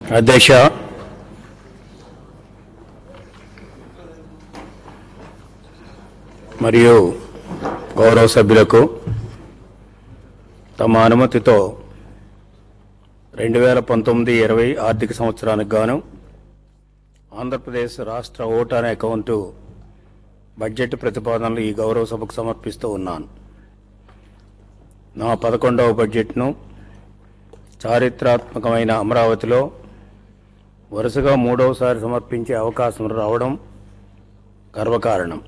అధ్యక్ష మరియు గౌరవ సభ్యులకు తమ అనుమతితో రెండు వేల పంతొమ్మిది ఇరవై ఆర్థిక సంవత్సరానికి గాను ఆంధ్రప్రదేశ్ రాష్ట్ర ఓటాన్ అకౌంటు బడ్జెట్ ప్రతిపాదనలు ఈ గౌరవ సభకు సమర్పిస్తూ ఉన్నాను నా పదకొండవ బడ్జెట్ను చారిత్రాత్మకమైన అమరావతిలో వరుసగా మూడవసారి సమర్పించే అవకాశం రావడం గర్వకారణం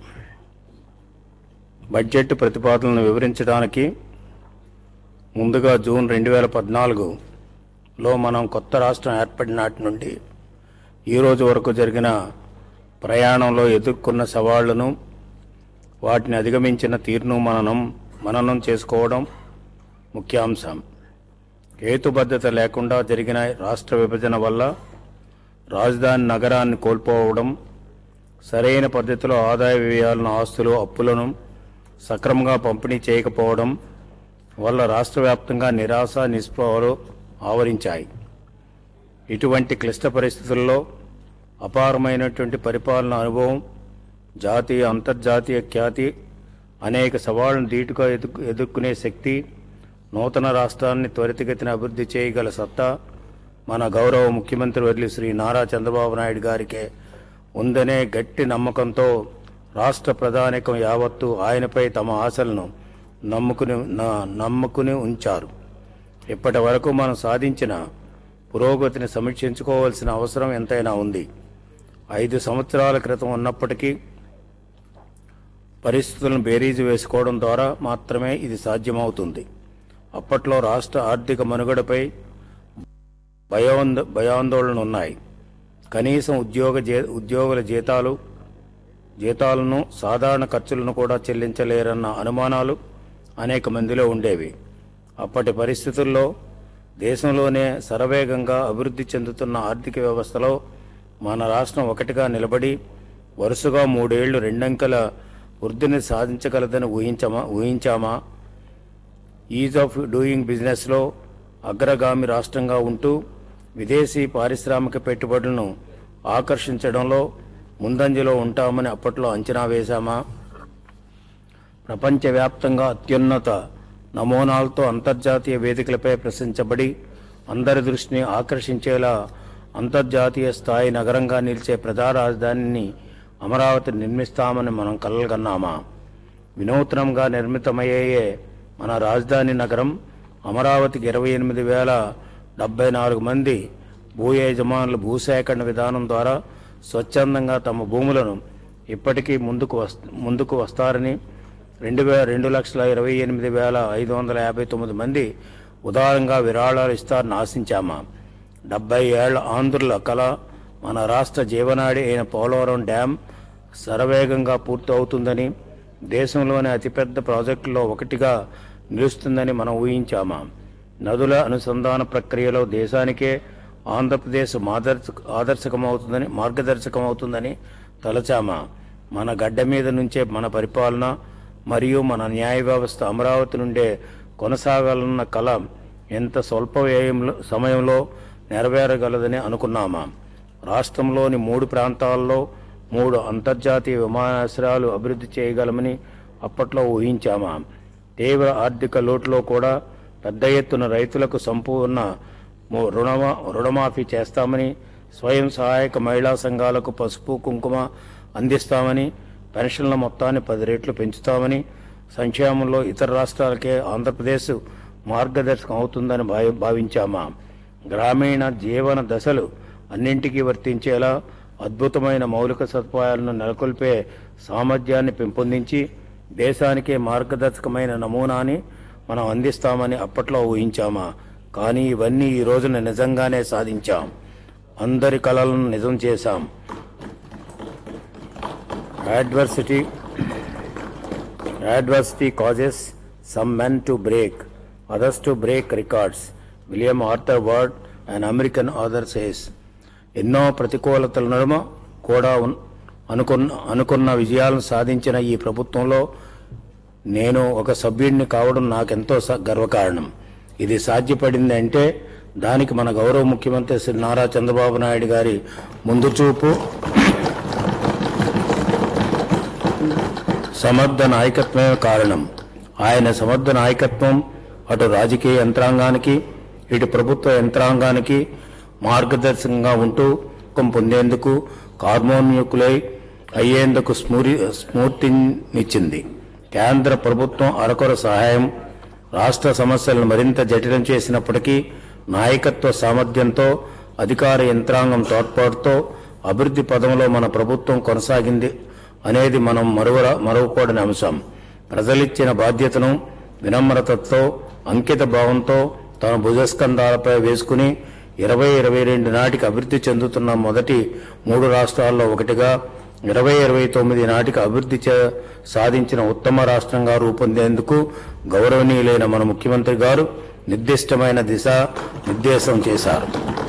బడ్జెట్ ప్రతిపాదనలను వివరించడానికి ముందుగా జూన్ రెండు వేల పద్నాలుగులో మనం కొత్త రాష్ట్రం ఏర్పడిన నాటి నుండి ఈ రోజు వరకు జరిగిన ప్రయాణంలో ఎదుర్కొన్న సవాళ్లను వాటిని అధిగమించిన తీరును మననం మననం చేసుకోవడం ముఖ్యాంశం హేతుబద్ధత లేకుండా జరిగిన రాష్ట్ర విభజన వల్ల రాజధాని నగరాన్ని కోల్పోవడం సరైన పద్ధతిలో ఆదాయ వ్యయాలను ఆస్తులు అప్పులను సక్రమంగా పంపిణీ చేయకపోవడం వల్ల రాష్ట్ర వ్యాప్తంగా నిరాశ నిస్పృహలు ఆవరించాయి ఇటువంటి క్లిష్ట పరిస్థితుల్లో అపారమైనటువంటి పరిపాలన అనుభవం జాతీయ అంతర్జాతీయ ఖ్యాతి అనేక సవాళ్లను ధీటుగా ఎదుర్కొ ఎదుర్కొనే శక్తి నూతన రాష్ట్రాన్ని త్వరితగతిన అభివృద్ధి చేయగల సత్తా మన గౌరవ ముఖ్యమంత్రి వర్యులు శ్రీ నారా చంద్రబాబు నాయుడు గారికే ఉందనే గట్టి నమ్మకంతో రాష్ట్ర ప్రధానికం యావత్తు ఆయనపై తమ ఆశలను నమ్ముకుని న- నమ్ముకుని ఉంచారు ఇప్పటి వరకు మనం సాధించిన పురోగతిని సమీక్షించుకోవాల్సిన అవసరం ఎంతైనా ఉంది ఐదు సంవత్సరాల క్రితం ఉన్నప్పటికీ పరిస్థితులను బేరీజు వేసుకోవడం ద్వారా మాత్రమే ఇది సాధ్యమవుతుంది అప్పట్లో రాష్ట్ర ఆర్థిక మనుగడపై భయాంద భయాందోళనలు ఉన్నాయి కనీసం ఉద్యోగ జీ ఉద్యోగుల జీతాలు జీతాలను సాధారణ ఖర్చులను కూడా చెల్లించలేరన్న అనుమానాలు అనేక మందిలో ఉండేవి అప్పటి పరిస్థితుల్లో దేశంలోనే శరవేగంగా అభివృద్ధి చెందుతున్న ఆర్థిక వ్యవస్థలో మన రాష్ట్రం ఒకటిగా నిలబడి వరుసగా మూడేళ్లు రెండంకెల వృద్ధిని సాధించగలదని ఊహించమా ఊహించామా ఈజ్ ఆఫ్ డూయింగ్ బిజినెస్లో అగ్రగామి రాష్ట్రంగా ఉంటూ విదేశీ పారిశ్రామిక పెట్టుబడులను ఆకర్షించడంలో ముందంజలో ఉంటామని అప్పట్లో అంచనా వేశామా ప్రపంచవ్యాప్తంగా అత్యున్నత నమూనాలతో అంతర్జాతీయ వేదికలపై ప్రశంసించబడి అందరి దృష్టిని ఆకర్షించేలా అంతర్జాతీయ స్థాయి నగరంగా నిలిచే ప్రధాన రాజధానిని అమరావతి నిర్మిస్తామని మనం కలగన్నామా వినూత్నంగా నిర్మితమయ్యే మన రాజధాని నగరం అమరావతికి ఇరవై ఎనిమిది వేల డెబ్బై నాలుగు మంది భూ యజమానులు భూసేకరణ విధానం ద్వారా స్వచ్ఛందంగా తమ భూములను ఇప్పటికీ ముందుకు వస్ ముందుకు వస్తారని రెండు వే రెండు లక్షల ఇరవై ఎనిమిది వేల ఐదు వందల యాభై తొమ్మిది మంది ఉదారంగా విరాళాలు ఇస్తారని ఆశించామా డెబ్బై ఏళ్ల ఆంధ్రుల కళ మన రాష్ట్ర జీవనాడి అయిన పోలవరం డ్యాం శరవేగంగా పూర్తి అవుతుందని దేశంలోని అతిపెద్ద ప్రాజెక్టుల్లో ఒకటిగా నిలుస్తుందని మనం ఊహించామా నదుల అనుసంధాన ప్రక్రియలో దేశానికే ఆంధ్రప్రదేశ్ మాదర్శ ఆదర్శకమవుతుందని మార్గదర్శకమవుతుందని తలచామా మన గడ్డ మీద నుంచే మన పరిపాలన మరియు మన న్యాయ వ్యవస్థ అమరావతి నుండే కొనసాగాలన్న కళ ఎంత స్వల్ప వ్యయంలో సమయంలో నెరవేరగలదని అనుకున్నామా రాష్ట్రంలోని మూడు ప్రాంతాల్లో మూడు అంతర్జాతీయ విమానాశ్రయాలు అభివృద్ధి చేయగలమని అప్పట్లో ఊహించామా తీవ్ర ఆర్థిక లోటులో కూడా పెద్ద ఎత్తున రైతులకు సంపూర్ణ ము- రుణమా రుణమాఫీ చేస్తామని స్వయం సహాయక మహిళా సంఘాలకు పసుపు కుంకుమ అందిస్తామని పెన్షన్ల మొత్తాన్ని పది రెట్లు పెంచుతామని సంక్షేమంలో ఇతర రాష్ట్రాలకే ఆంధ్రప్రదేశ్ మార్గదర్శకం అవుతుందని భావి భావించామా గ్రామీణ జీవన దశలు అన్నింటికీ వర్తించేలా అద్భుతమైన మౌలిక సదుపాయాలను నెలకొల్పే సామర్థ్యాన్ని పెంపొందించి దేశానికే మార్గదర్శకమైన నమూనాని మనం అందిస్తామని అప్పట్లో ఊహించామా కానీ ఇవన్నీ ఈ రోజున నిజంగానే సాధించాం అందరి కలలను నిజం చేశాం adversity adversity causes some men to break others to break records william arthur ward an american author says ఎన్నో ప్రతికూలతల నడుమ కూడా ఉన్- అనుకున్న అనుకున్న విజయాలను సాధించిన ఈ ప్రభుత్వంలో నేను ఒక సభ్యుడిని కావడం నాకెంతో స- గర్వకారణం ఇది సాధ్యపడింది అంటే దానికి మన గౌరవ ముఖ్యమంత్రి శ్రీ నారా చంద్రబాబు నాయుడు గారి ముందు చూపు సమర్థ నాయకత్వమే కారణం ఆయన సమర్థ నాయకత్వం అటు రాజకీయ యంత్రాంగానికి ఇటు ప్రభుత్వ యంత్రాంగానికి మార్గదర్శకంగా ఉంటూ సుఖం పొందేందుకు కార్మోన్యుకులై అయ్యేందుకు స్మూరి స్ఫూర్తినిచ్చింది కేంద్ర ప్రభుత్వం అరకొర సహాయం రాష్ట్ర సమస్యలను మరింత జటిలం చేసినప్పటికీ నాయకత్వ సామర్థ్యంతో అధికార యంత్రాంగం తోడ్పాటుతో అభివృద్ధి పదంలో మన ప్రభుత్వం కొనసాగింది అనేది మనం మరువర మరువకూడని అంశం ప్రజలిచ్చిన బాధ్యతను వినమ్రతతో అంకిత భావంతో తన భుజస్కంధాలపై వేసుకుని ఇరవై ఇరవై రెండు నాటికి అభివృద్ధి చెందుతున్న మొదటి మూడు రాష్ట్రాల్లో ఒకటిగా ఇరవై ఇరవై తొమ్మిది నాటికి అభివృద్ధి చే- సాధించిన ఉత్తమ రాష్ట్రంగా రూపొందేందుకు గౌరవనీయులైన మన ముఖ్యమంత్రి గారు నిర్దిష్టమైన దిశ నిర్దేశం చేశారు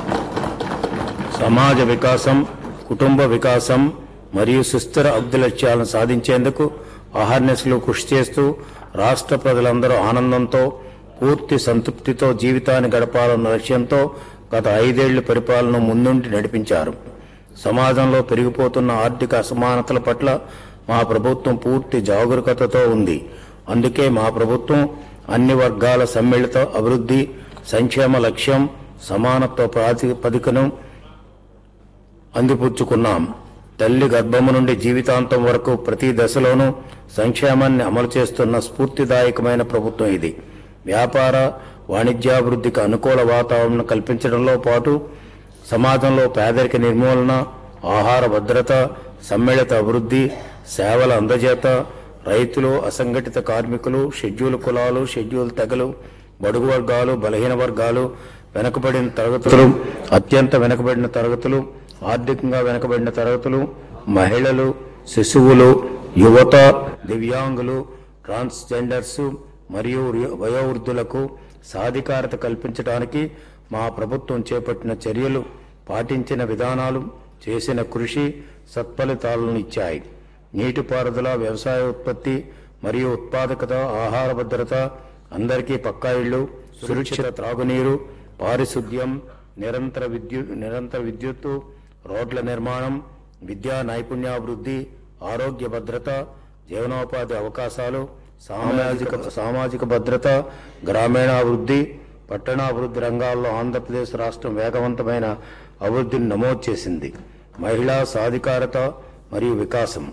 సమాజ వికాసం కుటుంబ వికాసం మరియు సుస్థిర అభివృద్ధి లక్ష్యాలను సాధించేందుకు అహర్నెస్లు కృషి చేస్తూ రాష్ట్ర ప్రజలందరూ ఆనందంతో పూర్తి సంతృప్తితో జీవితాన్ని గడపాలన్న లక్ష్యంతో గత ఐదేళ్ల పరిపాలన ముందుండి నడిపించారు సమాజంలో పెరిగిపోతున్న ఆర్థిక అసమానతల పట్ల మా ప్రభుత్వం పూర్తి జాగరూకతతో ఉంది అందుకే మా ప్రభుత్వం అన్ని వర్గాల సమ్మిళిత అభివృద్ధి సంక్షేమ లక్ష్యం సమానత్వ ప్రాతిపదికను అందిపుచ్చుకున్నాం తల్లి గర్భము నుండి జీవితాంతం వరకు ప్రతి దశలోనూ సంక్షేమాన్ని అమలు చేస్తున్న స్ఫూర్తిదాయకమైన ప్రభుత్వం ఇది వ్యాపార వాణిజ్యాభివృద్ధికి అనుకూల వాతావరణం కల్పించడంలో పాటు సమాజంలో పేదరిక నిర్మూలన ఆహార భద్రత సమ్మిళిత అభివృద్ధి సేవల అందజేత రైతులు అసంఘటిత కార్మికులు షెడ్యూల్ కులాలు షెడ్యూల్ తెగలు బడుగు వర్గాలు బలహీన వర్గాలు వెనుకబడిన తరగతులు అత్యంత వెనుకబడిన తరగతులు ఆర్థికంగా వెనుకబడిన తరగతులు మహిళలు శిశువులు యువత దివ్యాంగులు ట్రాన్స్జెండర్స్ మరియు రి- వయోవృద్ధులకు సాధికారత కల్పించడానికి మా ప్రభుత్వం చేపట్టిన చర్యలు పాటించిన విధానాలు చేసిన కృషి సత్ఫలితాలను ఇచ్చాయి నీటిపారుదల వ్యవసాయ ఉత్పత్తి మరియు ఉత్పాదకత ఆహార భద్రత అందరికీ పక్కా ఇళ్లు సురక్షిత త్రాగునీరు పారిశుద్ధ్యం నిరంతర విద్యుత్ నిరంతర విద్యుత్తు రోడ్ల నిర్మాణం విద్యా నైపుణ్యాభివృద్ధి ఆరోగ్య భద్రత జీవనోపాధి అవకాశాలు సామాజిక సామాజిక భద్రత గ్రామీణాభివృద్ధి పట్టణాభివృద్ధి రంగాల్లో ఆంధ్రప్రదేశ్ రాష్ట్రం వేగవంతమైన అభివృద్ధిని నమోదు చేసింది మహిళా సాధికారత మరియు వికాసం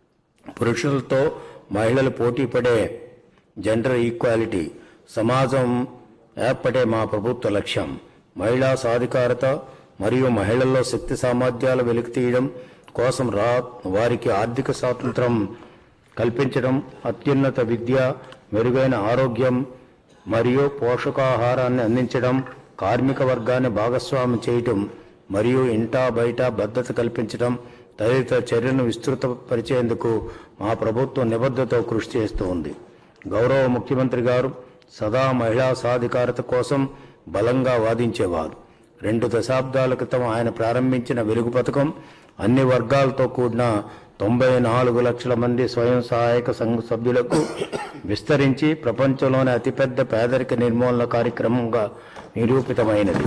పురుషులతో మహిళలు పోటీ పడే జెండర్ ఈక్వాలిటీ సమాజం ఏర్పడే మా ప్రభుత్వ లక్ష్యం మహిళా సాధికారత మరియు మహిళల్లో శక్తి సామర్థ్యాలు వెలికితీయడం కోసం రా వారికి ఆర్థిక స్వాతంత్రం కల్పించడం అత్యున్నత విద్య మెరుగైన ఆరోగ్యం మరియు పోషకాహారాన్ని అందించడం కార్మిక వర్గాన్ని భాగస్వామి చేయటం మరియు ఇంటా బయట భద్రత కల్పించడం తదితర చర్యలను విస్తృతపరిచేందుకు మా ప్రభుత్వం నిబద్ధతతో కృషి చేస్తూ ఉంది గౌరవ ముఖ్యమంత్రి గారు సదా మహిళా సాధికారత కోసం బలంగా వాదించేవారు రెండు దశాబ్దాల క్రితం ఆయన ప్రారంభించిన వెలుగు పథకం అన్ని వర్గాలతో కూడిన తొంభై నాలుగు లక్షల మంది స్వయం సహాయక సంఘ సభ్యులకు విస్తరించి ప్రపంచంలోనే అతిపెద్ద పేదరిక నిర్మూలన కార్యక్రమంగా నిరూపితమైనది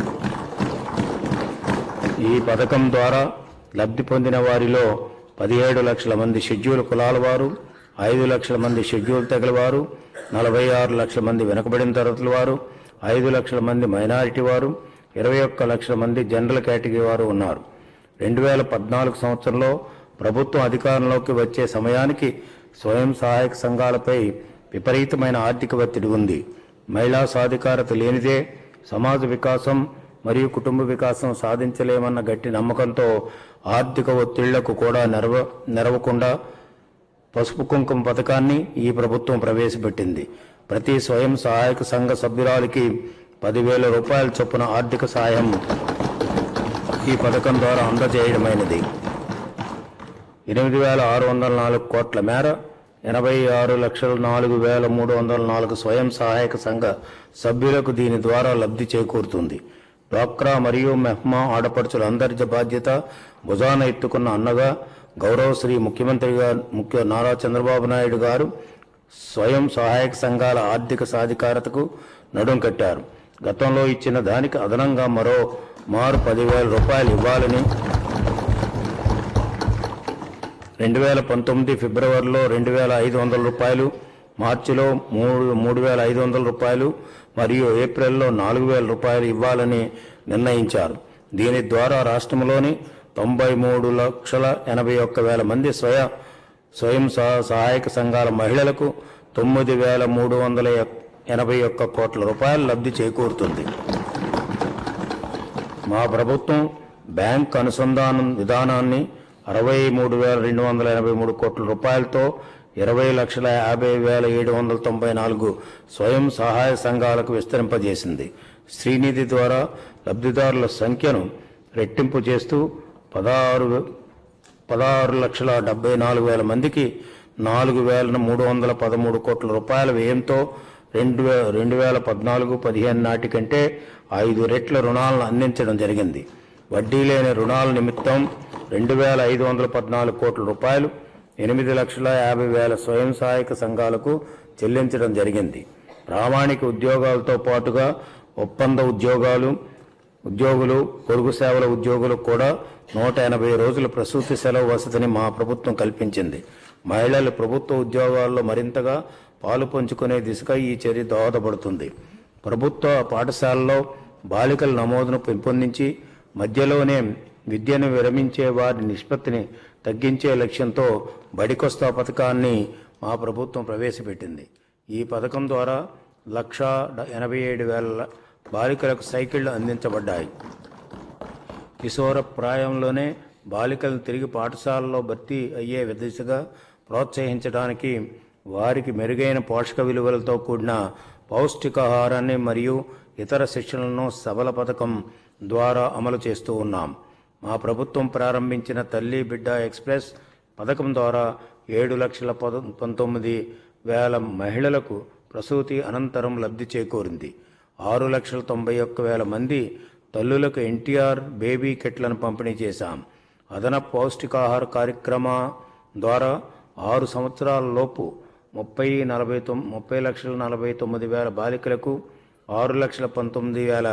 ఈ పథకం ద్వారా లబ్ధి పొందిన వారిలో పదిహేడు లక్షల మంది షెడ్యూల్ కులాల వారు ఐదు లక్షల మంది షెడ్యూల్ తెగల వారు నలభై ఆరు లక్షల మంది వెనుకబడిన తరగతుల వారు ఐదు లక్షల మంది మైనారిటీ వారు ఇరవై ఒక్క లక్షల మంది జనరల్ కేటగిరీ వారు ఉన్నారు రెండు వేల పద్నాలుగు సంవత్సరంలో ప్రభుత్వం అధికారంలోకి వచ్చే సమయానికి స్వయం సహాయక సంఘాలపై విపరీతమైన ఆర్థిక ఒత్తిడి ఉంది మహిళా సాధికారత లేనిదే సమాజ వికాసం మరియు కుటుంబ వికాసం సాధించలేమన్న గట్టి నమ్మకంతో ఆర్థిక ఒత్తిళ్లకు కూడా నెరవ నెరవకుండా పసుపు కుంకుమ పథకాన్ని ఈ ప్రభుత్వం ప్రవేశపెట్టింది ప్రతి స్వయం సహాయక సంఘ సభ్యురాలికి పదివేల రూపాయల చొప్పున ఆర్థిక సాయం ఈ పథకం ద్వారా అందజేయడమైనది ఎనిమిది వేల ఆరు వందల నాలుగు కోట్ల మేర ఎనభై ఆరు లక్షల నాలుగు వేల మూడు వందల నాలుగు స్వయం సహాయక సంఘ సభ్యులకు దీని ద్వారా లబ్ధి చేకూరుతుంది డ్వాక్రా మరియు మెహ్మా ఆడపడుచుల అందరి బాధ్యత భుజాన ఎత్తుకున్న అన్నగా గౌరవ శ్రీ ముఖ్యమంత్రి గారు ముఖ్య నారా చంద్రబాబు నాయుడు గారు స్వయం సహాయక సంఘాల ఆర్థిక సాధికారతకు నడుం కట్టారు గతంలో ఇచ్చిన దానికి అదనంగా మరో మారు పదివేల రూపాయలు ఇవ్వాలని రెండు వేల పంతొమ్మిది ఫిబ్రవరిలో రెండు వేల ఐదు వందల రూపాయలు మార్చిలో మూడు మూడు వేల ఐదు వందల రూపాయలు మరియు ఏప్రిల్లో నాలుగు వేల రూపాయలు ఇవ్వాలని నిర్ణయించారు దీని ద్వారా రాష్ట్రంలోని తొంభై మూడు లక్షల ఎనభై ఒక్క వేల మంది స్వయ స్వయం సహా- సహాయక సంఘాల మహిళలకు తొమ్మిది వేల మూడు వందల ఎనభై ఒక్క కోట్ల రూపాయలు లబ్ధి చేకూరుతుంది మా ప్రభుత్వం బ్యాంక్ అనుసంధానం విధానాన్ని అరవై మూడు వేల రెండు వందల ఎనభై మూడు కోట్ల రూపాయలతో ఇరవై లక్షల యాభై వేల ఏడు వందల తొంభై నాలుగు స్వయం సహాయ సంఘాలకు విస్తరింపజేసింది శ్రీనిధి ద్వారా లబ్ధిదారుల సంఖ్యను రెట్టింపు చేస్తూ పదహారు పదహారు లక్షల డెబ్బై నాలుగు వేల మందికి నాలుగు వేల మూడు వందల పదమూడు కోట్ల రూపాయల వ్యయంతో రెండు వే రెండు వేల పద్నాలుగు పదిహేను నాటి కంటే ఐదు రెట్ల రుణాలను అందించడం జరిగింది వడ్డీ లేని రుణాల నిమిత్తం రెండు వేల ఐదు వందల పద్నాలుగు కోట్ల రూపాయలు ఎనిమిది లక్షల యాభై వేల స్వయం సహాయక సంఘాలకు చెల్లించడం జరిగింది ప్రామాణిక ఉద్యోగాలతో పాటుగా ఒప్పంద ఉద్యోగాలు ఉద్యోగులు పొరుగు సేవల ఉద్యోగులకు కూడా నూట ఎనభై రోజుల ప్రసూతి సెలవు వసతిని మా ప్రభుత్వం కల్పించింది మహిళలు ప్రభుత్వ ఉద్యోగాల్లో మరింతగా పాలు పంచుకునే దిశగా ఈ చర్య దోహదపడుతుంది ప్రభుత్వ పాఠశాలలో బాలికల నమోదును పెంపొందించి మధ్యలోనే విద్యను విరమించే వారి నిష్పత్తిని తగ్గించే లక్ష్యంతో బడికొస్తా పథకాన్ని మా ప్రభుత్వం ప్రవేశపెట్టింది ఈ పథకం ద్వారా లక్ష ఎనభై ఏడు వేల బాలికలకు సైకిళ్లు అందించబడ్డాయి కిశోర ప్రాయంలోనే బాలికలను తిరిగి పాఠశాలలో భర్తీ అయ్యే దిశగా ప్రోత్సహించడానికి వారికి మెరుగైన పోషక విలువలతో కూడిన పౌష్టికాహారాన్ని మరియు ఇతర శిక్షణలను సబల పథకం ద్వారా అమలు చేస్తూ ఉన్నాం మా ప్రభుత్వం ప్రారంభించిన తల్లి బిడ్డ ఎక్స్ప్రెస్ పథకం ద్వారా ఏడు లక్షల పద పంతొమ్మిది వేల మహిళలకు ప్రసూతి అనంతరం లబ్ధి చేకూరింది ఆరు లక్షల తొంభై ఒక్క వేల మంది తల్లులకు ఎన్టీఆర్ బేబీ కిట్లను పంపిణీ చేశాం అదనపు పౌష్టికాహార కార్యక్రమ ద్వారా ఆరు సంవత్సరాల లోపు ముప్పై నలభై తొమ్ ముప్పై లక్షల నలభై తొమ్మిది వేల బాలికలకు ఆరు లక్షల పంతొమ్మిది వేల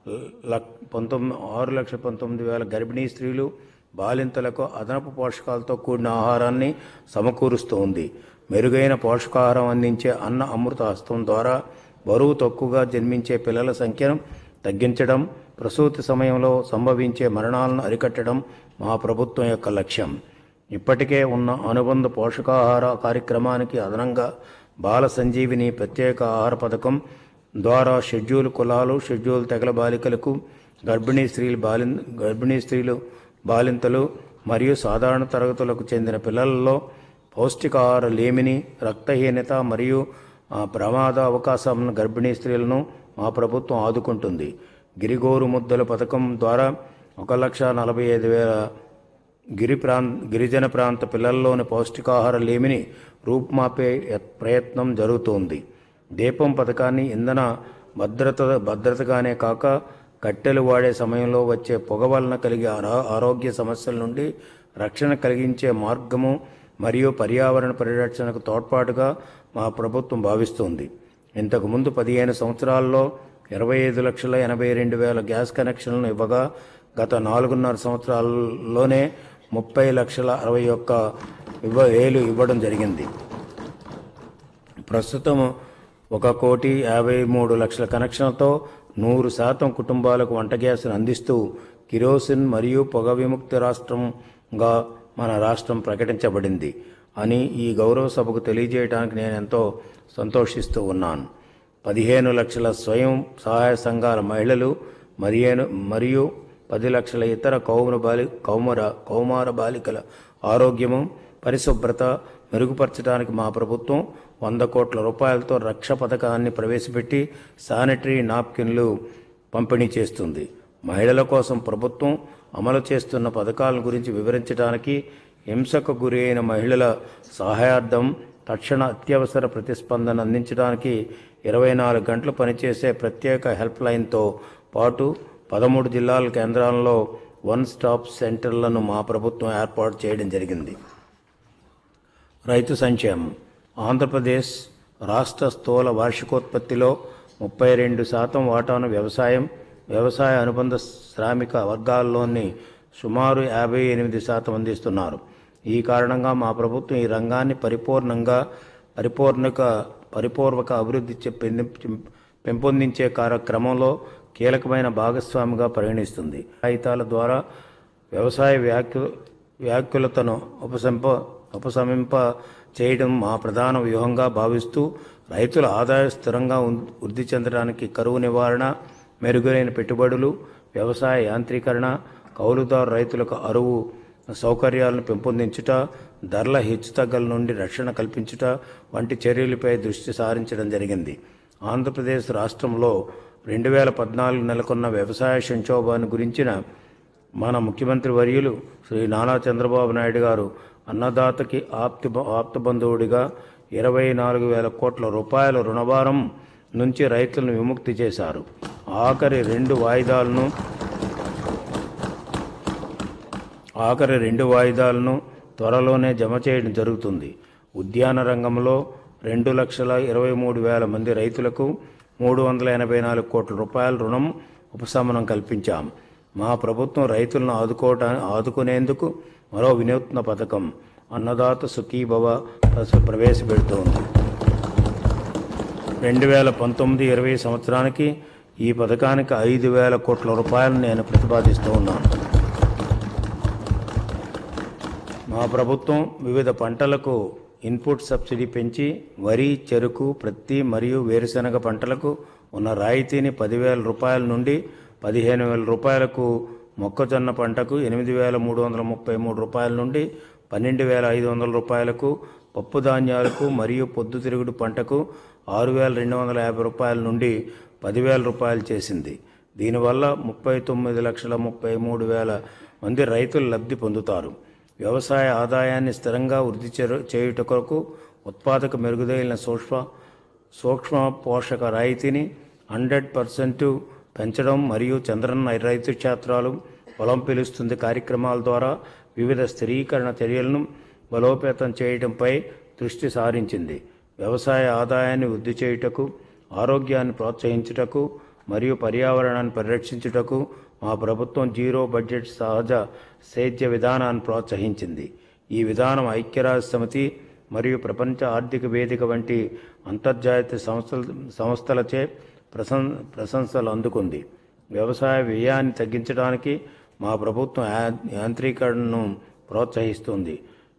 లక్ పంతొమ్మిది ఆరు లక్షల పంతొమ్మిది వేల గర్భిణీ స్త్రీలు బాలింతలకు అదనపు పోషకాలతో కూడిన ఆహారాన్ని సమకూరుస్తూ ఉంది మెరుగైన పోషకాహారం అందించే అన్న అమృత హస్తం ద్వారా బరువు తక్కువగా జన్మించే పిల్లల సంఖ్యను తగ్గించడం ప్రసూతి సమయంలో సంభవించే మరణాలను అరికట్టడం మా ప్రభుత్వం యొక్క లక్ష్యం ఇప్పటికే ఉన్న అనుబంధ పోషకాహార కార్యక్రమానికి అదనంగా బాల సంజీవిని ప్రత్యేక ఆహార పథకం ద్వారా షెడ్యూల్ కులాలు షెడ్యూల్ తెగల బాలికలకు గర్భిణీ స్త్రీలు బాలిన్ గర్భిణీ స్త్రీలు బాలింతలు మరియు సాధారణ తరగతులకు చెందిన పిల్లలలో పౌష్టికాహార లేమిని రక్తహీనత మరియు ఆ, ప్రమాద అవకాశం గర్భిణీ స్త్రీలను మా ప్రభుత్వం ఆదుకుంటుంది గిరిగోరు ముద్దల పథకం ద్వారా ఒక లక్ష నలభై ఐదు వేల గిరి ప్రాంత గిరిజన ప్రాంత పిల్లల్లోని పౌష్టికాహార లేమిని రూపుమాపే యత్- ప్రయత్నం జరుగుతోంది దీపం పథకాన్ని ఇంధన భద్రత భద్రతగానే కాక కట్టెలు వాడే సమయంలో వచ్చే పొగ వలన కలిగే ఆరో- ఆరోగ్య సమస్యల నుండి రక్షణ కలిగించే మార్గము మరియు పర్యావరణ పరిరక్షణకు తోడ్పాటుగా మా ప్రభుత్వం భావిస్తోంది ఇంతకుముందు పదిహేను సంవత్సరాల్లో ఇరవై ఐదు లక్షల ఎనభై రెండు వేల గ్యాస్ కనెక్షన్లను ఇవ్వగా గత నాలుగున్నర సంవత్సరాల్లోనే ముప్పై లక్షల అరవై ఒక్క ఇవ్వ వేలు ఇవ్వడం జరిగింది ప్రస్తుతం ఒక కోటి యాభై మూడు లక్షల కనెక్షన్లతో నూరు శాతం కుటుంబాలకు వంట గ్యాస్ను అందిస్తూ కిరోసిన్ మరియు పొగ విముక్తి రాష్ట్రంగా మన రాష్ట్రం ప్రకటించబడింది అని ఈ గౌరవ సభకు తెలియజేయడానికి నేను ఎంతో సంతోషిస్తూ ఉన్నాను పదిహేను లక్షల స్వయం సహాయ సంఘాల మహిళలు మరియేను మరియు పది లక్షల ఇతర కౌమర బాలి కౌమర కౌమార బాలికల ఆరోగ్యము పరిశుభ్రత మెరుగుపరచడానికి మా ప్రభుత్వం వంద కోట్ల రూపాయలతో రక్ష పథకాన్ని ప్రవేశపెట్టి శానిటరీ నాప్కిన్లు పంపిణీ చేస్తుంది మహిళల కోసం ప్రభుత్వం అమలు చేస్తున్న పథకాల గురించి వివరించడానికి హింసకు గురి అయిన మహిళల సహాయార్థం తక్షణ అత్యవసర ప్రతిస్పందన అందించడానికి ఇరవై నాలుగు గంటలు పనిచేసే ప్రత్యేక హెల్ప్ లైన్తో పాటు పదమూడు జిల్లాల కేంద్రాల్లో వన్ స్టాప్ సెంటర్లను మా ప్రభుత్వం ఏర్పాటు చేయడం జరిగింది రైతు సంక్షేమం ఆంధ్రప్రదేశ్ రాష్ట్ర స్థూల వార్షికోత్పత్తిలో ముప్పై రెండు శాతం వాటాను వ్యవసాయం వ్యవసాయ అనుబంధ శ్రామిక వర్గాల్లోని సుమారు యాభై ఎనిమిది శాతం అందిస్తున్నారు ఈ కారణంగా మా ప్రభుత్వం ఈ రంగాన్ని పరిపూర్ణంగా పరిపూర్ణక పరిపూర్వక అభివృద్ధి చె- పెంది- పెంపొందించే కార్యక్రమంలో కీలకమైన భాగస్వామిగా పరిగణిస్తుంది కాగితాల ద్వారా వ్యవసాయ వ్యాఖ్య వ్యాఖ్యలతను ఉపసంప ఉపశమింప చేయడం మా ప్రధాన వ్యూహంగా భావిస్తూ రైతుల ఆదాయ స్థిరంగా ఉన్- వృద్ధి చెందడానికి కరువు నివారణ మెరుగైన పెట్టుబడులు వ్యవసాయ యాంత్రీకరణ కౌలుదారు రైతులకు అరువు సౌకర్యాలను పెంపొందించుట ధరల హెచ్చుతగ్గల నుండి రక్షణ కల్పించుట వంటి చర్యలపై దృష్టి సారించడం జరిగింది ఆంధ్రప్రదేశ్ రాష్ట్రంలో రెండు వేల పద్నాలుగు నెలకొన్న వ్యవసాయ సంక్షోభాన్ని గురించిన మన ముఖ్యమంత్రి వర్యులు శ్రీ నానా చంద్రబాబు నాయుడు గారు అన్నదాతకి ఆప్తి ఆప్తబంధువుడిగా ఇరవై నాలుగు వేల కోట్ల రూపాయల రుణభారం నుంచి రైతులను విముక్తి చేశారు ఆఖరి రెండు వాయిదాలను ఆఖరి రెండు వాయిదాలను త్వరలోనే జమ చేయడం జరుగుతుంది ఉద్యాన రంగంలో రెండు లక్షల ఇరవై మూడు వేల మంది రైతులకు మూడు వందల ఎనభై నాలుగు కోట్ల రూపాయల రుణం ఉపశమనం కల్పించాం మా ప్రభుత్వం రైతులను ఆదుకోవటా ఆదుకునేందుకు మరో వినూత్న పథకం అన్నదాత సుఖీభవ ప్రస- ప్రవేశపెడుతోంది రెండు వేల పంతొమ్మిది ఇరవై సంవత్సరానికి ఈ పథకానికి ఐదు వేల కోట్ల రూపాయలు నేను ప్రతిపాదిస్తూ ఉన్నాను మా ప్రభుత్వం వివిధ పంటలకు ఇన్పుట్ సబ్సిడీ పెంచి వరి చెరుకు ప్రత్తి మరియు వేరుశనగ పంటలకు ఉన్న రాయితీని పదివేల రూపాయల నుండి పదిహేను వేల రూపాయలకు మొక్కజొన్న పంటకు ఎనిమిది వేల మూడు వందల ముప్పై మూడు రూపాయల నుండి పన్నెండు వేల ఐదు వందల రూపాయలకు పప్పు ధాన్యాలకు మరియు పొద్దుతిరుగుడు పంటకు ఆరు వేల రెండు వందల యాభై రూపాయల నుండి పదివేల రూపాయలు చేసింది దీనివల్ల ముప్పై తొమ్మిది లక్షల ముప్పై మూడు వేల మంది రైతులు లబ్ధి పొందుతారు వ్యవసాయ ఆదాయాన్ని స్థిరంగా వృద్ధి చేరు- చేయుట కొరకు ఉత్పాదక మెరుగుదైన సూక్ష్మ సూక్ష్మ పోషక రాయితీని హండ్రెడ్ పర్సెంట్ పెంచడం మరియు చంద్రన్న రైతు క్షేత్రాలు పొలం పిలుస్తుంది కార్యక్రమాల ద్వారా వివిధ స్థిరీకరణ చర్యలను బలోపేతం చేయడంపై దృష్టి సారించింది వ్యవసాయ ఆదాయాన్ని వృద్ధి చేయుటకు ఆరోగ్యాన్ని ప్రోత్సహించుటకు మరియు పర్యావరణాన్ని పరిరక్షించుటకు మా ప్రభుత్వం జీరో బడ్జెట్ సహజ సేద్య విధానాన్ని ప్రోత్సహించింది ఈ విధానం ఐక్యరాజ్య సమితి మరియు ప్రపంచ ఆర్థిక వేదిక వంటి అంతర్జాతీయ సంస్థల సంస్థలచే ప్రశం ప్రశంసలు అందుకుంది వ్యవసాయ వ్యయాన్ని తగ్గించడానికి మా ప్రభుత్వం యా- యాంత్రీకరణను ప్రోత్సహిస్తుంది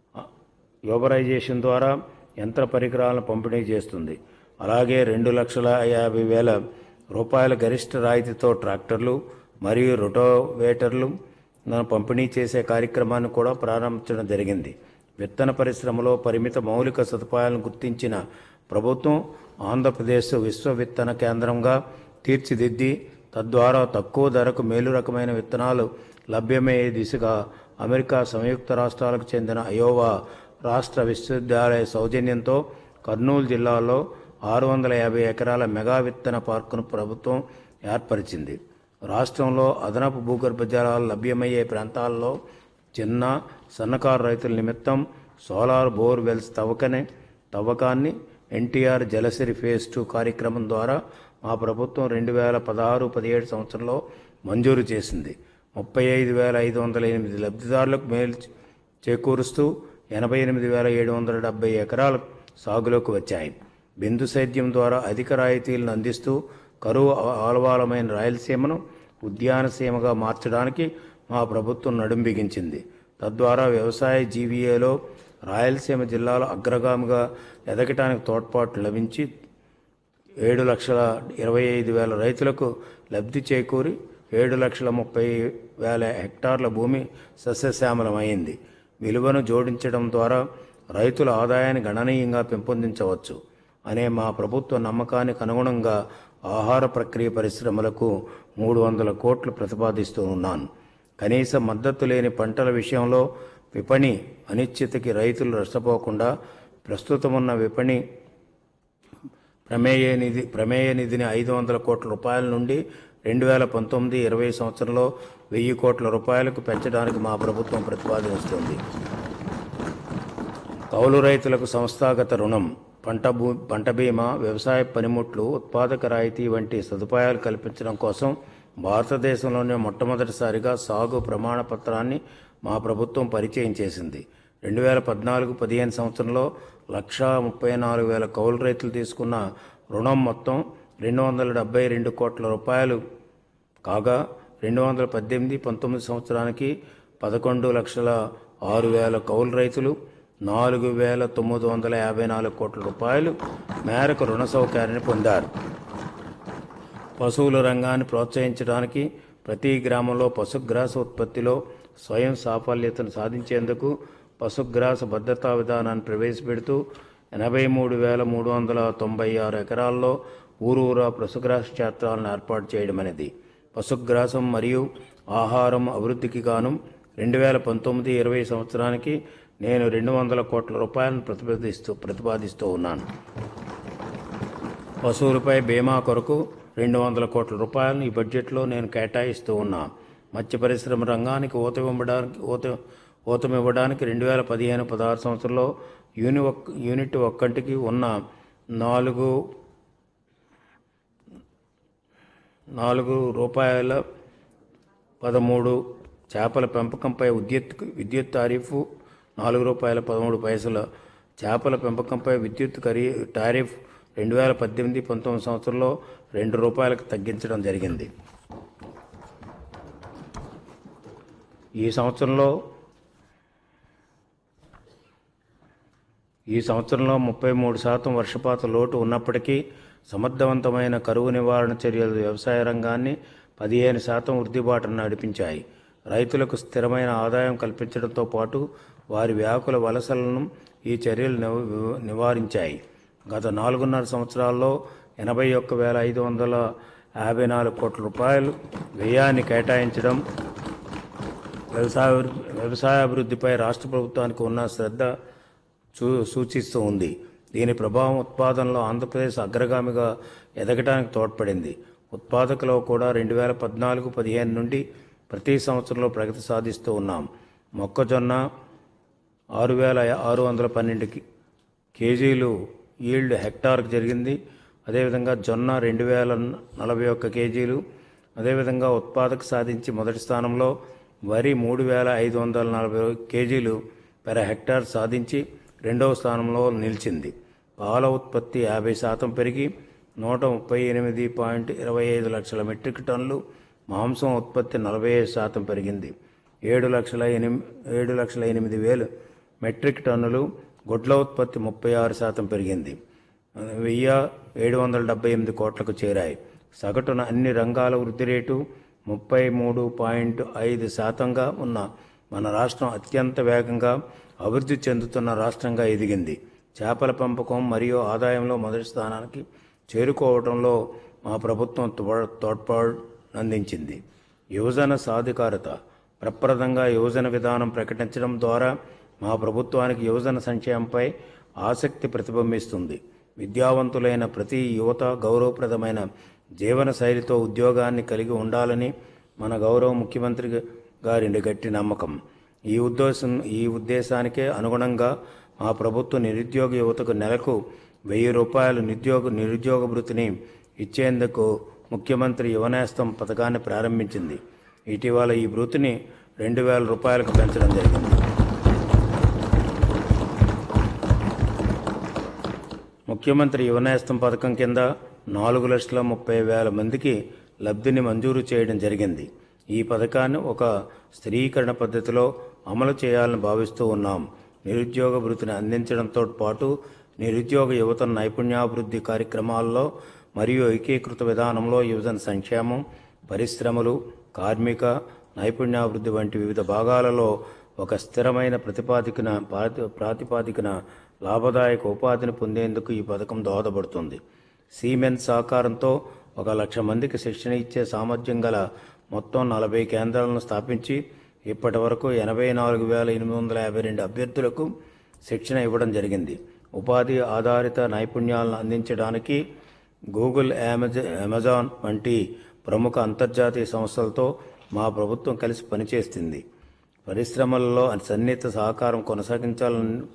గ్లోబలైజేషన్ ద్వారా యంత్ర పరికరాలను పంపిణీ చేస్తుంది అలాగే రెండు లక్షల యాభై వేల రూపాయల గరిష్ట రాయితీతో ట్రాక్టర్లు మరియు రొటోవేటర్లు పంపిణీ చేసే కార్యక్రమాన్ని కూడా ప్రారంభించడం జరిగింది విత్తన పరిశ్రమలో పరిమిత మౌలిక సదుపాయాలను గుర్తించిన ప్రభుత్వం ఆంధ్రప్రదేశ్ విశ్వ విత్తన కేంద్రంగా తీర్చిదిద్ది తద్వారా తక్కువ ధరకు మేలు రకమైన విత్తనాలు లభ్యమయ్యే దిశగా అమెరికా సంయుక్త రాష్ట్రాలకు చెందిన అయోవా రాష్ట్ర విశ్వవిద్యాలయ సౌజన్యంతో కర్నూలు జిల్లాలో ఆరు వందల యాభై ఎకరాల మెగా విత్తన పార్కును ప్రభుత్వం ఏర్పరిచింది రాష్ట్రంలో అదనపు భూగర్భ జలాలు లభ్యమయ్యే ప్రాంతాల్లో చిన్న సన్నకారు రైతుల నిమిత్తం సోలార్ బోర్ వెల్స్ తవ్వకనే తవ్వకాన్ని ఎన్టీఆర్ జలసిరి ఫేజ్ టూ కార్యక్రమం ద్వారా మా ప్రభుత్వం రెండు వేల పదహారు పదిహేడు సంవత్సరంలో మంజూరు చేసింది ముప్పై ఐదు వేల ఐదు వందల ఎనిమిది లబ్ధిదారులకు మేలు చేకూరుస్తూ ఎనభై ఎనిమిది వేల ఏడు వందల డెబ్బై ఎకరాల సాగులోకి వచ్చాయి బిందు సేద్యం ద్వారా అధిక రాయితీలను అందిస్తూ కరువు ఆలవాలమైన రాయలసీమను ఉద్యాన సీమగా మార్చడానికి మా ప్రభుత్వం నడుం బిగించింది తద్వారా వ్యవసాయ జీవీఏలో రాయలసీమ జిల్లాలో అగ్రగామిగా ఎదగటానికి తోడ్పాటు లభించి ఏడు లక్షల ఇరవై ఐదు వేల రైతులకు లబ్ధి చేకూరి ఏడు లక్షల ముప్పై వేల హెక్టార్ల భూమి సస్యశ్యామలమైంది విలువను జోడించడం ద్వారా రైతుల ఆదాయాన్ని గణనీయంగా పెంపొందించవచ్చు అనే మా ప్రభుత్వ నమ్మకానికి అనుగుణంగా ఆహార ప్రక్రియ పరిశ్రమలకు మూడు వందల కోట్లు ప్రతిపాదిస్తూ ఉన్నాను కనీస మద్దతు లేని పంటల విషయంలో విపణి అనిశ్చితకి రైతులు నష్టపోకుండా ప్రస్తుతం ఉన్న విపణి ప్రమేయ నిధి ప్రమేయ నిధిని ఐదు వందల కోట్ల రూపాయల నుండి రెండు వేల పంతొమ్మిది ఇరవై సంవత్సరంలో వెయ్యి కోట్ల రూపాయలకు పెంచడానికి మా ప్రభుత్వం ప్రతిపాదిస్తుంది కౌలు రైతులకు సంస్థాగత రుణం పంట భూ పంట బీమా వ్యవసాయ పనిముట్లు ఉత్పాదక రాయితీ వంటి సదుపాయాలు కల్పించడం కోసం భారతదేశంలోనే మొట్టమొదటిసారిగా సాగు ప్రమాణ పత్రాన్ని మా ప్రభుత్వం పరిచయం చేసింది రెండు వేల పద్నాలుగు పదిహేను సంవత్సరంలో లక్షా ముప్పై నాలుగు వేల కౌలు రైతులు తీసుకున్న రుణం మొత్తం రెండు వందల డెబ్బై రెండు కోట్ల రూపాయలు కాగా రెండు వందల పద్దెనిమిది పంతొమ్మిది సంవత్సరానికి పదకొండు లక్షల ఆరు వేల కౌలు రైతులు నాలుగు వేల తొమ్మిది వందల యాభై నాలుగు కోట్ల రూపాయలు మేరకు రుణ సౌకర్యాన్ని పొందారు పశువుల రంగాన్ని ప్రోత్సహించడానికి ప్రతి గ్రామంలో పశుగ్రాస ఉత్పత్తిలో స్వయం సాఫల్యతను సాధించేందుకు పశుగ్రాస భద్రతా విధానాన్ని ప్రవేశపెడుతూ ఎనభై మూడు వేల మూడు వందల తొంభై ఆరు ఎకరాల్లో ఊరూరా పశుగ్రాస క్షేత్రాలను ఏర్పాటు చేయడం అనేది పశుగ్రాసం మరియు ఆహారం అభివృద్ధికి గాను రెండు వేల పంతొమ్మిది ఇరవై సంవత్సరానికి నేను రెండు వందల కోట్ల రూపాయలను ప్రతిపాదిస్తూ ప్రతిపాదిస్తూ ఉన్నాను పశువులపై బీమా కొరకు రెండు వందల కోట్ల రూపాయలను ఈ బడ్జెట్లో నేను కేటాయిస్తూ ఉన్నా మత్స్య పరిశ్రమ రంగానికి ఊతం ఇవ్వడానికి ఊత ఊతం ఇవ్వడానికి రెండు వేల పదిహేను పదహారు సంవత్సరంలో యూని ఒక్ యూనిట్ ఒక్కంటికి ఉన్న నాలుగు నాలుగు రూపాయల పదమూడు చేపల పెంపకంపై విద్యుత్ విద్యుత్ టారిఫ్ నాలుగు రూపాయల పదమూడు పైసల చేపల పెంపకంపై విద్యుత్ ఖరీ టారిఫ్ రెండు వేల పద్దెనిమిది పంతొమ్మిది సంవత్సరంలో రెండు రూపాయలకు తగ్గించడం జరిగింది ఈ సంవత్సరంలో ఈ సంవత్సరంలో ముప్పై మూడు శాతం వర్షపాత లోటు ఉన్నప్పటికీ సమర్థవంతమైన కరువు నివారణ చర్యలు వ్యవసాయ రంగాన్ని పదిహేను శాతం వృద్ధిబాటను నడిపించాయి రైతులకు స్థిరమైన ఆదాయం కల్పించడంతో పాటు వారి వ్యాకుల వలసలను ఈ చర్యలు నివ- నివారించాయి గత నాలుగున్నర సంవత్సరాల్లో ఎనభై ఒక్క వేల ఐదు వందల యాభై నాలుగు కోట్ల రూపాయలు వ్యయాన్ని కేటాయించడం వ్యవసాయ వ్యవసాయాభివృద్ధిపై రాష్ట్ర ప్రభుత్వానికి ఉన్న శ్రద్ధ చూ సూచిస్తూ ఉంది దీని ప్రభావం ఉత్పాదనలో ఆంధ్రప్రదేశ్ అగ్రగామిగా ఎదగడానికి తోడ్పడింది ఉత్పాదకలో కూడా రెండు వేల పద్నాలుగు పదిహేను నుండి ప్రతి సంవత్సరంలో ప్రగతి సాధిస్తూ ఉన్నాం మొక్కజొన్న ఆరు వేల ఆరు వందల పన్నెండు కి- కేజీలు ఈల్డ్ హెక్టార్కి జరిగింది అదేవిధంగా జొన్న రెండు వేల నలభై ఒక్క కేజీలు అదేవిధంగా ఉత్పాదక సాధించి మొదటి స్థానంలో వరి మూడు వేల ఐదు వందల నలభై కేజీలు పెర హెక్టార్ సాధించి రెండవ స్థానంలో నిలిచింది పాల ఉత్పత్తి యాభై శాతం పెరిగి నూట ముప్పై ఎనిమిది పాయింట్ ఇరవై ఐదు లక్షల మెట్రిక్ టన్నులు మాంసం ఉత్పత్తి నలభై ఐదు శాతం పెరిగింది ఏడు లక్షల ఎనిమిది ఏడు లక్షల ఎనిమిది వేలు మెట్రిక్ టన్నులు గుడ్ల ఉత్పత్తి ముప్పై ఆరు శాతం పెరిగింది వెయ్యి ఏడు వందల డెబ్బై ఎనిమిది కోట్లకు చేరాయి సగటున అన్ని రంగాల వృద్ధి రేటు ముప్పై మూడు పాయింట్ ఐదు శాతంగా ఉన్న మన రాష్ట్రం అత్యంత వేగంగా అభివృద్ధి చెందుతున్న రాష్ట్రంగా ఎదిగింది చేపల పెంపకం మరియు ఆదాయంలో మొదటి స్థానానికి చేరుకోవడంలో మా ప్రభుత్వం తో- తోడ్పాటు అందించింది యువజన సాధికారత ప్రప్రదంగా యువజన విధానం ప్రకటించడం ద్వారా మా ప్రభుత్వానికి యువజన సంక్షేమంపై ఆసక్తి ప్రతిబింబిస్తుంది విద్యావంతులైన ప్రతి యువత గౌరవప్రదమైన జీవన శైలితో ఉద్యోగాన్ని కలిగి ఉండాలని మన గౌరవ ముఖ్యమంత్రి గారి గట్టి నమ్మకం ఈ ఉద్దేశం ఈ ఉద్దేశానికే అనుగుణంగా మా ప్రభుత్వం నిరుద్యోగ యువతకు నెలకు వెయ్యి రూపాయలు నిరుద్యోగ నిరుద్యోగ భృతిని ఇచ్చేందుకు ముఖ్యమంత్రి యువనేస్తం పథకాన్ని ప్రారంభించింది ఇటీవల ఈ భృతిని రెండు వేల రూపాయలకు పెంచడం జరిగింది ముఖ్యమంత్రి యువనేస్తం పథకం కింద నాలుగు లక్షల ముప్పై వేల మందికి లబ్ధిని మంజూరు చేయడం జరిగింది ఈ పథకాన్ని ఒక స్థిరీకరణ పద్ధతిలో అమలు చేయాలని భావిస్తూ ఉన్నాం నిరుద్యోగ భృతిని అందించడంతో పాటు నిరుద్యోగ యువత నైపుణ్యాభివృద్ధి కార్యక్రమాల్లో మరియు ఏకీకృత విధానంలో యువజన సంక్షేమం పరిశ్రమలు కార్మిక నైపుణ్యాభివృద్ధి వంటి వివిధ భాగాలలో ఒక స్థిరమైన ప్రతిపాదికన ప్రాతి- ప్రాతిపాదికన లాభదాయక ఉపాధిని పొందేందుకు ఈ పథకం దోహదపడుతుంది సీమెన్స్ సహకారంతో ఒక లక్ష మందికి శిక్షణ ఇచ్చే సామర్థ్యం గల మొత్తం నలభై కేంద్రాలను స్థాపించి ఇప్పటి వరకు ఎనభై నాలుగు వేల ఎనిమిది వందల యాభై రెండు అభ్యర్థులకు శిక్షణ ఇవ్వడం జరిగింది ఉపాధి ఆధారిత నైపుణ్యాలను అందించడానికి గూగుల్ అమెజా అమెజాన్ వంటి ప్రముఖ అంతర్జాతీయ సంస్థలతో మా ప్రభుత్వం కలిసి పనిచేస్తుంది పరిశ్రమలలో సన్నిహిత సహకారం కొనసాగించాలని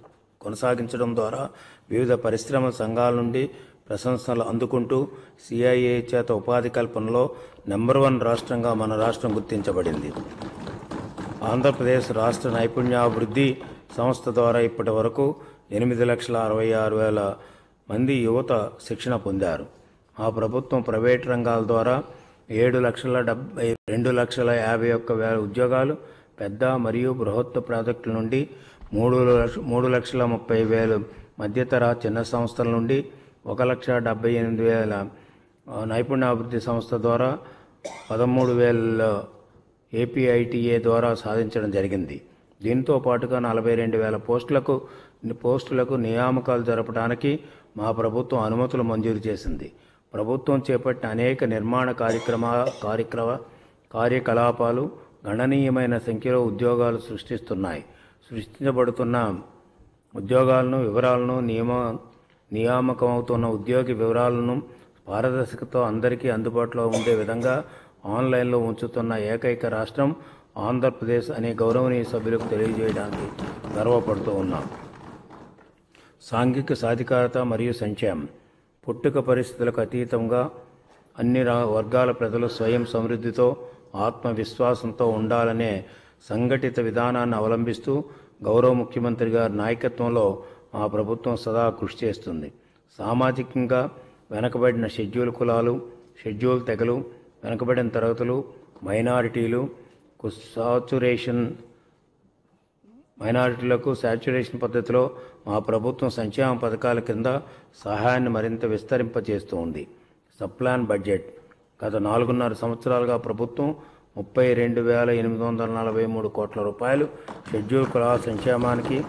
కొనసాగించడం ద్వారా వివిధ పరిశ్రమ సంఘాల నుండి ప్రశంసలు అందుకుంటూ సిఐఏ చేత ఉపాధి కల్పనలో నెంబర్ వన్ రాష్ట్రంగా మన రాష్ట్రం గుర్తించబడింది ఆంధ్రప్రదేశ్ రాష్ట్ర నైపుణ్యాభివృద్ధి సంస్థ ద్వారా ఇప్పటి వరకు ఎనిమిది లక్షల అరవై ఆరు వేల మంది యువత శిక్షణ పొందారు ఆ ప్రభుత్వం ప్రైవేట్ రంగాల ద్వారా ఏడు లక్షల డెబ్బై రెండు లక్షల యాభై ఒక్క వేల ఉద్యోగాలు పెద్ద మరియు బృహత్ ప్రాజెక్టుల నుండి మూడు లక్ష మూడు లక్షల ముప్పై వేలు మధ్యతర చిన్న సంస్థల నుండి ఒక లక్ష డెబ్బై ఎనిమిది వేల ఆ, నైపుణ్యాభివృద్ధి సంస్థ ద్వారా పదమూడు వేల ఏపీఐటీఏ ద్వారా సాధించడం జరిగింది దీంతో పాటుగా నలభై రెండు వేల పోస్టులకు పోస్టులకు నియామకాలు జరపడానికి మా ప్రభుత్వం అనుమతులు మంజూరు చేసింది ప్రభుత్వం చేపట్టిన అనేక నిర్మాణ కార్యక్రమ కార్యక్రమ కార్యకలాపాలు గణనీయమైన సంఖ్యలో ఉద్యోగాలు సృష్టిస్తున్నాయి సృష్టించబడుతున్న ఉద్యోగాలను వివరాలను నియమ నియామకమవుతున్న ఉద్యోగి వివరాలను పారదర్శకతో అందరికీ అందుబాటులో ఉండే విధంగా ఆన్లైన్లో ఉంచుతున్న ఏకైక రాష్ట్రం ఆంధ్రప్రదేశ్ అనే గౌరవనీయ సభ్యులకు తెలియజేయడానికి గర్వపడుతూ ఉన్నాం సాంఘిక సాధికారత మరియు సంక్షేమం పుట్టుక పరిస్థితులకు అతీతంగా అన్ని రా- వర్గాల ప్రజలు స్వయం సమృద్ధితో ఆత్మవిశ్వాసంతో ఉండాలనే సంఘటిత విధానాన్ని అవలంబిస్తూ గౌరవ ముఖ్యమంత్రి గారి నాయకత్వంలో మా ప్రభుత్వం సదా కృషి చేస్తుంది సామాజికంగా వెనకబడిన షెడ్యూల్ కులాలు షెడ్యూల్ తెగలు వెనకబడిన తరగతులు మైనారిటీలు కు సాచురేషన్ మైనారిటీలకు శాచ్యురేషన్ పద్ధతిలో మా ప్రభుత్వం సంక్షేమ పథకాల కింద సహాయాన్ని మరింత విస్తరింపజేస్తూ ఉంది సప్లాన్ బడ్జెట్ గత నాలుగున్నర సంవత్సరాలుగా ప్రభుత్వం ముప్పై రెండు వేల ఎనిమిది వందల నలభై మూడు కోట్ల రూపాయలు షెడ్యూల్ కులాల సంక్షేమానికి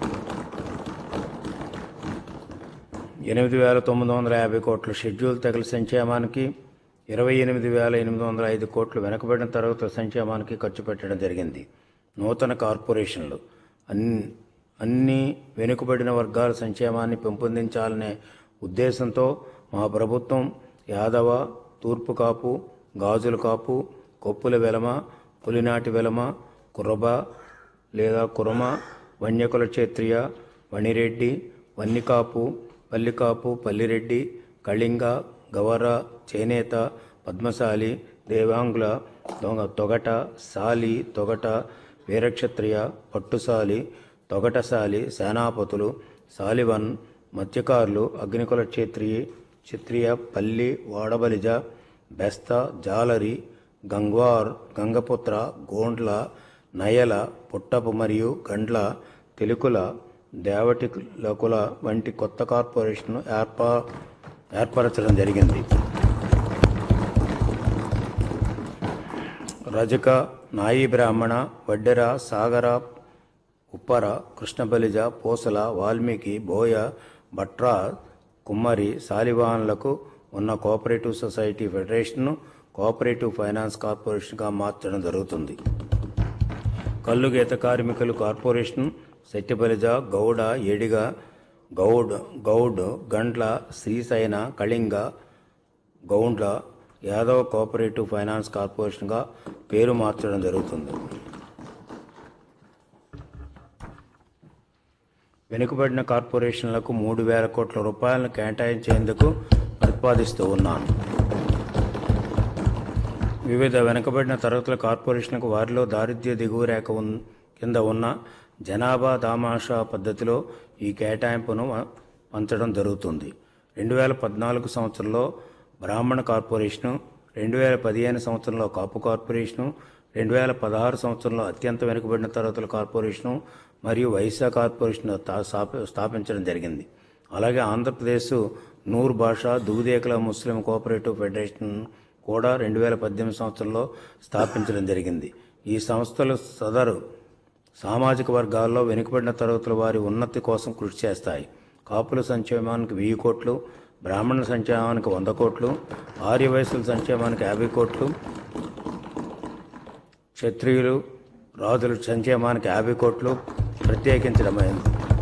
ఎనిమిది వేల తొమ్మిది వందల యాభై కోట్ల షెడ్యూల్ తెగల సంక్షేమానికి ఇరవై ఎనిమిది వేల ఎనిమిది వందల ఐదు కోట్లు వెనుకబడిన తరగతుల సంక్షేమానికి ఖర్చు పెట్టడం జరిగింది నూతన కార్పొరేషన్లు అన్ని అన్ని వెనుకబడిన వర్గాల సంక్షేమాన్ని పెంపొందించాలనే ఉద్దేశంతో మా ప్రభుత్వం యాదవ తూర్పు కాపు గాజుల కాపు కొప్పుల వెలమ పులినాటి వెలమ కుర్రబ లేదా కురమ వన్యకుల క్షేత్రియ వణిరెడ్డి వన్నికాపు పల్లికాపు పల్లిరెడ్డి కళింగ గవర చేనేత పద్మశాలి దేవాంగుల దొంగ తొగట సాలి తొగట వీరక్షత్రియ పట్టుసాలి తొగటసాలి సేనాపతులు సాలివన్ మత్స్యకారులు అగ్నికుల క్షేత్రియ క్షత్రియ పల్లి వాడబలిజ బెస్త జాలరి గంగ్వార్ గంగపుత్ర గోండ్ల నయల పుట్టపు మరియు గండ్ల తెలుకుల దేవటికుల వంటి కొత్త కార్పొరేషన్ ఏర్పా ఏర్పరచడం జరిగింది రజక నాయి బ్రాహ్మణ వడ్డెర సాగర ఉప్పర కృష్ణబలిజ పూసల వాల్మీకి బోయ భట్రా కుమ్మరి సాలివాన్లకు ఉన్న కోఆపరేటివ్ సొసైటీ ఫెడరేషన్ను కోఆపరేటివ్ ఫైనాన్స్ కార్పొరేషన్గా మార్చడం జరుగుతుంది కల్లు గీత కార్మికులు కార్పొరేషన్ సెట్టిబలిజ గౌడ ఏడిగ గౌడ్ గౌడ్ గండ్ల శ్రీశైన కళింగ గౌండ్ల యాదవ్ కోఆపరేటివ్ ఫైనాన్స్ కార్పొరేషన్గా పేరు మార్చడం జరుగుతుంది వెనుకబడిన కార్పొరేషన్లకు మూడు వేల కోట్ల రూపాయలను కేటాయించేందుకు ప్రతిపాదిస్తూ ఉన్నాను వివిధ వెనుకబడిన తరగతుల కార్పొరేషన్లకు వారిలో దారిద్ర్య దిగువ రేఖ ఉన్ కింద ఉన్న జనాభా దామాషా పద్ధతిలో ఈ కేటాయింపును వ- పంచడం జరుగుతుంది రెండు వేల పద్నాలుగు సంవత్సరంలో బ్రాహ్మణ కార్పొరేషను రెండు వేల పదిహేను సంవత్సరంలో కాపు కార్పొరేషను రెండు వేల పదహారు సంవత్సరంలో అత్యంత వెనుకబడిన తరగతుల కార్పొరేషను మరియు వైశ్య కార్పొరేషన్ తా- స్థాప- స్థాపించడం జరిగింది అలాగే ఆంధ్రప్రదేశ్ నూర్ భాషా దూదేకల ముస్లిం కోఆపరేటివ్ ఫెడరేషన్ కూడా రెండు వేల పద్దెనిమిది సంవత్సరంలో స్థాపించడం జరిగింది ఈ సంస్థలు సదరు సామాజిక వర్గాల్లో వెనుకబడిన తరగతుల వారి ఉన్నతి కోసం కృషి చేస్తాయి కాపుల సంక్షేమానికి వెయ్యి కోట్లు బ్రాహ్మణుల సంక్షేమానికి వంద కోట్లు ఆర్యవయసుల సంక్షేమానికి యాభై కోట్లు క్షత్రియులు రాజుల సంక్షేమానికి యాభై కోట్లు ప్రత్యేకించడమైంది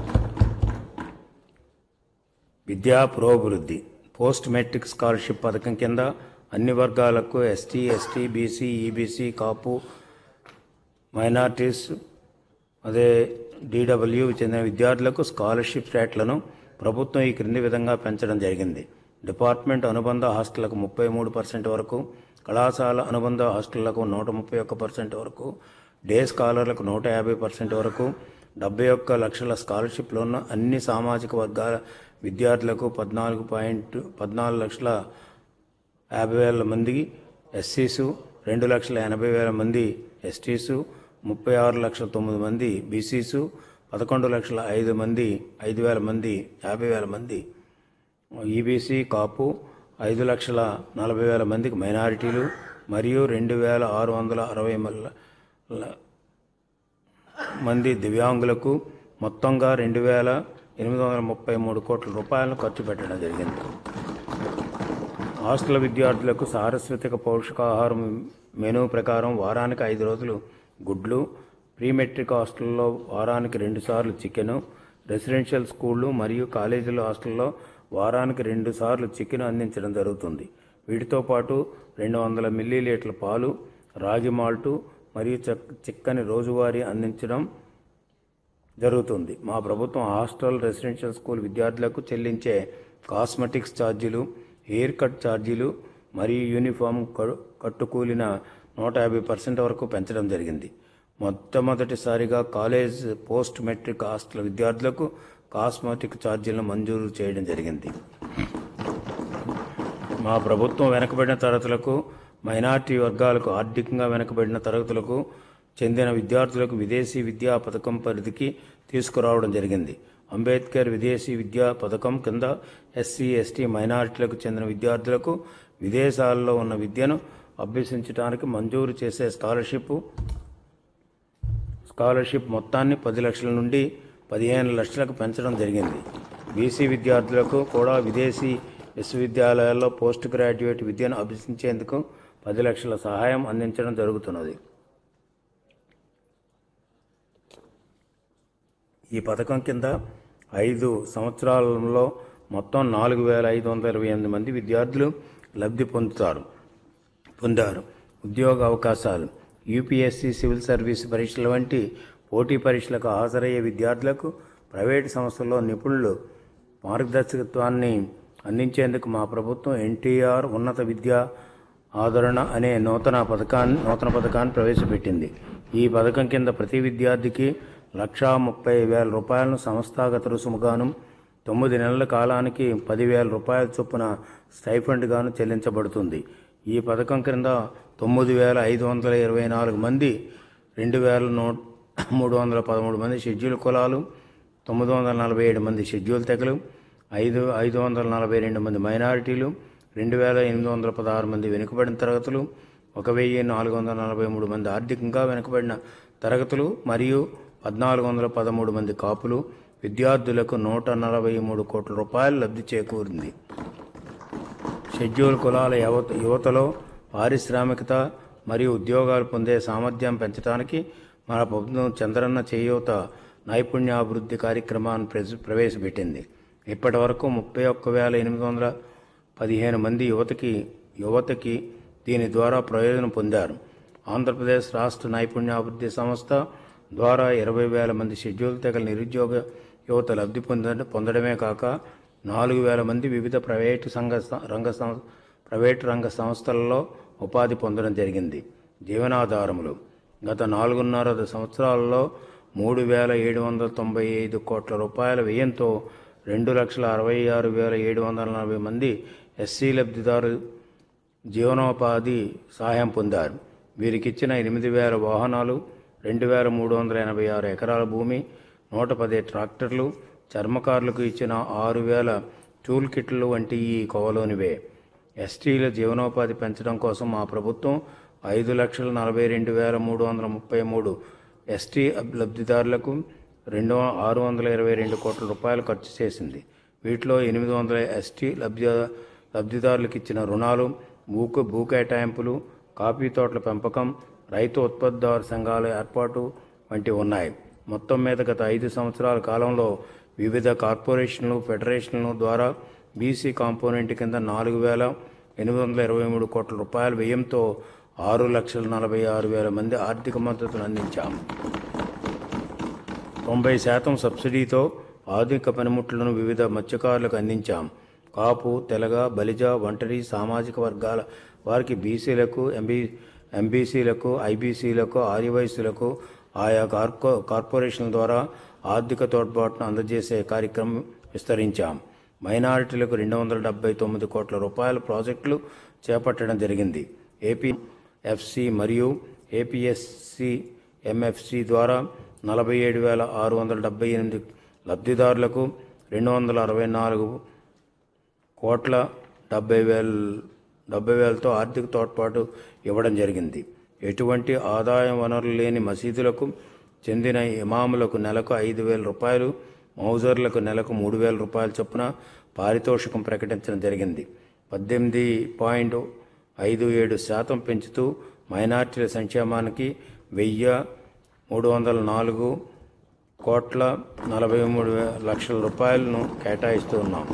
విద్యా పురోభివృద్ధి పోస్ట్ మెట్రిక్ స్కాలర్షిప్ పథకం కింద అన్ని వర్గాలకు ఎస్టీ ఎస్టీ బీసీ ఈబీసీ కాపు మైనార్టీస్ అదే డిడబ్ల్యూ చెందిన విద్యార్థులకు స్కాలర్షిప్ రేట్లను ప్రభుత్వం ఈ క్రింది విధంగా పెంచడం జరిగింది డిపార్ట్మెంట్ అనుబంధ హాస్టళ్లకు ముప్పై మూడు పర్సెంట్ వరకు కళాశాల అనుబంధ హాస్టళ్లకు నూట ముప్పై ఒక్క పర్సెంట్ వరకు డే స్కాలర్లకు నూట యాభై పర్సెంట్ వరకు డెబ్బై ఒక్క లక్షల స్కాలర్షిప్లు ఉన్న అన్ని సామాజిక వర్గాల విద్యార్థులకు పద్నాలుగు పాయింట్ పద్నాలుగు లక్షల యాభై వేల మంది ఎస్సీసు రెండు లక్షల ఎనభై వేల మంది ఎస్టీసు ముప్పై ఆరు లక్షల తొమ్మిది మంది బీసీసు పదకొండు లక్షల ఐదు మంది ఐదు వేల మంది యాభై వేల మంది ఈబీసీ కాపు ఐదు లక్షల నలభై వేల మందికి మైనారిటీలు మరియు రెండు వేల ఆరు వందల అరవై మల్ల మంది దివ్యాంగులకు మొత్తంగా రెండు వేల ఎనిమిది వందల ముప్పై మూడు కోట్ల రూపాయలను ఖర్చు పెట్టడం జరిగింది హాస్టల్ విద్యార్థులకు సారస్వతిక పౌష్టికాహారం మెనూ ప్రకారం వారానికి ఐదు రోజులు గుడ్లు ప్రీ మెట్రిక్ హాస్టల్లో వారానికి రెండుసార్లు చికెను రెసిడెన్షియల్ స్కూళ్ళు మరియు కాలేజీల హాస్టల్లో వారానికి రెండు సార్లు చికెన్ అందించడం జరుగుతుంది వీటితో పాటు రెండు వందల మిల్లీలీటర్ల పాలు రాగి మాల్టు మరియు చక్ చిక్కని రోజువారీ అందించడం జరుగుతుంది మా ప్రభుత్వం హాస్టల్ రెసిడెన్షియల్ స్కూల్ విద్యార్థులకు చెల్లించే కాస్మెటిక్స్ ఛార్జీలు హెయిర్ కట్ ఛార్జీలు మరియు యూనిఫామ్ క- కట్టుకూలిన నూట యాభై పర్సెంట్ వరకు పెంచడం జరిగింది మొట్టమొదటిసారిగా కాలేజ్ పోస్ట్ మెట్రిక్ హాస్టల్ విద్యార్థులకు కాస్మెటిక్ ఛార్జీలను మంజూరు చేయడం జరిగింది మా ప్రభుత్వం వెనుకబడిన తరగతులకు మైనార్టీ వర్గాలకు ఆర్థికంగా వెనుకబడిన తరగతులకు చెందిన విద్యార్థులకు విదేశీ విద్యా పథకం పరిధికి తీసుకురావడం జరిగింది అంబేద్కర్ విదేశీ విద్యా పథకం కింద ఎస్సీ ఎస్టీ మైనారిటీలకు చెందిన విద్యార్థులకు విదేశాల్లో ఉన్న విద్యను అభ్యసించడానికి మంజూరు చేసే స్కాలర్షిప్ స్కాలర్షిప్ మొత్తాన్ని పది లక్షల నుండి పదిహేను లక్షలకు పెంచడం జరిగింది బీసీ విద్యార్థులకు కూడా విదేశీ విశ్వవిద్యాలయాల్లో పోస్ట్ గ్రాడ్యుయేట్ విద్యను అభ్యసించేందుకు పది లక్షల సహాయం అందించడం జరుగుతున్నది ఈ పథకం కింద ఐదు సంవత్సరాలలో మొత్తం నాలుగు వేల ఐదు వందల ఇరవై ఎనిమిది మంది విద్యార్థులు లబ్ధి పొందుతారు పొందారు ఉద్యోగ అవకాశాలు యూపీఎస్సీ సివిల్ సర్వీస్ పరీక్షల వంటి పోటీ పరీక్షలకు హాజరయ్యే విద్యార్థులకు ప్రైవేటు సంస్థల్లో నిపుణులు మార్గదర్శకత్వాన్ని అందించేందుకు మా ప్రభుత్వం ఎన్టీఆర్ ఉన్నత విద్యా ఆదరణ అనే నూతన పథకాన్ని నూతన పథకాన్ని ప్రవేశపెట్టింది ఈ పథకం కింద ప్రతి విద్యార్థికి లక్షా ముప్పై వేల రూపాయలను సంస్థాగత రుసుముగాను తొమ్మిది నెలల కాలానికి పదివేల రూపాయల చొప్పున స్టైఫండ్ గాను చెల్లించబడుతుంది ఈ పథకం క్రింద తొమ్మిది వేల ఐదు వందల ఇరవై నాలుగు మంది రెండు వేల నూ మూడు వందల పదమూడు మంది షెడ్యూల్ కులాలు తొమ్మిది వందల నలభై ఏడు మంది షెడ్యూల్ తెగలు ఐదు ఐదు వందల నలభై రెండు మంది మైనారిటీలు రెండు వేల ఎనిమిది వందల పదహారు మంది వెనుకబడిన తరగతులు ఒక వెయ్యి నాలుగు వందల నలభై మూడు మంది ఆర్థికంగా వెనుకబడిన తరగతులు మరియు పద్నాలుగు వందల పదమూడు మంది కాపులు విద్యార్థులకు నూట నలభై మూడు కోట్ల రూపాయలు లబ్ధి చేకూరింది షెడ్యూల్ కులాల యువత యువతలో పారిశ్రామికత మరియు ఉద్యోగాలు పొందే సామర్థ్యం పెంచడానికి మన ప్రభుత్వం చంద్రన్న చేయూత నైపుణ్యాభివృద్ధి కార్యక్రమాన్ని ప్రజ- ప్రవేశపెట్టింది ఇప్పటి వరకు ముప్పై ఒక్క వేల ఎనిమిది వందల పదిహేను మంది యువతకి యువతకి దీని ద్వారా ప్రయోజనం పొందారు ఆంధ్రప్రదేశ్ రాష్ట్ర నైపుణ్యాభివృద్ధి సంస్థ ద్వారా ఇరవై వేల మంది షెడ్యూల్ తెగల నిరుద్యోగ యువత లబ్ధి పొంద పొందడమే కాక నాలుగు వేల మంది వివిధ ప్రైవేటు సంఘ స- రంగ సం- ప్రైవేటు రంగ సంస్థలలో ఉపాధి పొందడం జరిగింది జీవనాధారములు గత నాలుగున్నర సంవత్సరాలలో మూడు వేల ఏడు వందల తొంభై ఐదు కోట్ల రూపాయల వ్యయంతో రెండు లక్షల అరవై ఆరు వేల ఏడు వందల నలభై మంది ఎస్సీ లబ్ధిదారు జీవనోపాధి సహాయం పొందారు వీరికి ఇచ్చిన ఎనిమిది వేల వాహనాలు రెండు వేల మూడు వందల ఎనభై ఆరు ఎకరాల భూమి నూట పది ట్రాక్టర్లు చర్మకారులకు ఇచ్చిన ఆరు వేల టూల్ కిట్లు వంటి ఈ కోవలోనివే ఎస్టీల జీవనోపాధి పెంచడం కోసం మా ప్రభుత్వం ఐదు లక్షల నలభై రెండు వేల మూడు వందల ముప్పై మూడు ఎస్టీ లబ్ధిదారులకు రెండు ఆరు వందల ఇరవై రెండు కోట్ల రూపాయలు ఖర్చు చేసింది వీటిలో ఎనిమిది వందల ఎస్టీ లబ్ధి లబ్ధిదారులకు ఇచ్చిన రుణాలు భూకు భూ కేటాయింపులు కాఫీ తోటల పెంపకం రైతు ఉత్పత్తిదారు సంఘాల ఏర్పాటు వంటివి ఉన్నాయి మొత్తం మీద గత ఐదు సంవత్సరాల కాలంలో వివిధ కార్పొరేషన్లు ఫెడరేషన్ల ద్వారా బీసీ కాంపోనెంట్ కింద నాలుగు వేల ఎనిమిది వందల ఇరవై మూడు కోట్ల రూపాయల వ్యయంతో ఆరు లక్షల నలభై ఆరు వేల మంది ఆర్థిక మద్దతును అందించాము తొంభై శాతం సబ్సిడీతో ఆధునిక పనిముట్లను వివిధ మత్స్యకారులకు అందించాం కాపు తెలగ బలిజ ఒంటరి సామాజిక వర్గాల వారికి బీసీలకు ఎంబీ ఎంబీసీలకు ఐబీసీలకు ఆదివాసీలకు ఆయా కార్పొ కార్పొరేషన్ల ద్వారా ఆర్థిక తోడ్పాటును అందజేసే కార్యక్రమం విస్తరించాం మైనారిటీలకు రెండు వందల డెబ్బై తొమ్మిది కోట్ల రూపాయల ప్రాజెక్టులు చేపట్టడం జరిగింది ఏపీ ఎఫ్సి మరియు ఏపీఎస్సి ఎంఎఫ్సి ద్వారా నలభై ఏడు వేల ఆరు వందల డెబ్బై ఎనిమిది లబ్ధిదారులకు రెండు వందల అరవై నాలుగు కోట్ల డెబ్బై వేల డెబ్బై వేలతో ఆర్థిక తోడ్పాటు ఇవ్వడం జరిగింది ఎటువంటి ఆదాయ వనరులు లేని మసీదులకు చెందిన ఇమాములకు నెలకు ఐదు వేల రూపాయలు మౌజర్లకు నెలకు మూడు వేల రూపాయల చొప్పున పారితోషికం ప్రకటించడం జరిగింది పద్దెనిమిది పాయింట్ ఐదు ఏడు శాతం పెంచుతూ మైనార్టీల సంక్షేమానికి వెయ్యి మూడు వందల నాలుగు కోట్ల నలభై మూడు వే- లక్షల రూపాయలను కేటాయిస్తూ ఉన్నాం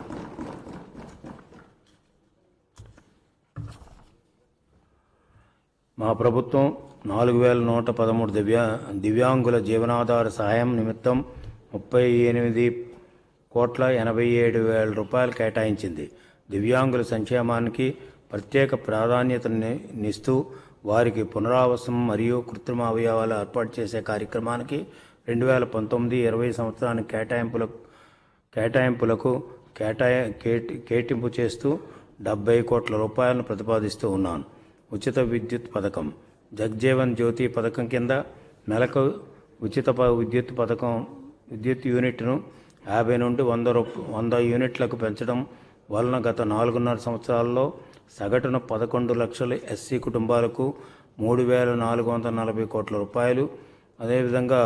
మా ప్రభుత్వం నాలుగు వేల నూట పదమూడు దివ్యా దివ్యాంగుల జీవనాధార సహాయం నిమిత్తం ముప్పై ఎనిమిది కోట్ల ఎనభై ఏడు వేల రూపాయలు కేటాయించింది దివ్యాంగుల సంక్షేమానికి ప్రత్యేక ప్రాధాన్యతనిస్తూ వారికి పునరావాసం మరియు కృత్రిమ అవయవాలు ఏర్పాటు చేసే కార్యక్రమానికి రెండు వేల పంతొమ్మిది ఇరవై సంవత్సరానికి కేటాయింపులకు కేటాయింపులకు కేటాయ కేటి కేటింపు చేస్తూ డెబ్బై కోట్ల రూపాయలను ప్రతిపాదిస్తూ ఉన్నాను ఉచిత విద్యుత్ పథకం జగ్జీవన్ జ్యోతి పథకం కింద నెలకు ఉచిత ప- విద్యుత్ పథకం విద్యుత్ యూనిట్ను యాభై నుండి వంద రూప వంద యూనిట్లకు పెంచడం వలన గత నాలుగున్నర సంవత్సరాల్లో సగటున పదకొండు లక్షల ఎస్సీ కుటుంబాలకు మూడు వేల నాలుగు వందల నలభై కోట్ల రూపాయలు అదేవిధంగా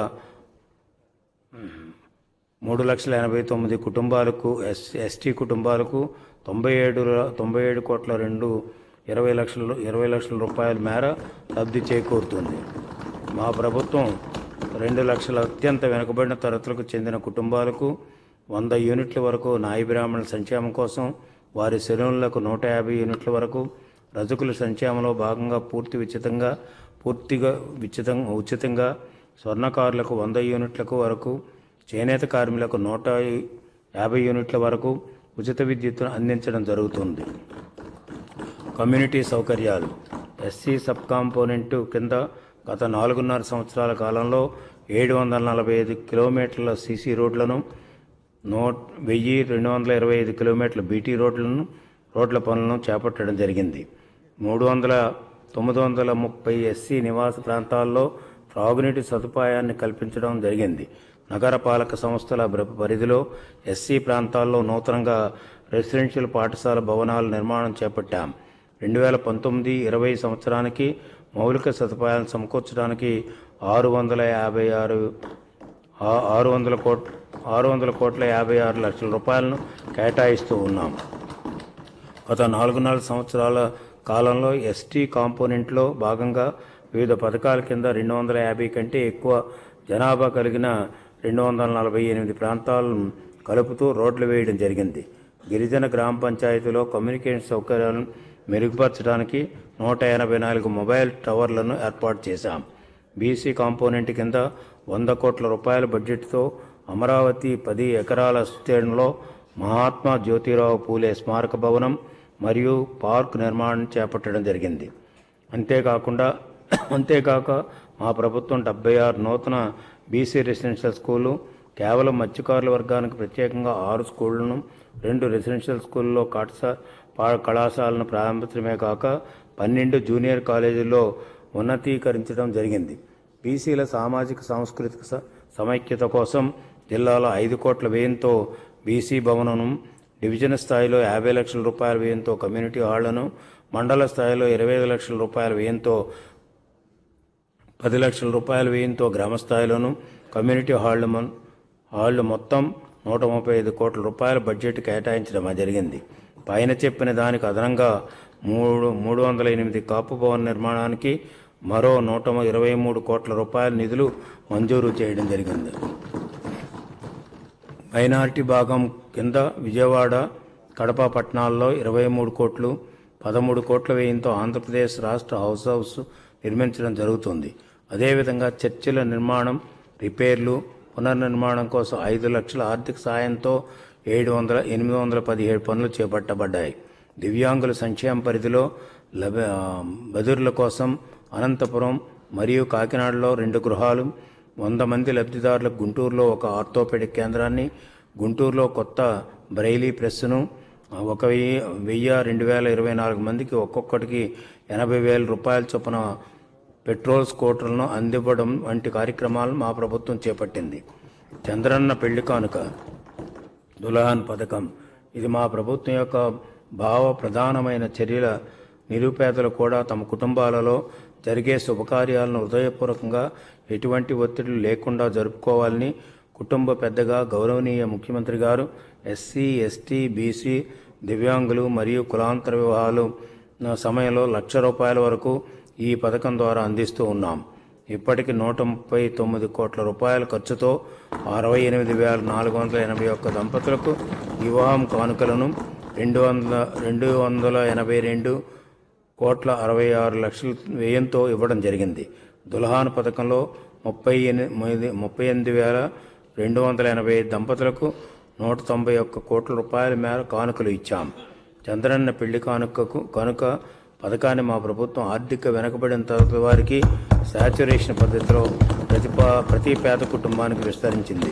మూడు లక్షల ఎనభై తొమ్మిది కుటుంబాలకు ఎస్ ఎస్టీ కుటుంబాలకు తొంభై ఏడు ర- తొంభై ఏడు కోట్ల రెండు ఇరవై లక్షల ఇరవై లక్షల రూపాయల మేర లబ్ధి చేకూరుతుంది మా ప్రభుత్వం రెండు లక్షల అత్యంత వెనుకబడిన తరగతులకు చెందిన కుటుంబాలకు వంద యూనిట్ల వరకు నాయ బ్రాహ్మణుల సంక్షేమం కోసం వారి సెలవులకు నూట యాభై యూనిట్ల వరకు రజకుల సంక్షేమంలో భాగంగా పూర్తి ఉచితంగా పూర్తిగా ఉచితంగా ఉచితంగా స్వర్ణకారులకు వంద యూనిట్లకు వరకు చేనేత కార్మికులకు నూట యాభై యూనిట్ల వరకు ఉచిత విద్యుత్తును అందించడం జరుగుతుంది కమ్యూనిటీ సౌకర్యాలు ఎస్సీ సబ్ కాంపోనెంట్ కింద గత నాలుగున్నర సంవత్సరాల కాలంలో ఏడు వందల నలభై ఐదు కిలోమీటర్ల సీసీ రోడ్లను నూట వెయ్యి రెండు వందల ఇరవై ఐదు కిలోమీటర్ల బీటీ రోడ్లను రోడ్ల పనులను చేపట్టడం జరిగింది మూడు వందల తొమ్మిది వందల ముప్పై ఎస్సీ నివాస ప్రాంతాల్లో త్రాగునీటి సదుపాయాన్ని కల్పించడం జరిగింది నగర పాలక సంస్థల బ్ర- పరిధిలో ఎస్సీ ప్రాంతాల్లో నూతనంగా రెసిడెన్షియల్ పాఠశాల భవనాల నిర్మాణం చేపట్టాం రెండు వేల పంతొమ్మిది ఇరవై సంవత్సరానికి మౌలిక సదుపాయాలను సమకూర్చడానికి ఆరు వందల యాభై ఆరు ఆ- ఆరు వందల కోట్ ఆరు వందల కోట్ల యాభై ఆరు లక్షల రూపాయలను కేటాయిస్తూ ఉన్నాం గత నాలుగున్నర సంవత్సరాల కాలంలో ఎస్టీ కాంపోనెంట్లో భాగంగా వివిధ పథకాల కింద రెండు వందల యాభై కంటే ఎక్కువ జనాభా కలిగిన రెండు వందల నలభై ఎనిమిది ప్రాంతాలను కలుపుతూ రోడ్లు వేయడం జరిగింది గిరిజన గ్రామ పంచాయతీలో కమ్యూనికేషన్ సౌకర్యాలను మెరుగుపరచడానికి నూట ఎనభై నాలుగు మొబైల్ టవర్లను ఏర్పాటు చేశాం బీసీ కాంపోనెంట్ కింద వంద కోట్ల రూపాయల బడ్జెట్తో అమరావతి పది ఎకరాల విస్తీర్ణంలో మహాత్మా జ్యోతిరావు పూలే స్మారక భవనం మరియు పార్క్ నిర్మాణం చేపట్టడం జరిగింది అంతేకాకుండా అంతేకాక మా ప్రభుత్వం డెబ్బై ఆరు నూతన బీసీ రెసిడెన్షియల్ స్కూళ్ళు కేవలం మత్స్యకారుల వర్గానికి ప్రత్యేకంగా ఆరు స్కూళ్లను రెండు రెసిడెన్షియల్ స్కూల్లో పాఠశా పా- కళాశాలను ప్రారంభించడమే కాక పన్నెండు జూనియర్ కాలేజీల్లో ఉన్నతీకరించడం జరిగింది బీసీల సామాజిక సాంస్కృతిక స- సమైక్యత కోసం జిల్లాలో ఐదు కోట్ల వ్యయంతో బీసీ భవనం డివిజన్ స్థాయిలో యాభై లక్షల రూపాయల వ్యయంతో కమ్యూనిటీ హాళ్లను మండల స్థాయిలో ఇరవై ఐదు లక్షల రూపాయల వ్యయంతో పది లక్షల రూపాయల వ్యయంతో గ్రామ స్థాయిలోను కమ్యూనిటీ హాళ్ళు మొ- హాళ్ళు మొత్తం నూట ముప్పై ఐదు కోట్ల రూపాయల బడ్జెట్ కేటాయించడం జరిగింది పైన చెప్పిన దానికి అదనంగా మూడు మూడు వందల ఎనిమిది కాపు భవన్ నిర్మాణానికి మరో నూట ఇరవై మూడు కోట్ల రూపాయల నిధులు మంజూరు చేయడం జరిగింది మైనారిటీ భాగం కింద విజయవాడ కడప పట్టణాల్లో ఇరవై మూడు కోట్లు పదమూడు కోట్ల వ్యయంతో ఆంధ్రప్రదేశ్ రాష్ట్ర హౌస్ హౌస్ నిర్మించడం జరుగుతుంది అదేవిధంగా చర్చిల నిర్మాణం రిపేర్లు పునర్నిర్మాణం కోసం ఐదు లక్షల ఆర్థిక సాయంతో ఏడు వందల ఎనిమిది వందల పదిహేడు పనులు చేపట్టబడ్డాయి దివ్యాంగుల సంక్షేమ పరిధిలో లభ బదురుల కోసం అనంతపురం మరియు కాకినాడలో రెండు గృహాలు వంద మంది లబ్ధిదారులకు గుంటూరులో ఒక ఆర్థోపెడిక్ కేంద్రాన్ని గుంటూరులో కొత్త బ్రైలీ ప్రెస్ను ఒక వెయ్యి వెయ్యి రెండు వేల ఇరవై నాలుగు మందికి ఒక్కొక్కటికి ఎనభై వేల రూపాయల చొప్పున పెట్రోల్ స్కూటర్లను అందివ్వడం వంటి కార్యక్రమాలను మా ప్రభుత్వం చేపట్టింది చంద్రన్న పెళ్లి కానుక దుల్హన్ పథకం ఇది మా ప్రభుత్వం యొక్క భావ ప్రధానమైన చర్యల నిరుపేదలు కూడా తమ కుటుంబాలలో జరిగే శుభకార్యాలను హృదయపూర్వకంగా ఎటువంటి ఒత్తిడులు లేకుండా జరుపుకోవాలని కుటుంబ పెద్దగా గౌరవనీయ ముఖ్యమంత్రి గారు ఎస్సీ ఎస్టీ బీసీ దివ్యాంగులు మరియు కులాంతర వివాహాలు సమయంలో లక్ష రూపాయల వరకు ఈ పథకం ద్వారా అందిస్తూ ఉన్నాం ఇప్పటికి నూట ముప్పై తొమ్మిది కోట్ల రూపాయల ఖర్చుతో అరవై ఎనిమిది వేల నాలుగు వందల ఎనభై ఒక్క దంపతులకు వివాహం కానుకలను రెండు వందల రెండు వందల ఎనభై రెండు కోట్ల అరవై ఆరు లక్షల వ్యయంతో ఇవ్వడం జరిగింది దుల్హాన్ పథకంలో ముప్పై ఎనిమిది ముప్పై ఎనిమిది వేల రెండు వందల ఎనభై దంపతులకు నూట తొంభై ఒక్క కోట్ల రూపాయల మేర కానుకలు ఇచ్చాం చంద్రన్న పెళ్లి కానుకకు కనుక పథకాన్ని మా ప్రభుత్వం ఆర్థిక వెనుకబడిన తరగతి వారికి శాచురేషన్ పద్ధతిలో ప్రతి పా- ప్రతి పేద కుటుంబానికి విస్తరించింది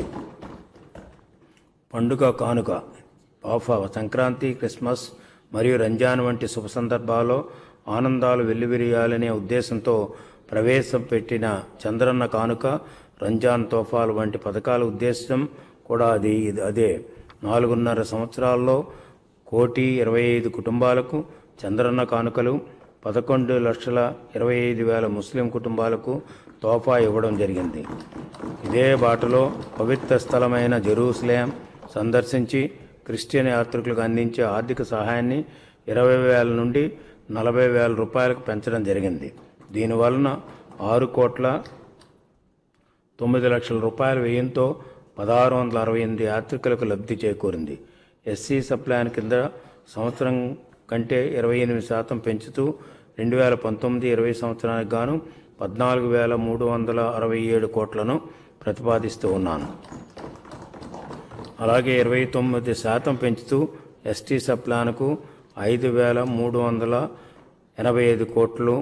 పండుగ కానుక ఆఫ్ సంక్రాంతి క్రిస్మస్ మరియు రంజాన్ వంటి శుభ సందర్భాల్లో ఆనందాలు వెల్లివిరియాలనే ఉద్దేశంతో ప్రవేశపెట్టిన చంద్రన్న కానుక రంజాన్ తోఫాలు వంటి పథకాల ఉద్దేశం కూడా అది ఇది- అదే నాలుగున్నర సంవత్సరాల్లో కోటి ఇరవై ఐదు కుటుంబాలకు చంద్రన్న కానుకలు పదకొండు లక్షల ఇరవై ఐదు వేల ముస్లిం కుటుంబాలకు తోఫా ఇవ్వడం జరిగింది ఇదే బాటలో పవిత్ర స్థలమైన జెరూసలేం సందర్శించి క్రిస్టియన్ యాత్రికులకు అందించే ఆర్థిక సహాయాన్ని ఇరవై వేల నుండి నలభై వేల రూపాయలకు పెంచడం జరిగింది దీనివలన ఆరు కోట్ల తొమ్మిది లక్షల రూపాయల వ్యయంతో పదహారు వందల అరవై ఎనిమిది యాత్రికులకు లబ్ధి చేకూరింది ఎస్సీ సప్లాన్ కింద సంవత్సరం కంటే ఇరవై ఎనిమిది శాతం పెంచుతూ రెండు వేల పంతొమ్మిది ఇరవై సంవత్సరానికి గాను పద్నాలుగు వేల మూడు వందల అరవై ఏడు కోట్లను ప్రతిపాదిస్తూ ఉన్నాను అలాగే ఇరవై తొమ్మిది శాతం పెంచుతూ ఎస్టీ సప్లాన్కు ఐదు వేల మూడు వందల ఎనభై ఐదు కోట్లు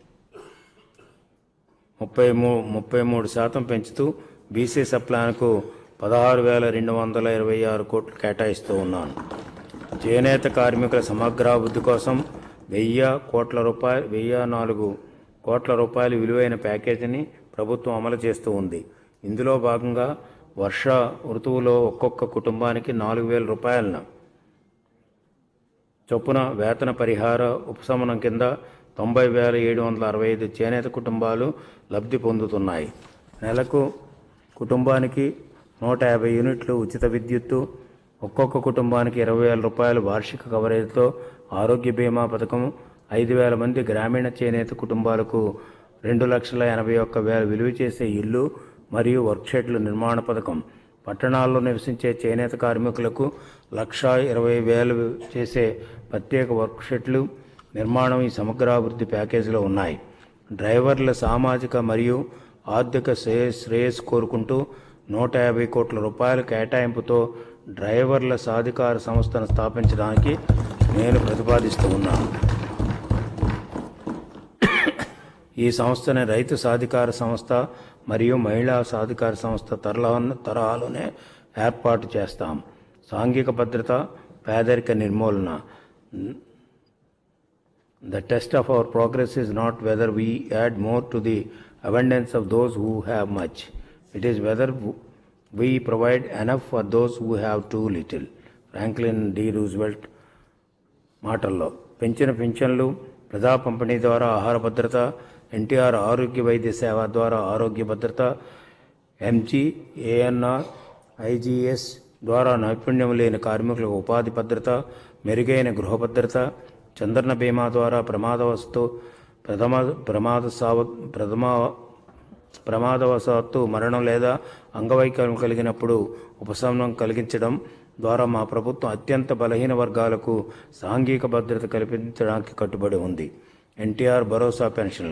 ముప్పై మూ ముప్పై మూడు శాతం పెంచుతూ బీసీ సప్లాన్కు పదహారు వేల రెండు వందల ఇరవై ఆరు కోట్లు కేటాయిస్తూ ఉన్నాను చేనేత కార్మికుల సమగ్రాభివృద్ధి కోసం వెయ్యి కోట్ల రూపాయలు వెయ్యి నాలుగు కోట్ల రూపాయల విలువైన ప్యాకేజీని ప్రభుత్వం అమలు చేస్తూ ఉంది ఇందులో భాగంగా వర్ష ఋతువులో ఒక్కొక్క కుటుంబానికి నాలుగు వేల రూపాయలను చొప్పున వేతన పరిహార ఉపశమనం కింద తొంభై వేల ఏడు వందల అరవై ఐదు చేనేత కుటుంబాలు లబ్ధి పొందుతున్నాయి నెలకు కుటుంబానికి నూట యాభై యూనిట్లు ఉచిత విద్యుత్తు ఒక్కొక్క కుటుంబానికి ఇరవై వేల రూపాయలు వార్షిక కవరేజ్తో ఆరోగ్య బీమా పథకం ఐదు వేల మంది గ్రామీణ చేనేత కుటుంబాలకు రెండు లక్షల ఎనభై ఒక్క వేల విలువ చేసే ఇల్లు మరియు వర్క్షెడ్ల నిర్మాణ పథకం పట్టణాల్లో నివసించే చేనేత కార్మికులకు లక్ష ఇరవై వేలు చేసే ప్రత్యేక వర్క్షెట్లు నిర్మాణం ఈ సమగ్రాభివృద్ధి ప్యాకేజీలో ఉన్నాయి డ్రైవర్ల సామాజిక మరియు ఆర్థిక శ్రేయస్ శ్రేయస్ కోరుకుంటూ నూట యాభై కోట్ల రూపాయల కేటాయింపుతో డ్రైవర్ల సాధికార సంస్థను స్థాపించడానికి నేను ప్రతిపాదిస్తూ ఉన్నాను ఈ సంస్థని రైతు సాధికార సంస్థ మరియు మహిళా సాధికార సంస్థ తరహా తరహాలోనే ఏర్పాటు చేస్తాం సాంఘిక భద్రత పేదరిక నిర్మూలన The test of our progress is not whether we add more to the abundance of those who have much. It is whether we provide enough for those who have too little. Franklin D. Roosevelt మాటల్లో పెంచిన పింఛన్లు ప్రజా పంపిణీ ద్వారా ఆహార భద్రత ఎన్టీఆర్ ఆరోగ్య వైద్య సేవ ద్వారా ఆరోగ్య భద్రత ఎంజీ ఏఎన్ఆర్ ఐజీఎస్ ద్వారా నైపుణ్యం లేని కార్మికులకు ఉపాధి భద్రత మెరుగైన గృహ భద్రత చంద్రన బీమా ద్వారా ప్రమాదవస్తు ప్రథమ ప్రమాద సావ ప్రథమ ప్రమాదవశాత్తు మరణం లేదా అంగవైకల్యం కలిగినప్పుడు ఉపశమనం కలిగించడం ద్వారా మా ప్రభుత్వం అత్యంత బలహీన వర్గాలకు సాంఘిక భద్రత కల్పించడానికి కట్టుబడి ఉంది ఎన్టీఆర్ భరోసా పెన్షన్లు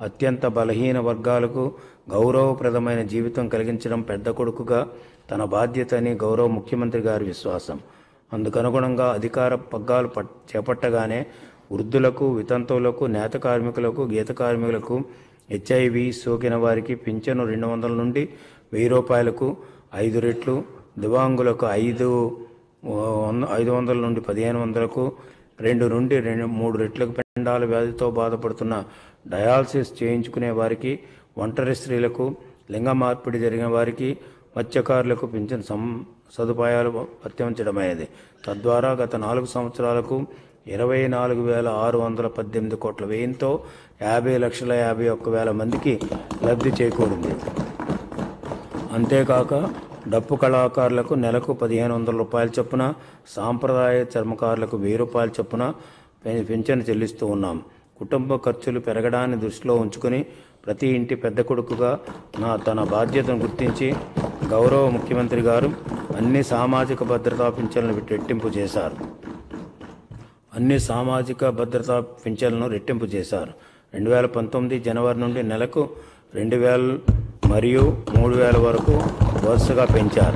అత్యంత బలహీన వర్గాలకు గౌరవప్రదమైన జీవితం కలిగించడం పెద్ద కొడుకుగా తన బాధ్యత అని గౌరవ ముఖ్యమంత్రి గారి విశ్వాసం అందుకనుగుణంగా అధికార పగ్గాలు పట్- చేపట్టగానే వృద్ధులకు వితంతువులకు నేత కార్మికులకు గీత కార్మికులకు హెచ్ఐవి సోకిన వారికి పింఛను రెండు వందల నుండి వెయ్యి రూపాయలకు ఐదు రెట్లు దివాంగులకు ఐదు వంద ఐదు వందల నుండి పదిహేను వందలకు రెండు నుండి రెండు మూడు రెట్లకు పెండాల వ్యాధితో బాధపడుతున్న డయాలసిస్ చేయించుకునే వారికి ఒంటరి స్త్రీలకు లింగ మార్పిడి జరిగిన వారికి మత్స్యకారులకు పింఛన్ సం సదుపాయాలు వర్తించడమైనది తద్వారా గత నాలుగు సంవత్సరాలకు ఇరవై నాలుగు వేల ఆరు వందల పద్దెనిమిది కోట్ల వ్యయంతో యాభై లక్షల యాభై ఒక్క వేల మందికి లబ్ధి చేకూరింది అంతేకాక డప్పు కళాకారులకు నెలకు పదిహేను వందల రూపాయల చొప్పున సాంప్రదాయ చర్మకారులకు వెయ్యి రూపాయల చొప్పున పె- పింఛను చెల్లిస్తూ ఉన్నాం కుటుంబ ఖర్చులు పెరగడాన్ని దృష్టిలో ఉంచుకుని ప్రతి ఇంటి పెద్ద కొడుకుగా నా తన బాధ్యతను గుర్తించి గౌరవ ముఖ్యమంత్రి గారు అన్ని సామాజిక భద్రతా పింఛన్లు రెట్టింపు చేశారు అన్ని సామాజిక భద్రతా పింఛన్లను రెట్టింపు చేశారు రెండు వేల పంతొమ్మిది జనవరి నుండి నెలకు రెండు వేల మరియు మూడు వేల వరకు వరుసగా పెంచారు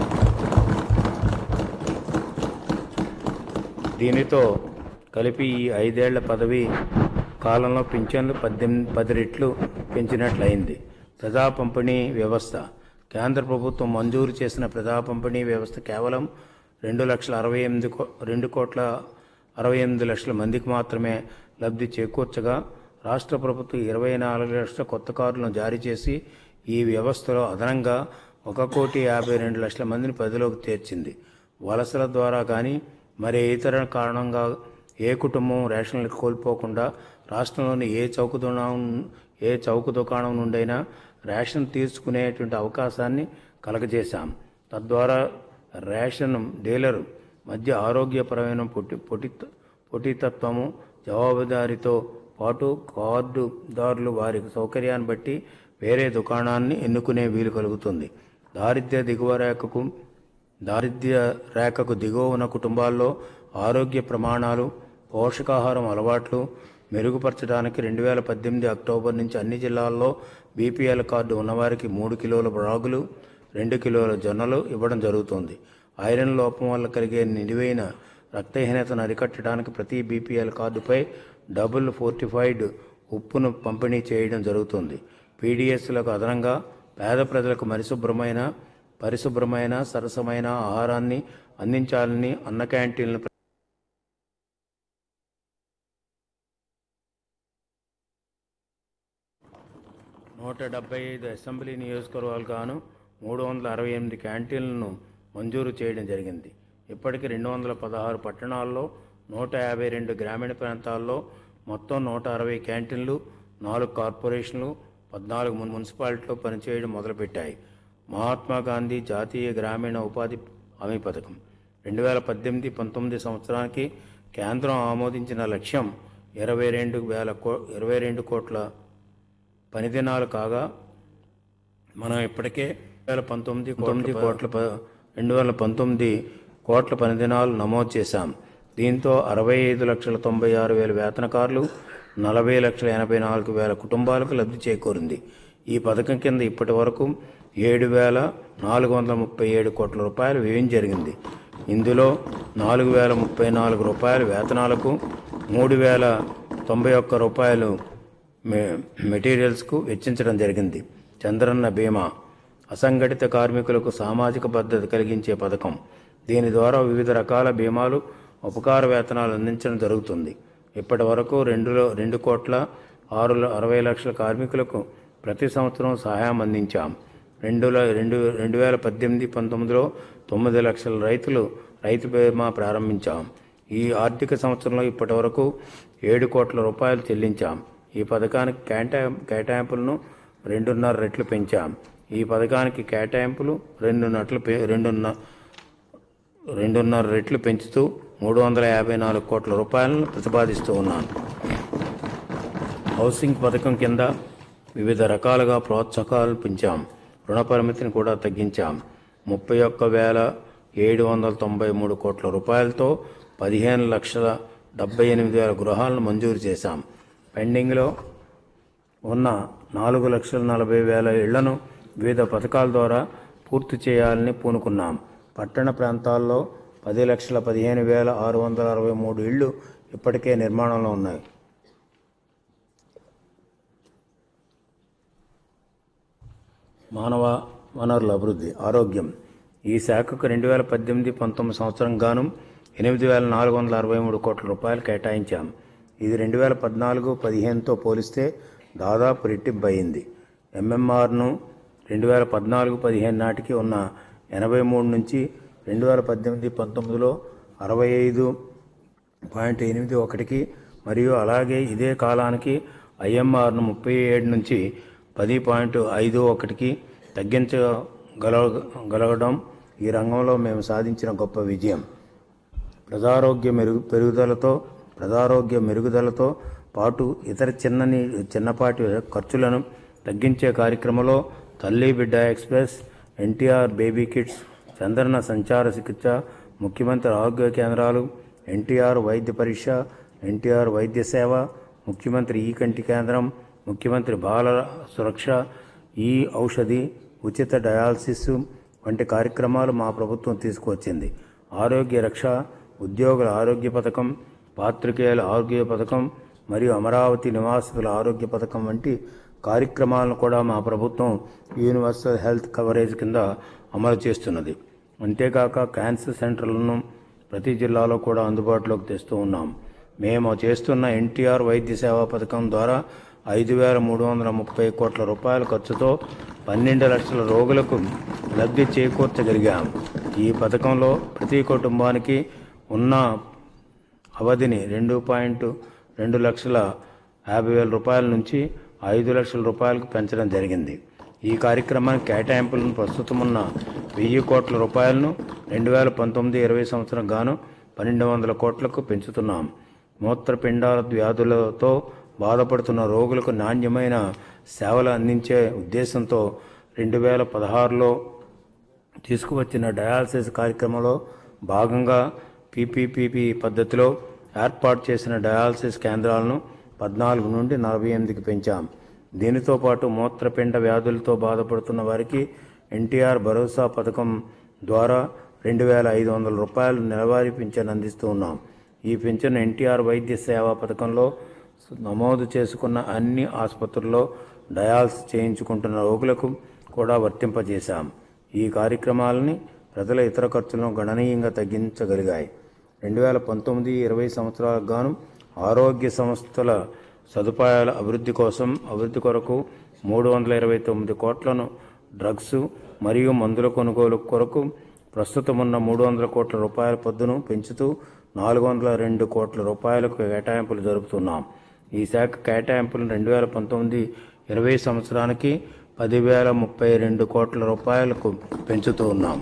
దీనితో కలిపి ఈ ఐదేళ్ల పదవి కాలంలో పింఛన్లు పద్దెనిమిది పది రెట్లు పెంచినట్లయింది ప్రజా పంపిణీ వ్యవస్థ కేంద్ర ప్రభుత్వం మంజూరు చేసిన ప్రజా పంపిణీ వ్యవస్థ కేవలం రెండు లక్షల అరవై ఎనిమిది కో రెండు కోట్ల అరవై ఎనిమిది లక్షల మందికి మాత్రమే లబ్ధి చేకూర్చగా రాష్ట్ర ప్రభుత్వం ఇరవై నాలుగు లక్షల కొత్త కార్డులను జారీ చేసి ఈ వ్యవస్థలో అదనంగా ఒక కోటి యాభై రెండు లక్షల మందిని పదిలోకి చేర్చింది వలసల ద్వారా కానీ మరి ఇతర కారణంగా ఏ కుటుంబం రేషన్లు కోల్పోకుండా రాష్ట్రంలోని ఏ చౌక దుకాణం ఏ చౌక దుకాణం నుండైనా రేషన్ తీసుకునేటువంటి అవకాశాన్ని కలగజేశాం తద్వారా రేషన్ డీలర్ మధ్య ఆరోగ్యపరమైన పొట్టి పొటి పొటితత్వము జవాబుదారీతో పాటు కార్డుదారులు వారి సౌకర్యాన్ని బట్టి వేరే దుకాణాన్ని ఎన్నుకునే వీలు కలుగుతుంది దారిద్ర్య దిగువ రేఖకు దారిద్ర్య రేఖకు దిగువ ఉన్న కుటుంబాల్లో ఆరోగ్య ప్రమాణాలు పోషకాహారం అలవాట్లు మెరుగుపరచడానికి రెండు వేల పద్దెనిమిది అక్టోబర్ నుంచి అన్ని జిల్లాల్లో బీపీఎల్ కార్డు ఉన్నవారికి మూడు కిలోల రాగులు రెండు కిలోల జొన్నలు ఇవ్వడం జరుగుతుంది ఐరన్ లోపం వల్ల కలిగే నిలువైన రక్తహీనతను అరికట్టడానికి ప్రతి బీపీఎల్ కార్డుపై డబుల్ ఫోర్టిఫైడ్ ఉప్పును పంపిణీ చేయడం జరుగుతుంది పీడిఎస్లకు అదనంగా పేద ప్రజలకు పరిశుభ్రమైన పరిశుభ్రమైన సరసమైన ఆహారాన్ని అందించాలని అన్న క్యాంటీన్లు నూట డెబ్బై ఐదు అసెంబ్లీ నియోజకవర్గాలు గాను మూడు వందల అరవై ఎనిమిది క్యాంటీన్లను మంజూరు చేయడం జరిగింది ఇప్పటికి రెండు వందల పదహారు పట్టణాల్లో నూట యాభై రెండు గ్రామీణ ప్రాంతాల్లో మొత్తం నూట అరవై క్యాంటీన్లు నాలుగు కార్పొరేషన్లు పద్నాలుగు మున్- మున్సిపాలిటీలో పనిచేయడం మొదలుపెట్టాయి మహాత్మా గాంధీ జాతీయ గ్రామీణ ఉపాధి హామీ పథకం రెండు వేల పద్దెనిమిది పంతొమ్మిది సంవత్సరానికి కేంద్రం ఆమోదించిన లక్ష్యం ఇరవై రెండు వేల కో ఇరవై రెండు కోట్ల పని దినాలు కాగా మనం ఇప్పటికే వేల పంతొమ్మిది తొమ్మిది కోట్ల ప- రెండు వేల పంతొమ్మిది కోట్ల పని దినాలు నమోదు చేశాం దీంతో అరవై ఐదు లక్షల తొంభై ఆరు వేల వేతనకారులు నలభై లక్షల ఎనభై నాలుగు వేల కుటుంబాలకు లబ్ధి చేకూరింది ఈ పథకం కింద ఇప్పటి వరకు ఏడు వేల నాలుగు వందల ముప్పై ఏడు కోట్ల రూపాయలు వ్యయం జరిగింది ఇందులో నాలుగు వేల ముప్పై నాలుగు రూపాయల వేతనాలకు మూడు వేల తొంభై ఒక్క రూపాయలు మె- మెటీరియల్స్కు వెచ్చించడం జరిగింది చంద్రన్న బీమా అసంఘటిత కార్మికులకు సామాజిక భద్రత కలిగించే పథకం దీని ద్వారా వివిధ రకాల బీమాలు ఉపకార వేతనాలు అందించడం జరుగుతుంది ఇప్పటి వరకు రెండులో రెండు కోట్ల ఆరు ల- అరవై లక్షల కార్మికులకు ప్రతి సంవత్సరం సహాయం అందించాం రెండుల రెండు రెండు వేల పద్దెనిమిది పంతొమ్మిదిలో తొమ్మిది లక్షల రైతులు రైతు బీమా ప్రారంభించాం ఈ ఆర్థిక సంవత్సరంలో ఇప్పటి వరకు ఏడు కోట్ల రూపాయలు చెల్లించాం ఈ పథకానికి కేటా కేటాయింపులను రెండున్నర రెట్లు పెంచాం ఈ పథకానికి కేటాయింపులు రెండు నట్లు పె- రెండున్న రెండున్నర రెట్లు పెంచుతూ మూడు వందల యాభై నాలుగు కోట్ల రూపాయలను ప్రతిపాదిస్తూ ఉన్నాను హౌసింగ్ పథకం కింద వివిధ రకాలుగా ప్రోత్సాహకాలు పెంచాం రుణ పరిమితిని కూడా తగ్గించాం ముప్పై ఒక్క వేల ఏడు వందల తొంభై మూడు కోట్ల రూపాయలతో పదిహేను లక్షల డెబ్బై ఎనిమిది వేల గృహాలను మంజూరు చేశాం పెండింగ్లో ఉన్న నాలుగు లక్షల నలభై వేల ఇళ్లను వివిధ పథకాల ద్వారా పూర్తి చేయాలని పూనుకున్నాం పట్టణ ప్రాంతాల్లో పది లక్షల పదిహేను వేల ఆరు వందల అరవై మూడు ఇళ్లు ఇప్పటికే నిర్మాణంలో ఉన్నాయి మానవ వనరుల అభివృద్ధి ఆరోగ్యం ఈ శాఖకు రెండు వేల పద్దెనిమిది పంతొమ్మిది సంవత్సరం గాను ఎనిమిది వేల నాలుగు వందల అరవై మూడు కోట్ల రూపాయలు కేటాయించాం ఇది రెండు వేల పద్నాలుగు పదిహేనుతో పోలిస్తే దాదాపు రెట్టింపు అయింది ఎంఎంఆర్ను రెండు వేల పద్నాలుగు పదిహేను నాటికి ఉన్న ఎనభై మూడు నుంచి రెండు వేల పద్దెనిమిది పంతొమ్మిదిలో అరవై ఐదు పాయింట్ ఎనిమిది ఒకటికి మరియు అలాగే ఇదే కాలానికి ఐఎంఆర్ను ముప్పై ఏడు నుంచి పది పాయింట్ ఐదు ఒకటికి తగ్గించగల గలగడం ఈ రంగంలో మేము సాధించిన గొప్ప విజయం ప్రజారోగ్య మెరుగు పెరుగుదలతో ప్రజారోగ్య మెరుగుదలతో పాటు ఇతర చిన్నని చిన్నపాటి ఖర్చులను తగ్గించే కార్యక్రమంలో తల్లి బిడ్డ ఎక్స్ప్రెస్ ఎన్టీఆర్ బేబీ కిట్స్ చంద్రన సంచార చికిత్స ముఖ్యమంత్రి ఆరోగ్య కేంద్రాలు ఎన్టీఆర్ వైద్య పరీక్ష ఎన్టీఆర్ వైద్య సేవ ముఖ్యమంత్రి ఈ కంటి కేంద్రం ముఖ్యమంత్రి బాల సురక్ష ఈ ఔషధి ఉచిత డయాలసిస్ వంటి కార్యక్రమాలు మా ప్రభుత్వం తీసుకువచ్చింది ఆరోగ్య రక్ష ఉద్యోగుల ఆరోగ్య పథకం పాత్రికేయుల ఆరోగ్య పథకం మరియు అమరావతి నివాసితుల ఆరోగ్య పథకం వంటి కార్యక్రమాలను కూడా మా ప్రభుత్వం యూనివర్సల్ హెల్త్ కవరేజ్ కింద అమలు చేస్తున్నది అంతేకాక క్యాన్సర్ సెంటర్లను ప్రతి జిల్లాలో కూడా అందుబాటులోకి తెస్తూ ఉన్నాం మేము చేస్తున్న ఎన్టీఆర్ వైద్య సేవా పథకం ద్వారా ఐదు వేల మూడు వందల ముప్పై కోట్ల రూపాయల ఖర్చుతో పన్నెండు లక్షల రోగులకు లబ్ధి చేకూర్చగలిగాం ఈ పథకంలో ప్రతి కుటుంబానికి ఉన్న అవధిని రెండు పాయింట్ రెండు లక్షల యాభై వేల రూపాయల నుంచి ఐదు లక్షల రూపాయలకు పెంచడం జరిగింది ఈ కార్యక్రమానికి కేటాయింపులను ప్రస్తుతం ఉన్న వెయ్యి కోట్ల రూపాయలను రెండు వేల పంతొమ్మిది ఇరవై సంవత్సరం గాను పన్నెండు వందల కోట్లకు పెంచుతున్నాం మూత్రపిండాల వ్యాధులతో బాధపడుతున్న రోగులకు నాణ్యమైన సేవలు అందించే ఉద్దేశంతో రెండు వేల పదహారులో తీసుకువచ్చిన డయాలసిస్ కార్యక్రమంలో భాగంగా పీపీపీపీ పద్ధతిలో ఏర్పాటు చేసిన డయాలసిస్ కేంద్రాలను పద్నాలుగు నుండి నలభై ఎనిమిదికి పెంచాం దీనితో పాటు మూత్రపిండ వ్యాధులతో బాధపడుతున్న వారికి ఎన్టీఆర్ భరోసా పథకం ద్వారా రెండు వేల ఐదు వందల రూపాయలు నెలవారీ పింఛన్ అందిస్తూ ఉన్నాం ఈ పింఛన్ ఎన్టీఆర్ వైద్య సేవా పథకంలో నమోదు చేసుకున్న అన్ని ఆసుపత్రుల్లో డయాలసిస్ చేయించుకుంటున్న రోగులకు కూడా వర్తింపజేశాం ఈ కార్యక్రమాలని ప్రజల ఇతర ఖర్చులను గణనీయంగా తగ్గించగలిగాయి రెండు వేల పంతొమ్మిది ఇరవై సంవత్సరాలకు గాను ఆరోగ్య సంస్థల సదుపాయాల అభివృద్ధి కోసం అభివృద్ధి కొరకు మూడు వందల ఇరవై తొమ్మిది కోట్లను డ్రగ్స్ మరియు మందుల కొనుగోలు కొరకు ప్రస్తుతం ఉన్న మూడు వందల కోట్ల రూపాయల పద్దును పెంచుతూ నాలుగు వందల రెండు కోట్ల రూపాయలకు కేటాయింపులు జరుపుతున్నాం ఈ శాఖ కేటాయింపులను రెండు వేల పంతొమ్మిది ఇరవై సంవత్సరానికి పదివేల ముప్పై రెండు కోట్ల రూపాయలకు పెంచుతూ ఉన్నాం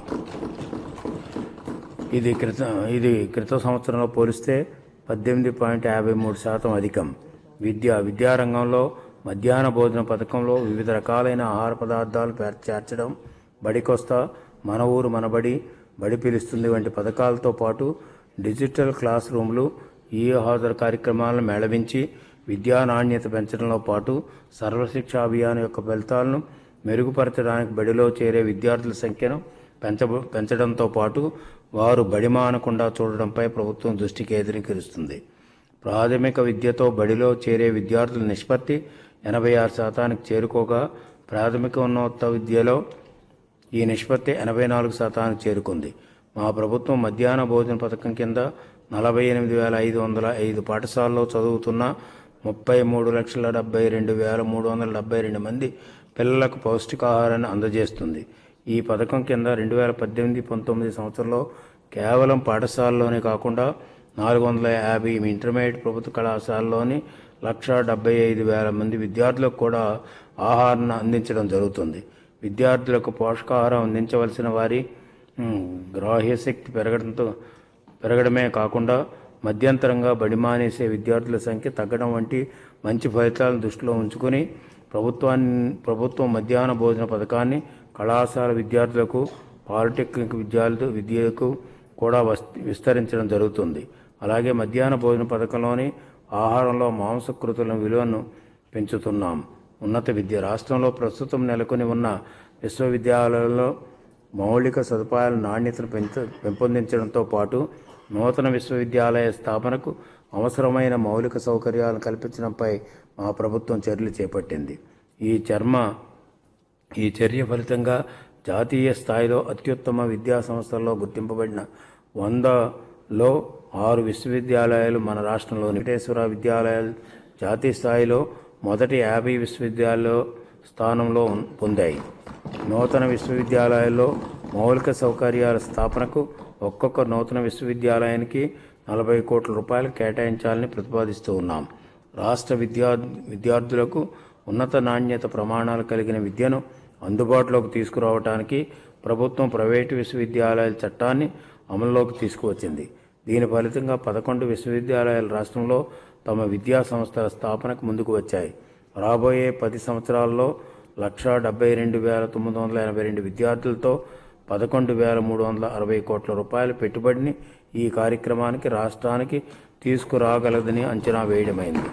ఇది క్రిత ఇది క్రిత సంవత్సరంలో పోలిస్తే పద్దెనిమిది పాయింట్ యాభై మూడు శాతం అధికం విద్య విద్యారంగంలో మధ్యాహ్న భోజన పథకంలో వివిధ రకాలైన ఆహార పదార్థాలు పేర్- చేర్చడం బడికొస్తా మన ఊరు మనబడి బడి పిలుస్తుంది వంటి పథకాలతో పాటు డిజిటల్ క్లాస్ రూమ్లు ఈ హాజరు కార్యక్రమాలను మేళవించి విద్యా నాణ్యత పెంచడంలో పాటు సర్వశిక్ష అభియాన్ యొక్క ఫలితాలను మెరుగుపరచడానికి బడిలో చేరే విద్యార్థుల సంఖ్యను పెంచ పెంచడంతో పాటు వారు బడి మానకుండా చూడడంపై ప్రభుత్వం దృష్టి కేంద్రీకరిస్తుంది ప్రాథమిక విద్యతో బడిలో చేరే విద్యార్థుల నిష్పత్తి ఎనభై ఆరు శాతానికి చేరుకోగా ప్రాథమిక ఉన్నత విద్యలో ఈ నిష్పత్తి ఎనభై నాలుగు శాతానికి చేరుకుంది మా ప్రభుత్వం మధ్యాహ్న భోజన పథకం కింద నలభై ఎనిమిది వేల ఐదు వందల ఐదు పాఠశాలలో చదువుతున్న ముప్పై మూడు లక్షల డెబ్బై రెండు వేల మూడు వందల డెబ్బై రెండు మంది పిల్లలకు పౌష్టికాహారాన్ని అందజేస్తుంది ఈ పథకం కింద రెండు వేల పద్దెనిమిది పంతొమ్మిది సంవత్సరంలో కేవలం పాఠశాలలోనే కాకుండా నాలుగు వందల యాభై ఇంటర్మీడియట్ ప్రభుత్వ కళాశాలలోని లక్ష డెబ్బై ఐదు వేల మంది విద్యార్థులకు కూడా ఆహారాన్ని అందించడం జరుగుతుంది విద్యార్థులకు పోషకాహారం అందించవలసిన వారి ఉమ్, గ్రాహ్యశక్తి పెరగడంతో పెరగడమే కాకుండా మధ్యంతరంగా బడి మానేసే విద్యార్థుల సంఖ్య తగ్గడం వంటి మంచి ఫలితాలను దృష్టిలో ఉంచుకొని ప్రభుత్వాన్ని ప్రభుత్వం మధ్యాహ్న భోజన పథకాన్ని కళాశాల విద్యార్థులకు పాలిటెక్నిక్ విద్యార్థులు విద్యకు కూడా వస్- విస్తరించడం జరుగుతుంది అలాగే మధ్యాహ్న భోజన పథకంలోని ఆహారంలో మాంసకృతుల విలువను పెంచుతున్నాం ఉన్నత విద్య రాష్ట్రంలో ప్రస్తుతం నెలకొని ఉన్న విశ్వవిద్యాలయాల్లో మౌలిక సదుపాయాల నాణ్యతను పెంచ పెంపొందించడంతో పాటు నూతన విశ్వవిద్యాలయ స్థాపనకు అవసరమైన మౌలిక సౌకర్యాలను కల్పించడంపై మా ప్రభుత్వం చర్యలు చేపట్టింది ఈ చర్మ ఈ చర్య ఫలితంగా జాతీయ స్థాయిలో అత్యుత్తమ విద్యా సంస్థల్లో గుర్తింపబడిన వందలో ఆరు విశ్వవిద్యాలయాలు మన రాష్ట్రంలోని వెంకటేశ్వర విద్యాలయాలు జాతీయ స్థాయిలో మొదటి యాభై విశ్వవిద్యాలయాల్లో స్థానంలో ఉన్- పొందాయి నూతన విశ్వవిద్యాలయాల్లో మౌలిక సౌకర్యాల స్థాపనకు ఒక్కొక్క నూతన విశ్వవిద్యాలయానికి నలభై కోట్ల రూపాయలు కేటాయించాలని ప్రతిపాదిస్తూ ఉన్నాం రాష్ట్ర విద్యా విద్యార్థులకు ఉన్నత నాణ్యత ప్రమాణాలు కలిగిన విద్యను అందుబాటులోకి తీసుకురావడానికి ప్రభుత్వం ప్రైవేటు విశ్వవిద్యాలయాల చట్టాన్ని అమల్లోకి తీసుకువచ్చింది దీని ఫలితంగా పదకొండు విశ్వవిద్యాలయాలు రాష్ట్రంలో తమ విద్యా సంస్థల స్థాపనకు ముందుకు వచ్చాయి రాబోయే పది సంవత్సరాల్లో లక్షా డెబ్బై రెండు వేల తొమ్మిది వందల ఎనభై రెండు విద్యార్థులతో పదకొండు వేల మూడు వందల అరవై కోట్ల రూపాయల పెట్టుబడిని ఈ కార్యక్రమానికి రాష్ట్రానికి తీసుకురాగలదని అంచనా వేయడమైంది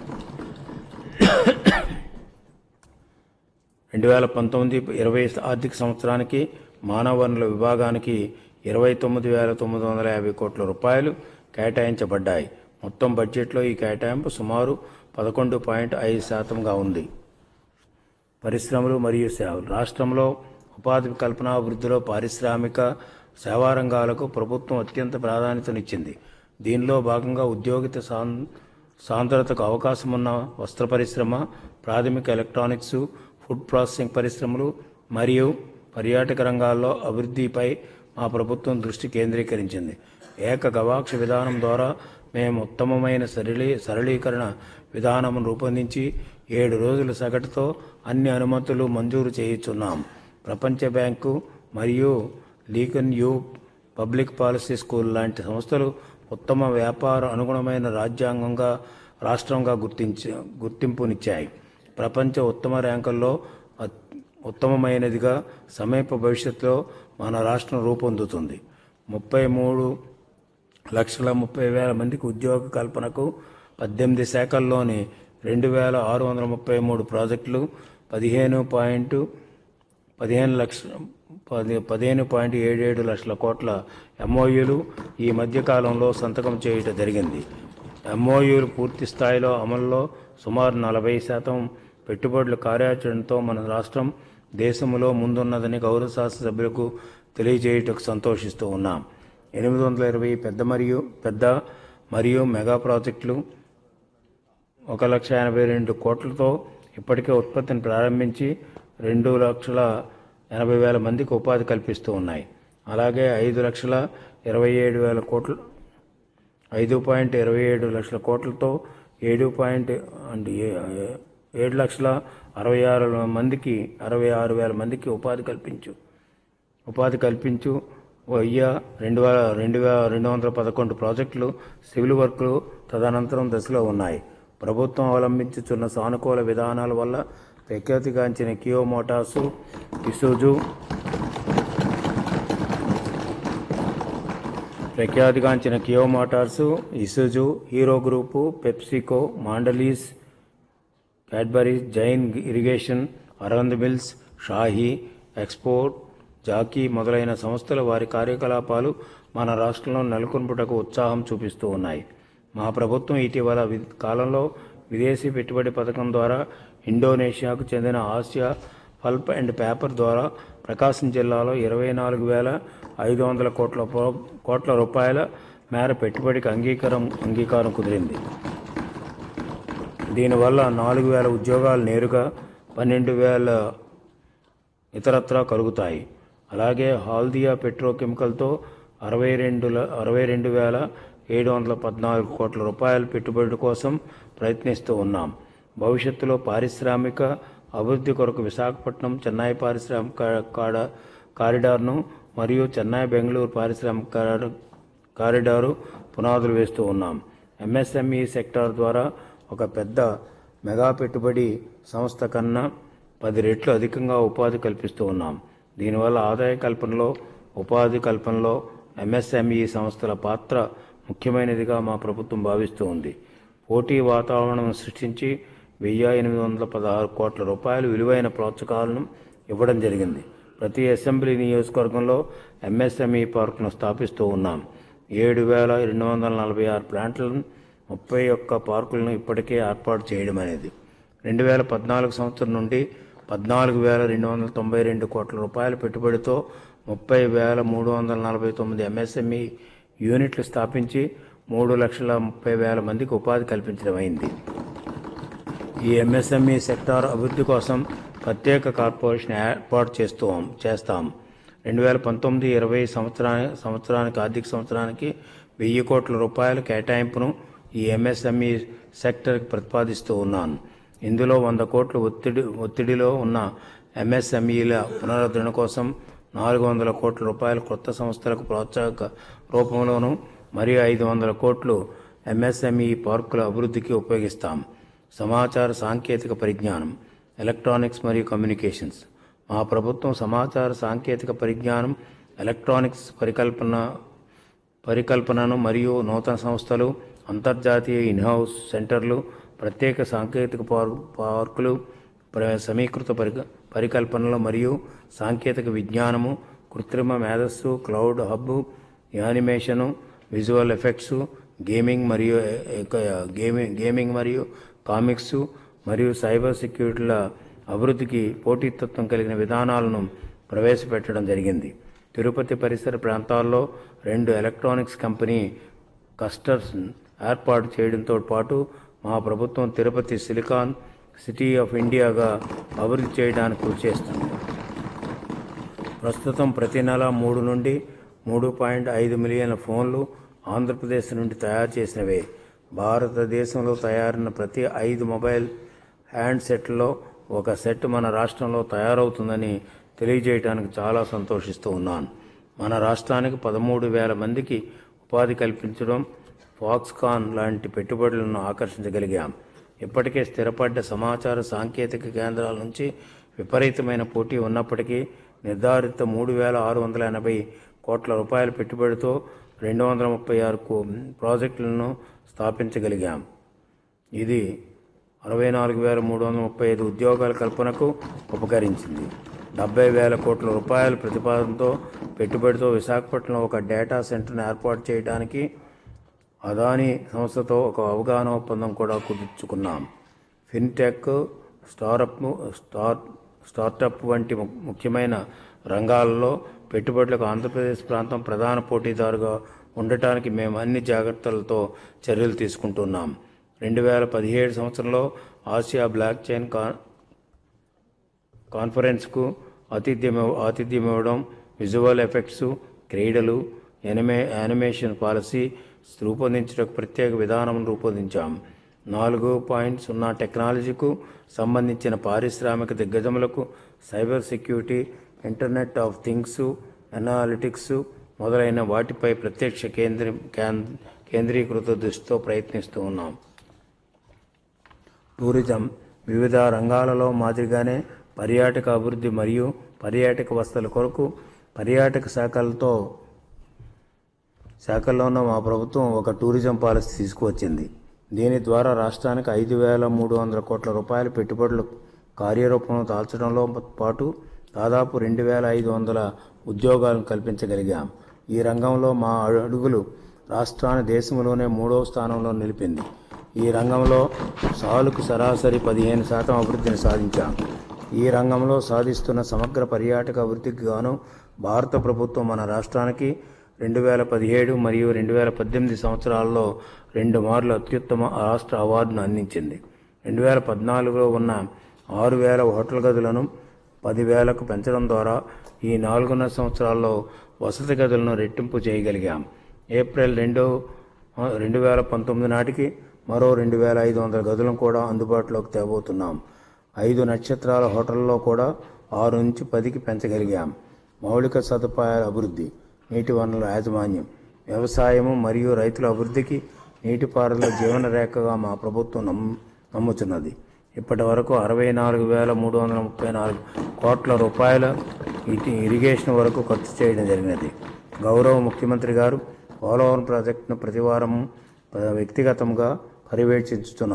రెండు వేల పంతొమ్మిది ఇరవై ఆర్థిక సంవత్సరానికి మానవ వనరుల విభాగానికి ఇరవై తొమ్మిది వేల తొమ్మిది వందల యాభై కోట్ల రూపాయలు కేటాయించబడ్డాయి మొత్తం బడ్జెట్లో ఈ కేటాయింపు సుమారు పదకొండు పాయింట్ ఐదు శాతంగా ఉంది పరిశ్రమలు మరియు సేవలు రాష్ట్రంలో ఉపాధి కల్పన అభివృద్ధిలో పారిశ్రామిక సేవా రంగాలకు ప్రభుత్వం అత్యంత ప్రాధాన్యతనిచ్చింది దీనిలో భాగంగా ఉద్యోగిత సాం సాంద్రతకు అవకాశం ఉన్న వస్త్ర పరిశ్రమ ప్రాథమిక ఎలక్ట్రానిక్స్ ఫుడ్ ప్రాసెసింగ్ పరిశ్రమలు మరియు పర్యాటక రంగాల్లో అభివృద్ధిపై మా ప్రభుత్వం దృష్టి కేంద్రీకరించింది ఏక గవాక్ష విధానం ద్వారా మేము ఉత్తమమైన సరళీ సరళీకరణ విధానం రూపొందించి ఏడు రోజుల సగటుతో అన్ని అనుమతులు మంజూరు చేయుచున్నాం ప్రపంచ బ్యాంకు మరియు Lee Kuan Yew public policy school లాంటి సంస్థలు ఉత్తమ వ్యాపార అనుగుణమైన రాజ్యాంగంగా రాష్ట్రంగా గుర్తించ గుర్తింపునిచ్చాయి ప్రపంచ ఉత్తమ ర్యాంకుల్లో అత్- ఉత్తమమైనదిగా సమీప భవిష్యత్తులో మన రాష్ట్రం రూపొందుతుంది ముప్పై మూడు లక్షల ముప్పై వేల మందికి ఉద్యోగ కల్పనకు పద్దెనిమిది శాఖల్లోని రెండు వేల ఆరు వందల ముప్పై మూడు ప్రాజెక్టులు పదిహేను పాయింట్ పదిహేను లక్ష పది పదిహేను పాయింట్ ఏడేడు లక్షల కోట్ల ఎంఓయూలు ఈ మధ్యకాలంలో సంతకం చేయటం జరిగింది ఎంఓయూలు పూర్తి స్థాయిలో అమల్లో సుమారు నలభై శాతం పెట్టుబడుల కార్యాచరణతో మన రాష్ట్రం దేశంలో ముందున్నదని గౌరవ శాస్త్ర సభ్యులకు తెలియజేయటకు సంతోషిస్తూ ఉన్నాం ఎనిమిది వందల ఇరవై పెద్ద మరియు పెద్ద మరియు మెగా ప్రాజెక్టులు ఒక లక్ష ఎనభై రెండు కోట్లతో ఇప్పటికే ఉత్పత్తిని ప్రారంభించి రెండు లక్షల ఎనభై వేల మందికి ఉపాధి కల్పిస్తూ ఉన్నాయి అలాగే ఐదు లక్షల ఇరవై ఏడు వేల కోట్లు ఐదు పాయింట్ ఇరవై ఏడు లక్షల కోట్లతో ఏడు పాయింట్ అంటే ఏ- ఏ- ఏడు లక్షల అరవై ఆరు మందికి అరవై ఆరు వేల మందికి ఉపాధి కల్పించు ఉపాధి కల్పించు వెయ్యి రెండు వేల రెండు వేల రెండు వందల పదకొండు ప్రాజెక్టులు సివిల్ వర్క్లు తదనంతరం దశలో ఉన్నాయి ప్రభుత్వం అవలంబించుతున్న సానుకూల విధానాల వల్ల ప్రఖ్యాతిగాంచిన కియో మోటార్సు ఇసూజు ప్రఖ్యాతిగాంచిన Kia motors Isuzu Hero group PepsiCo Mondelez Cadbury Jain irrigation Arvind mills Shahi export Jockey మొదలైన సంస్థలు వారి కార్యకలాపాలు మన రాష్ట్రంలో నెలకొల్పుటకు ఉత్సాహం చూపిస్తూ ఉన్నాయి మా ప్రభుత్వం ఇటీవల వి- కాలంలో విదేశీ పెట్టుబడి పథకం ద్వారా ఇండోనేషియాకు చెందిన ఆసియా పల్ప్ అండ్ పేపర్ ద్వారా ప్రకాశం జిల్లాలో ఇరవై నాలుగు వేల ఐదు వందల కోట్ల పో- కోట్ల రూపాయల మేర పెట్టుబడికి అంగీకారం అంగీకారం కుదిరింది దీనివల్ల నాలుగు వేల ఉద్యోగాలు నేరుగా పన్నెండు వేల ఇతరత్రా కలుగుతాయి అలాగే హాల్దియా పెట్రోకెమికల్తో అరవై రెండు ల- అరవై రెండు వేల ఏడు వందల పద్నాలుగు కోట్ల రూపాయల పెట్టుబడి కోసం ప్రయత్నిస్తూ ఉన్నాం భవిష్యత్తులో పారిశ్రామిక అభివృద్ధి కొరకు విశాఖపట్నం చెన్నై పారిశ్రామిక కాడ కారిడార్ను మరియు చెన్నై బెంగళూరు పారిశ్రామిక కారిడార్ కారిడారు పునాదులు వేస్తూ ఉన్నాం ఎంఎస్ఎంఈ సెక్టార్ ద్వారా ఒక పెద్ద మెగా పెట్టుబడి సంస్థ కన్నా పది రెట్లు అధికంగా ఉపాధి కల్పిస్తూ ఉన్నాం దీనివల్ల ఆదాయ కల్పనలో ఉపాధి కల్పనలో ఎంఎస్ఎంఈ సంస్థల పాత్ర ముఖ్యమైనదిగా మా ప్రభుత్వం భావిస్తూ ఉంది పోటీ వాతావరణం సృష్టించి వెయ్యి ఎనిమిది వందల పదహారు కోట్ల రూపాయలు విలువైన ప్రోత్సాహాలను ఇవ్వడం జరిగింది ప్రతి అసెంబ్లీ నియోజకవర్గంలో ఎంఎస్ఎంఈ పార్కును స్థాపిస్తూ ఉన్నాం ఏడు వేల రెండు వందల నలభై ఆరు ప్లాంట్లను ముప్పై ఒక్క పార్కులను ఇప్పటికే ఏర్పాటు చేయడం అనేది రెండు వేల పద్నాలుగు సంవత్సరం నుండి పద్నాలుగు వేల రెండు వందల తొంభై రెండు కోట్ల రూపాయల పెట్టుబడితో ముప్పై వేల మూడు వందల నలభై తొమ్మిది ఎంఎస్ఎంఈ యూనిట్లు స్థాపించి మూడు లక్షల ముప్పై వేల మందికి ఉపాధి కల్పించడం అయింది ఈ ఎంఎస్ఎంఈ సెక్టార్ అభివృద్ధి కోసం ప్రత్యేక కార్పొరేషన్ ఏర్పాటు చేస్తూ చేస్తాం రెండు వేల పంతొమ్మిది ఇరవై సంవత్సరానికి సంవత్సరానికి ఆర్థిక సంవత్సరానికి వెయ్యి కోట్ల రూపాయల కేటాయింపును ఈ ఎంఎస్ఎంఈ సెక్టర్కి ప్రతిపాదిస్తూ ఉన్నాను ఇందులో వంద కోట్ల ఒత్తిడి ఒత్తిడిలో ఉన్న ఎంఎస్ఎంఈల పునరుద్ధరణ కోసం నాలుగు వందల కోట్ల రూపాయల కొత్త సంస్థలకు ప్రోత్సాహక రూపంలోను మరియు ఐదు వందల కోట్లు ఎంఎస్ఎంఈ పార్కుల అభివృద్ధికి ఉపయోగిస్తాం సమాచార సాంకేతిక పరిజ్ఞానం ఎలక్ట్రానిక్స్ మరియు కమ్యూనికేషన్స్ మా ప్రభుత్వం సమాచార సాంకేతిక పరిజ్ఞానం ఎలక్ట్రానిక్స్ పరికల్పన పరికల్పనను మరియు నూతన సంస్థలు అంతర్జాతీయ ఇన్హౌస్ సెంటర్లు ప్రత్యేక సాంకేతిక పార్- పార్కులు ప్ర- సమీకృత పరిక పరికల్పనలు మరియు సాంకేతిక విజ్ఞానము కృత్రిమ మేధస్సు cloud hub animation visual effects gaming మరియు ఎ- ఎక- గేమింగ్ గేమింగ్ మరియు కామిక్స్ మరియు సైబర్ సెక్యూరిటీల అభివృద్ధికి పోటీతత్వం కలిగిన విధానాలను ప్రవేశపెట్టడం జరిగింది తిరుపతి పరిసర ప్రాంతాల్లో రెండు ఎలక్ట్రానిక్స్ కంపెనీ కస్టర్స్ ఏర్పాటు చేయడంతో పాటు మా ప్రభుత్వం తిరుపతి సిలికాన్ సిటీ ఆఫ్ ఇండియాగా అభివృద్ధి చేయడానికి కృషి చేస్తుంది ప్రస్తుతం ప్రతి నెల మూడు నుండి మూడు పాయింట్ ఐదు మిలియన్ల ఫోన్లు ఆంధ్రప్రదేశ్ నుండి తయారు చేసినవే భారతదేశంలో తయారైన ప్రతి ఐదు మొబైల్ హ్యాండ్సెట్లో ఒక సెట్ మన రాష్ట్రంలో తయారవుతుందని తెలియజేయడానికి చాలా సంతోషిస్తూ ఉన్నాను మన రాష్ట్రానికి పదమూడు వేల మందికి ఉపాధి కల్పించడం ఫాక్స్కాన్ లాంటి పెట్టుబడులను ఆకర్షించగలిగాం ఇప్పటికే స్థిరపడ్డ సమాచార సాంకేతిక కేంద్రాల నుంచి విపరీతమైన పోటీ ఉన్నప్పటికీ నిర్ధారిత మూడు వేల ఆరు వందల ఎనభై కోట్ల రూపాయల పెట్టుబడితో రెండు వందల ముప్పై ఆరు కో- ప్రాజెక్టులను స్థాపించగలిగాం ఇది అరవై నాలుగు వేల మూడు వందల ముప్పై ఐదు ఉద్యోగాల కల్పనకు ఉపకరించింది డెబ్బై వేల కోట్ల రూపాయల ప్రతిపాదనతో పెట్టుబడితో విశాఖపట్నంలో ఒక డేటా సెంటర్ను ఏర్పాటు చేయడానికి అదానీ సంస్థతో ఒక అవగాహన ఒప్పందం కూడా కుదుర్చుకున్నాం ఫిన్టెక్ స్టారప్ స్టార్ స్టార్టప్ వంటి ము- ముఖ్యమైన రంగాలలో పెట్టుబడులకు ఆంధ్రప్రదేశ్ ప్రాంతం ప్రధాన పోటీదారుగా ఉండటానికి మేము అన్ని జాగ్రత్తలతో చర్యలు తీసుకుంటున్నాం రెండు వేల పదిహేడు సంవత్సరంలో ఆసియా బ్లాక్ చైన్ కా కాన్ఫరెన్స్కు ఆతిథ్యం ఆతిథ్యం ఇవ్వడం విజువల్ ఎఫెక్ట్స్ క్రీడలు ఎనిమే యానిమేషన్ పాలసీ రూపొందించడానికి ప్రత్యేక విధానం రూపొందించాం నాలుగు పాయింట్ సున్నా టెక్నాలజీకు సంబంధించిన పారిశ్రామిక దిగ్గజములకు cyber security internet of things analytics మొదలైన వాటిపై ప్రత్యక్ష కేంద్రీ కేంద్ర కేంద్రీకృత దృష్టితో ప్రయత్నిస్తూ ఉన్నాం టూరిజం వివిధ రంగాలలో మాదిరిగానే పర్యాటక అభివృద్ధి మరియు పర్యాటక వసతుల కొరకు పర్యాటక శాఖలతో శాఖల్లోనూ మా ప్రభుత్వం ఒక టూరిజం పాలసీ తీసుకువచ్చింది దీని ద్వారా రాష్ట్రానికి ఐదు వేల మూడు వందల కోట్ల రూపాయల పెట్టుబడులు కార్యరూపంలో దాల్చడంలో పాటు దాదాపు రెండు వేల ఐదు వందల ఉద్యోగాలను కల్పించగలిగాం ఈ రంగంలో మా అడుగులు రాష్ట్రాన్ని దేశంలోనే మూడవ స్థానంలో నిలిపింది ఈ రంగంలో సాలుకు సరాసరి పదిహేను శాతం అభివృద్ధిని సాధించాం ఈ రంగంలో సాధిస్తున్న సమగ్ర పర్యాటక అభివృద్ధికి గాను భారత ప్రభుత్వం మన రాష్ట్రానికి రెండు వేల పదిహేడు మరియు రెండు వేల పద్దెనిమిది సంవత్సరాల్లో రెండు మార్లు అత్యుత్తమ రాష్ట్ర అవార్డును అందించింది రెండు వేల పద్నాలుగులో ఉన్న ఆరు వేల హోటల్ గదులను పదివేలకు పెంచడం ద్వారా ఈ నాలుగున్నర సంవత్సరాల్లో వసతి గదులను రెట్టింపు చేయగలిగాం ఏప్రిల్ రెండు రెండు వేల పంతొమ్మిది నాటికి మరో రెండు వేల ఐదు వందల గదులను కూడా అందుబాటులోకి తేబోతున్నాం ఐదు నక్షత్రాల హోటల్లో కూడా ఆరు నుంచి పదికి పెంచగలిగాం మౌలిక సదుపాయాల అభివృద్ధి నీటి వనరుల యాజమాన్యం వ్యవసాయము మరియు రైతుల అభివృద్ధికి నీటిపారుదల జీవన రేఖగా మా ప్రభుత్వం నమ్ము నమ్ముతున్నది ఇప్పటి వరకు అరవై నాలుగు వేల మూడు వందల ముప్పై నాలుగు కోట్ల రూపాయల ఇటు ఇరిగేషన్ వరకు ఖర్చు చేయడం జరిగినది గౌరవ ముఖ్యమంత్రి గారు పోలవరం ప్రాజెక్టును ప్రతివారం వ్యక్తిగతంగా పర్యవేక్షించుతున్నారు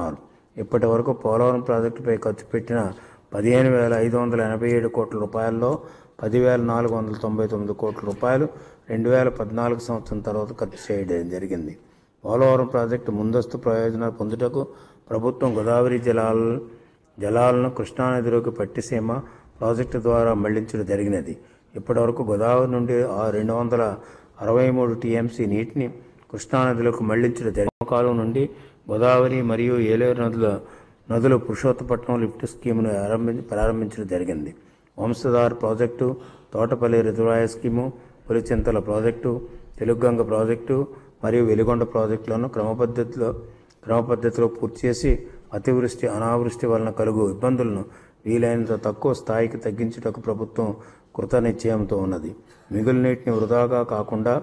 ఇప్పటి వరకు పోలవరం ప్రాజెక్టుపై ఖర్చు పెట్టిన పదిహేను వేల ఐదు వందల ఎనభై ఏడు కోట్ల రూపాయల్లో పదివేల నాలుగు వందల తొంభై తొమ్మిది కోట్ల రూపాయలు రెండు వేల పద్నాలుగు సంవత్సరం తర్వాత ఖర్చు చేయడం జరిగింది పోలవరం ప్రాజెక్టు ముందస్తు ప్రయోజనాలు పొందుటకు ప్రభుత్వం గోదావరి జలాల జలాలను కృష్ణానదిలోకి పట్టిసీమ ప్రాజెక్టు ద్వారా మళ్లించడం జరిగినది ఇప్పటివరకు గోదావరి నుండి ఆ రెండు వందల అరవై మూడు టీఎంసీ నీటిని కృష్ణానదిలోకి మళ్లించడం జరిగిన కాలం నుండి గోదావరి మరియు ఏలేరు నదుల నదులు పురుషోత్తపట్నం లిఫ్ట్ స్కీమును ఆరంభి ప్రారంభించడం జరిగింది Vamsadhara project Thotapalli reservoir scheme Pulichintala project Telugu Ganga project మరియు వెలిగొండ ప్రాజెక్టులను క్రమపద్ధతిలో క్రమపద్ధతిలో పూర్తి చేసి అతివృష్టి అనావృష్టి వలన కలుగు ఇబ్బందులను వీలైనంత తక్కువ స్థాయికి తగ్గించుటకు ప్రభుత్వం కృతనిశ్చయంతో ఉన్నది మిగులు నీటిని వృధాగా కాకుండా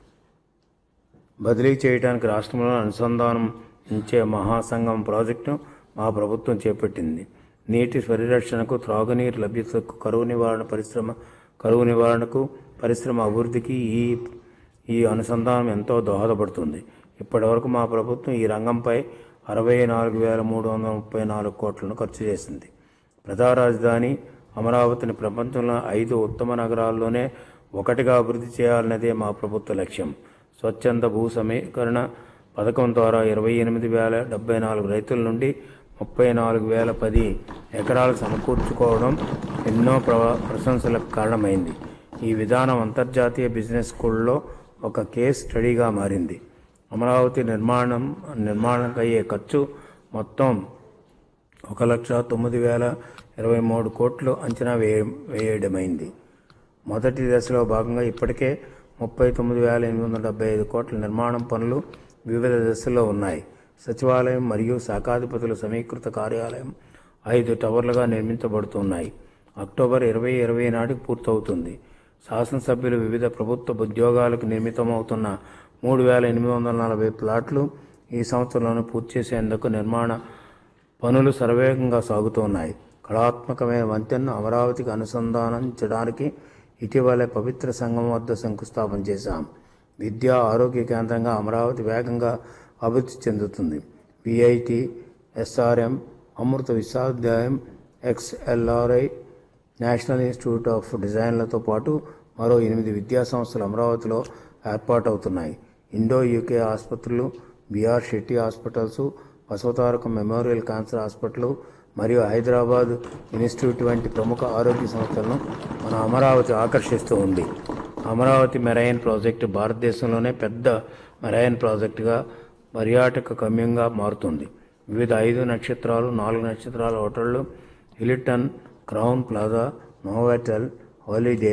బదిలీ చేయడానికి రాష్ట్రంలో అనుసంధానం ఉంచే మహాసంఘం ప్రాజెక్టు మా ప్రభుత్వం చేపట్టింది నీటి పరిరక్షణకు త్రాగునీరు లభ్యతకు కరువు నివారణ పరిశ్రమ కరువు నివారణకు పరిశ్రమ అభివృద్ధికి ఈ ఈ అనుసంధానం ఎంతో దోహదపడుతుంది ఇప్పటివరకు మా ప్రభుత్వం ఈ రంగంపై అరవై నాలుగు వేల మూడు వందల ముప్పై నాలుగు కోట్లను ఖర్చు చేసింది ప్రజా రాజధాని అమరావతిని ప్రపంచంలో ఐదు ఉత్తమ నగరాల్లోనే ఒకటిగా అభివృద్ధి చేయాలన్నదే మా ప్రభుత్వ లక్ష్యం స్వచ్ఛంద భూ సమీకరణ పథకం ద్వారా ఇరవై ఎనిమిది వేల డెబ్బై నాలుగు రైతుల నుండి ముప్పై నాలుగు వేల పది ఎకరాలు సమకూర్చుకోవడం ఎన్నో ప్ర ప్రశంసలకు కారణమైంది ఈ విధానం అంతర్జాతీయ బిజినెస్ స్కూల్లో ఒక కేస్ స్టడీగా మారింది అమరావతి నిర్మాణం నిర్మాణానికి అయ్యే ఖర్చు మొత్తం ఒక లక్ష తొమ్మిది వేల ఇరవై మూడు కోట్లు అంచనా వేయ వేయడమైంది మొదటి దశలో భాగంగా ఇప్పటికే ముప్పై తొమ్మిది వేల ఎనిమిది వందల డెబ్బై ఐదు కోట్ల నిర్మాణం పనులు వివిధ దశల్లో ఉన్నాయి సచివాలయం మరియు శాఖాధిపతుల సమీకృత కార్యాలయం ఐదు టవర్లుగా నిర్మించబడుతున్నాయి అక్టోబర్ ఇరవై ఇరవై నాటికి పూర్తవుతుంది శాసనసభ్యులు వివిధ ప్రభుత్వ ఉద్యోగాలకు నిర్మితమవుతున్న మూడు వేల ఎనిమిది వందల నలభై ప్లాట్లు ఈ సంవత్సరంలోనే పూర్తి చేసేందుకు నిర్మాణ పనులు శరవేగంగా సాగుతున్నాయి కళాత్మకమైన వంతెనను అమరావతికి అనుసంధానించడానికి ఇటీవలే పవిత్ర సంఘం వద్ద శంకుస్థాపన చేశాం విద్యా ఆరోగ్య కేంద్రంగా అమరావతి వేగంగా అభివృద్ధి చెందుతుంది విఐటి ఎస్ఆర్ఎం అమృత విశ్వవిద్యాలయం ఎక్స్ఎల్ఆర్ఐ నేషనల్ ఇన్స్టిట్యూట్ ఆఫ్ డిజైన్లతో పాటు మరో ఎనిమిది విద్యా సంస్థలు అమరావతిలో ఏర్పాటవుతున్నాయి ఇండో యూకే ఆసుపత్రులు BR Shetty hospitals Basavatarakam memorial cancer hospital మరియు హైదరాబాద్ ఇన్స్టిట్యూట్ వంటి ప్రముఖ ఆరోగ్య సంస్థలను మన అమరావతి ఆకర్షిస్తూ ఉంది అమరావతి మెరైన్ ప్రాజెక్టు భారతదేశంలోనే పెద్ద మెరైన్ ప్రాజెక్టుగా పర్యాటక గమ్యంగా మారుతుంది వివిధ ఐదు నక్షత్రాలు నాలుగు నక్షత్రాల హోటళ్లు Hilton Crowne Plaza Novotel Holiday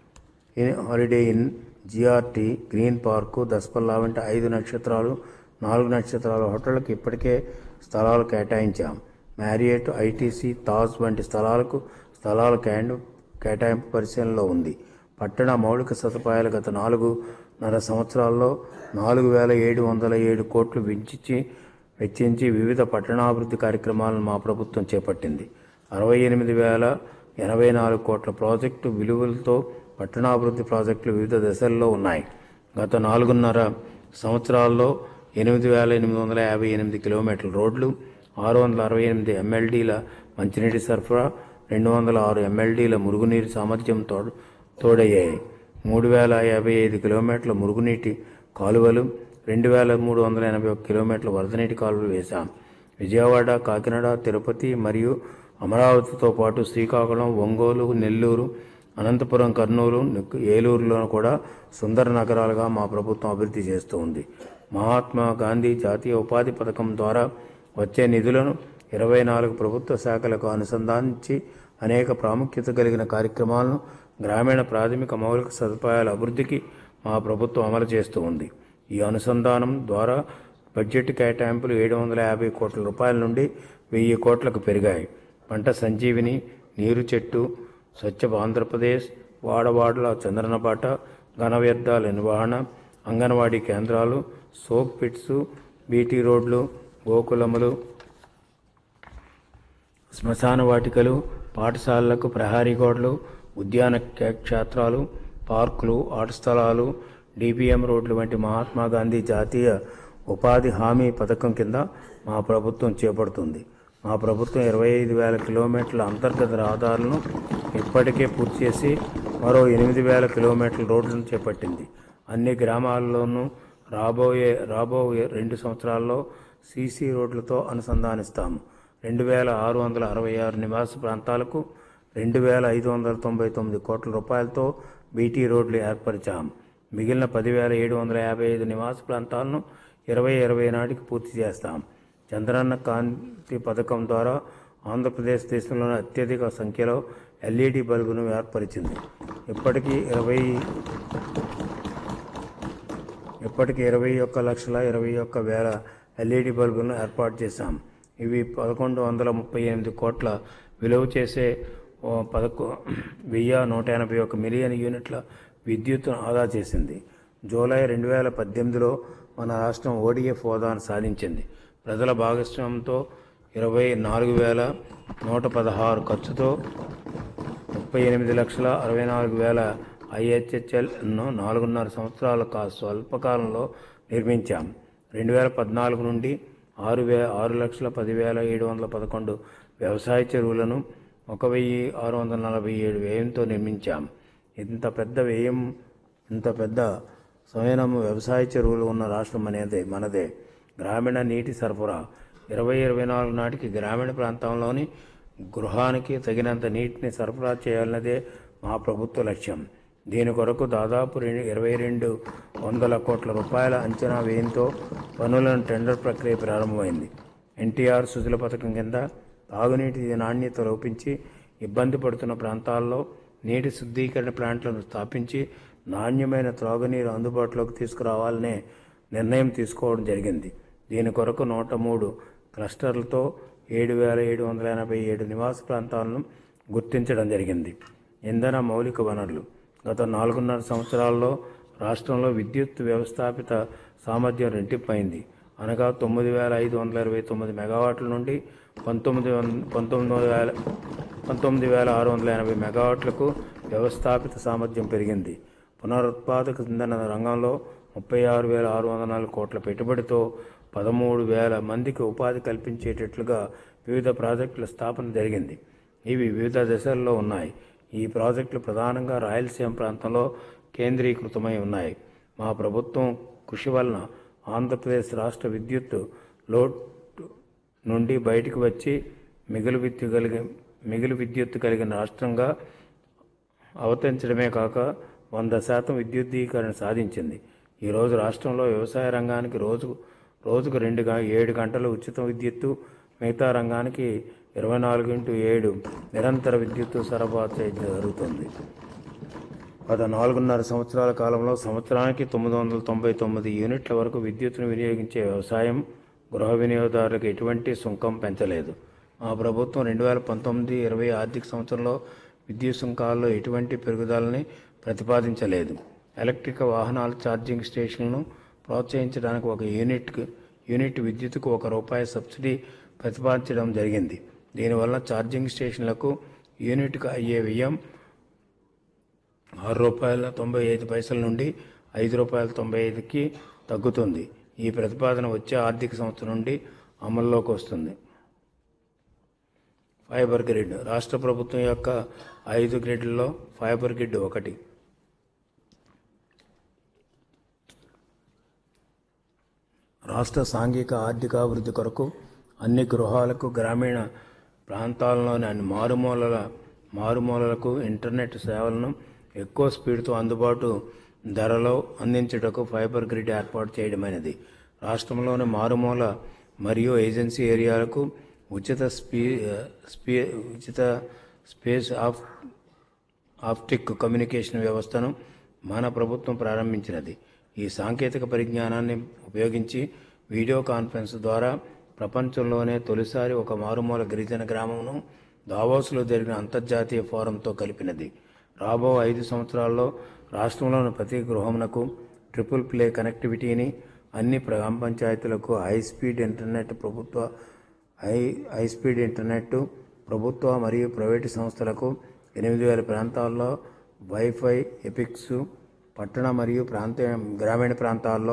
Inn Holiday Inn GRT Green Park Daspalla వంటి ఐదు నక్షత్రాలు నాలుగు నక్షత్రాల హోటళ్లకు ఇప్పటికే స్థలాలు కేటాయించాం మ్యారియట్ ఐటీసీ తాజ్ వంటి స్థలాలకు స్థలాల కేండు కేటాయింపు పరిశీలనలో ఉంది పట్టణ మౌలిక సదుపాయాలు గత నాలుగున్నర సంవత్సరాల్లో నాలుగు వేల ఏడు వందల ఏడు కోట్లు వెచ్చించి వెచ్చించి వివిధ పట్టణాభివృద్ధి కార్యక్రమాలను మా ప్రభుత్వం చేపట్టింది అరవై ఎనిమిది వేల ఎనభై నాలుగు కోట్ల ప్రాజెక్టు విలువలతో పట్టణాభివృద్ధి ప్రాజెక్టులు వివిధ దశల్లో ఉన్నాయి గత నాలుగున్నర సంవత్సరాల్లో ఎనిమిది వేల ఎనిమిది వందల యాభై ఎనిమిది కిలోమీటర్ల రోడ్లు ఆరు వందల అరవై ఎనిమిది ఎమ్మెల్డీల మంచినీటి సరఫరా రెండు వందల ఆరు ఎమ్మెల్డీల మురుగునీరు సామర్థ్యం తోడు తోడయ్యాయి మూడు వేల యాభై ఐదు కిలోమీటర్ల మురుగునీటి కాలువలు రెండు వేల మూడు వందల ఎనభై ఒక కిలోమీటర్ల వరదనీటి కాలువలు వేశాం విజయవాడ కాకినాడ తిరుపతి మరియు అమరావతితో పాటు శ్రీకాకుళం ఒంగోలు నెల్లూరు అనంతపురం కర్నూలు నిక్- ఏలూరులో కూడా సుందర నగరాలుగా మా ప్రభుత్వం అభివృద్ధి చేస్తూ ఉంది మహాత్మా గాంధీ జాతీయ ఉపాధి పథకం ద్వారా వచ్చే నిధులను ఇరవై నాలుగు ప్రభుత్వ శాఖలకు అనుసంధానించి అనేక ప్రాముఖ్యత కలిగిన కార్యక్రమాలను గ్రామీణ ప్రాథమిక మౌలిక సదుపాయాల అభివృద్ధికి మా ప్రభుత్వం అమలు చేస్తూ ఉంది ఈ అనుసంధానం ద్వారా బడ్జెట్ కేటాయింపులు ఏడు వందల యాభై కోట్ల రూపాయల నుండి వెయ్యి కోట్లకు పెరిగాయి పంట సంజీవిని నీరు చెట్టు స్వచ్ఛ ఆంధ్రప్రదేశ్ వాడవాడల చంద్రనబాట ఘన వ్యర్థాల నిర్వహణ అంగన్వాడీ కేంద్రాలు సోప్ పిట్స్ బీటీ రోడ్లు గోకులములు శ్మశాన వాటికలు పాఠశాలలకు ప్రహారీ గోడలు ఉద్యాన కే- క్షేత్రాలు పార్కులు ఆట స్థలాలు డిపిఎం రోడ్లు వంటి మహాత్మా గాంధీ జాతీయ ఉపాధి హామీ పథకం కింద మా ప్రభుత్వం చేపడుతుంది మా ప్రభుత్వం ఇరవై ఐదు వేల కిలోమీటర్ల అంతర్గత రహదారులను ఇప్పటికే పూర్తి చేసి మరో ఎనిమిది వేల కిలోమీటర్ల రోడ్లను చేపట్టింది అన్ని గ్రామాల్లోనూ రాబోయే రాబోయే రెండు సంవత్సరాల్లో సీసీ రోడ్లతో అనుసంధానిస్తాము రెండు వేల ఆరు వందల అరవై ఆరు నివాస ప్రాంతాలకు రెండు వేల ఐదు వందల తొంభై తొమ్మిది కోట్ల రూపాయలతో బీటీ రోడ్లు ఏర్పరిచాం మిగిలిన పదివేల ఏడు వందల యాభై ఐదు నివాస ప్రాంతాలను ఇరవై ఇరవై నాటికి పూర్తి చేస్తాం చంద్రన్న కాంతి పథకం ద్వారా ఆంధ్రప్రదేశ్ దేశంలోని అత్యధిక సంఖ్యలో ఎల్ఈడి బల్బును ఏర్పరిచింది ఇప్పటికీ ఇరవై ఇప్పటికి ఇరవై ఒక్క లక్షల ఇరవై ఒక్క వేల ఎల్ఈడి బల్బులను ఏర్పాటు చేశాం ఇవి పదకొండు వందల ముప్పై ఎనిమిది కోట్ల విలువ చేసే ఓ పదకొ వెయ్యి నూట ఎనభై ఒక మిలియన్ యూనిట్ల విద్యుత్తును ఆదా చేసింది జూలై రెండు వేల పద్దెనిమిదిలో మన రాష్ట్రం ఓడిఎఫ్ హోదాను సాధించింది ప్రజల భాగస్వామ్యంతో ఇరవై నాలుగు వేల నూట పదహారు ఖర్చుతో ముప్పై ఎనిమిది లక్షల అరవై నాలుగు వేల ఐహెచ్హెచ్ఎల్ను నాలుగున్నర సంవత్సరాల కా స్వల్పకాలంలో నిర్మించాం రెండు వేల పద్నాలుగు నుండి ఆరు వే ఆరు లక్షల పదివేల ఏడు వందల పదకొండు వ్యవసాయ చెరువులను ఒక వెయ్యి ఆరు వందల నలభై ఏడు వ్యయంతో నిర్మించాం ఇంత పెద్ద వ్యయం ఇంత పెద్ద స్వయనము వ్యవసాయ చెరువులు ఉన్న రాష్ట్రం అనేదే మనదే గ్రామీణ నీటి సరఫరా ఇరవై ఇరవై నాలుగు నాటికి గ్రామీణ ప్రాంతంలోని గృహానికి తగినంత నీటిని సరఫరా చేయాలన్నదే మా ప్రభుత్వ లక్ష్యం దీని కొరకు దాదాపు రెండు ఇరవై రెండు వందల కోట్ల రూపాయల అంచనా వ్యయంతో పనులను టెండర్ ప్రక్రియ ప్రారంభమైంది ఎన్టీఆర్ సుజల పథకం కింద తాగునీటి నాణ్యత లోపించి ఇబ్బంది పడుతున్న ప్రాంతాల్లో నీటి శుద్ధీకరణ ప్లాంట్లను స్థాపించి నాణ్యమైన త్రాగునీరు అందుబాటులోకి తీసుకురావాలనే నిర్ణయం తీసుకోవడం జరిగింది దీని కొరకు నూట మూడు క్లస్టర్లతో ఏడు వేల ఏడు వందల ఎనభై ఏడు నివాస ప్రాంతాలను గుర్తించడం జరిగింది ఇంధన మౌలిక వనరులు గత నాలుగున్నర సంవత్సరాల్లో రాష్ట్రంలో విద్యుత్ వ్యవస్థాపిత సామర్థ్యం రెట్టింపైంది అనగా తొమ్మిది వేల ఐదు వందల ఇరవై తొమ్మిది మెగావాట్ల నుండి పంతొమ్మిది వంద పంతొమ్మిది వేల పంతొమ్మిది వేల ఆరు వందల ఎనభై మెగావాట్లకు వ్యవస్థాపిత సామర్థ్యం పెరిగింది పునరుత్పాదక ఇంధన రంగంలో ముప్పై ఆరు వేల ఆరు వందల నాలుగు కోట్ల పెట్టుబడితో పదమూడు వేల మందికి ఉపాధి కల్పించేటట్లుగా వివిధ ప్రాజెక్టుల స్థాపన జరిగింది ఇవి వివిధ దశల్లో ఉన్నాయి ఈ ప్రాజెక్టులు ప్రధానంగా రాయలసీమ ప్రాంతంలో కేంద్రీకృతమై ఉన్నాయి మా ప్రభుత్వం కృషి వలన ఆంధ్రప్రదేశ్ రాష్ట్ర విద్యుత్ లోడ్ నుండి బయటకు వచ్చి మిగులు విద్యుత్ కలిగి మిగులు విద్యుత్ కలిగిన రాష్ట్రంగా అవతరించడమే కాక వంద శాతం విద్యుద్దీకరణ సాధించింది ఈరోజు రాష్ట్రంలో వ్యవసాయ రంగానికి రోజు రోజుకు రెండు గ- ఏడు గంటలు ఉచిత విద్యుత్తు మిగతా రంగానికి ఇరవై నాలుగు ఇంటూ ఏడు నిరంతర విద్యుత్తు సరఫరా చేయడం జరుగుతుంది గత నాలుగున్నర సంవత్సరాల కాలంలో సంవత్సరానికి తొమ్మిది వందల తొంభై తొమ్మిది యూనిట్ల వరకు విద్యుత్తును వినియోగించే వ్యవసాయం గృహ వినియోగదారులకు ఎటువంటి సుంకం పెంచలేదు మా ప్రభుత్వం రెండు వేల పంతొమ్మిది ఇరవై ఆర్థిక సంవత్సరంలో విద్యుత్ సుంకాల్లో ఎటువంటి పెరుగుదలని ప్రతిపాదించలేదు ఎలక్ట్రిక్ వాహనాల ఛార్జింగ్ స్టేషన్లను ప్రోత్సహించడానికి ఒక యూనిట్కు యూనిట్ విద్యుత్తుకు ఒక రూపాయి సబ్సిడీ ప్రతిపాదించడం జరిగింది దీనివల్ల ఛార్జింగ్ స్టేషన్లకు యూనిట్కు అయ్యే వ్యయం ఆరు రూపాయల తొంభై ఐదు పైసల నుండి ఐదు రూపాయల తొంభై ఐదుకి తగ్గుతుంది ఈ ప్రతిపాదన వచ్చే ఆర్థిక సంవత్సరం నుండి అమల్లోకి వస్తుంది ఫైబర్ గ్రిడ్ రాష్ట్ర ప్రభుత్వం యొక్క ఐదు గ్రిడ్లలో ఫైబర్ గ్రిడ్ ఒకటి రాష్ట్ర సాంఘిక ఆర్థికాభివృద్ధి కొరకు అన్ని గృహాలకు గ్రామీణ ప్రాంతాల్లోని అన్ని మారుమూలల మారుమూలలకు ఇంటర్నెట్ సేవలను ఎక్కువ స్పీడ్తో అందుబాటు ధరలో అందించుటకు ఫైబర్ గ్రిడ్ ఏర్పాటు చేయడమైనది రాష్ట్రంలోని మారుమూల మరియు ఏజెన్సీ ఏరియాలకు ఉచిత స్పీ స్పీ ఉచిత స్పేస్ ఆఫ్ ఆప్టిక్ కమ్యూనికేషన్ వ్యవస్థను మన ప్రభుత్వం ప్రారంభించినది ఈ సాంకేతిక పరిజ్ఞానాన్ని ఉపయోగించి వీడియో కాన్ఫరెన్స్ ద్వారా ప్రపంచంలోనే తొలిసారి ఒక మారుమూల గిరిజన గ్రామంను దావోస్లో జరిగిన అంతర్జాతీయ ఫోరంతో కలిపినది రాబో ఐదు సంవత్సరాల్లో రాష్ట్రంలోని ప్రతి గృహమునకు ట్రిపుల్ ప్లే కనెక్టివిటీని అన్ని గ్రామ పంచాయతీలకు హై స్పీడ్ ఇంటర్నెట్ ప్రభుత్వ హై హై స్పీడ్ ఇంటర్నెట్ ప్రభుత్వ మరియు ప్రైవేటు సంస్థలకు ఎనిమిది వేల ప్రాంతాల్లో వైఫై ఎపిక్స్ పట్టణ మరియు ప్రాంతీయ గ్రామీణ ప్రాంతాల్లో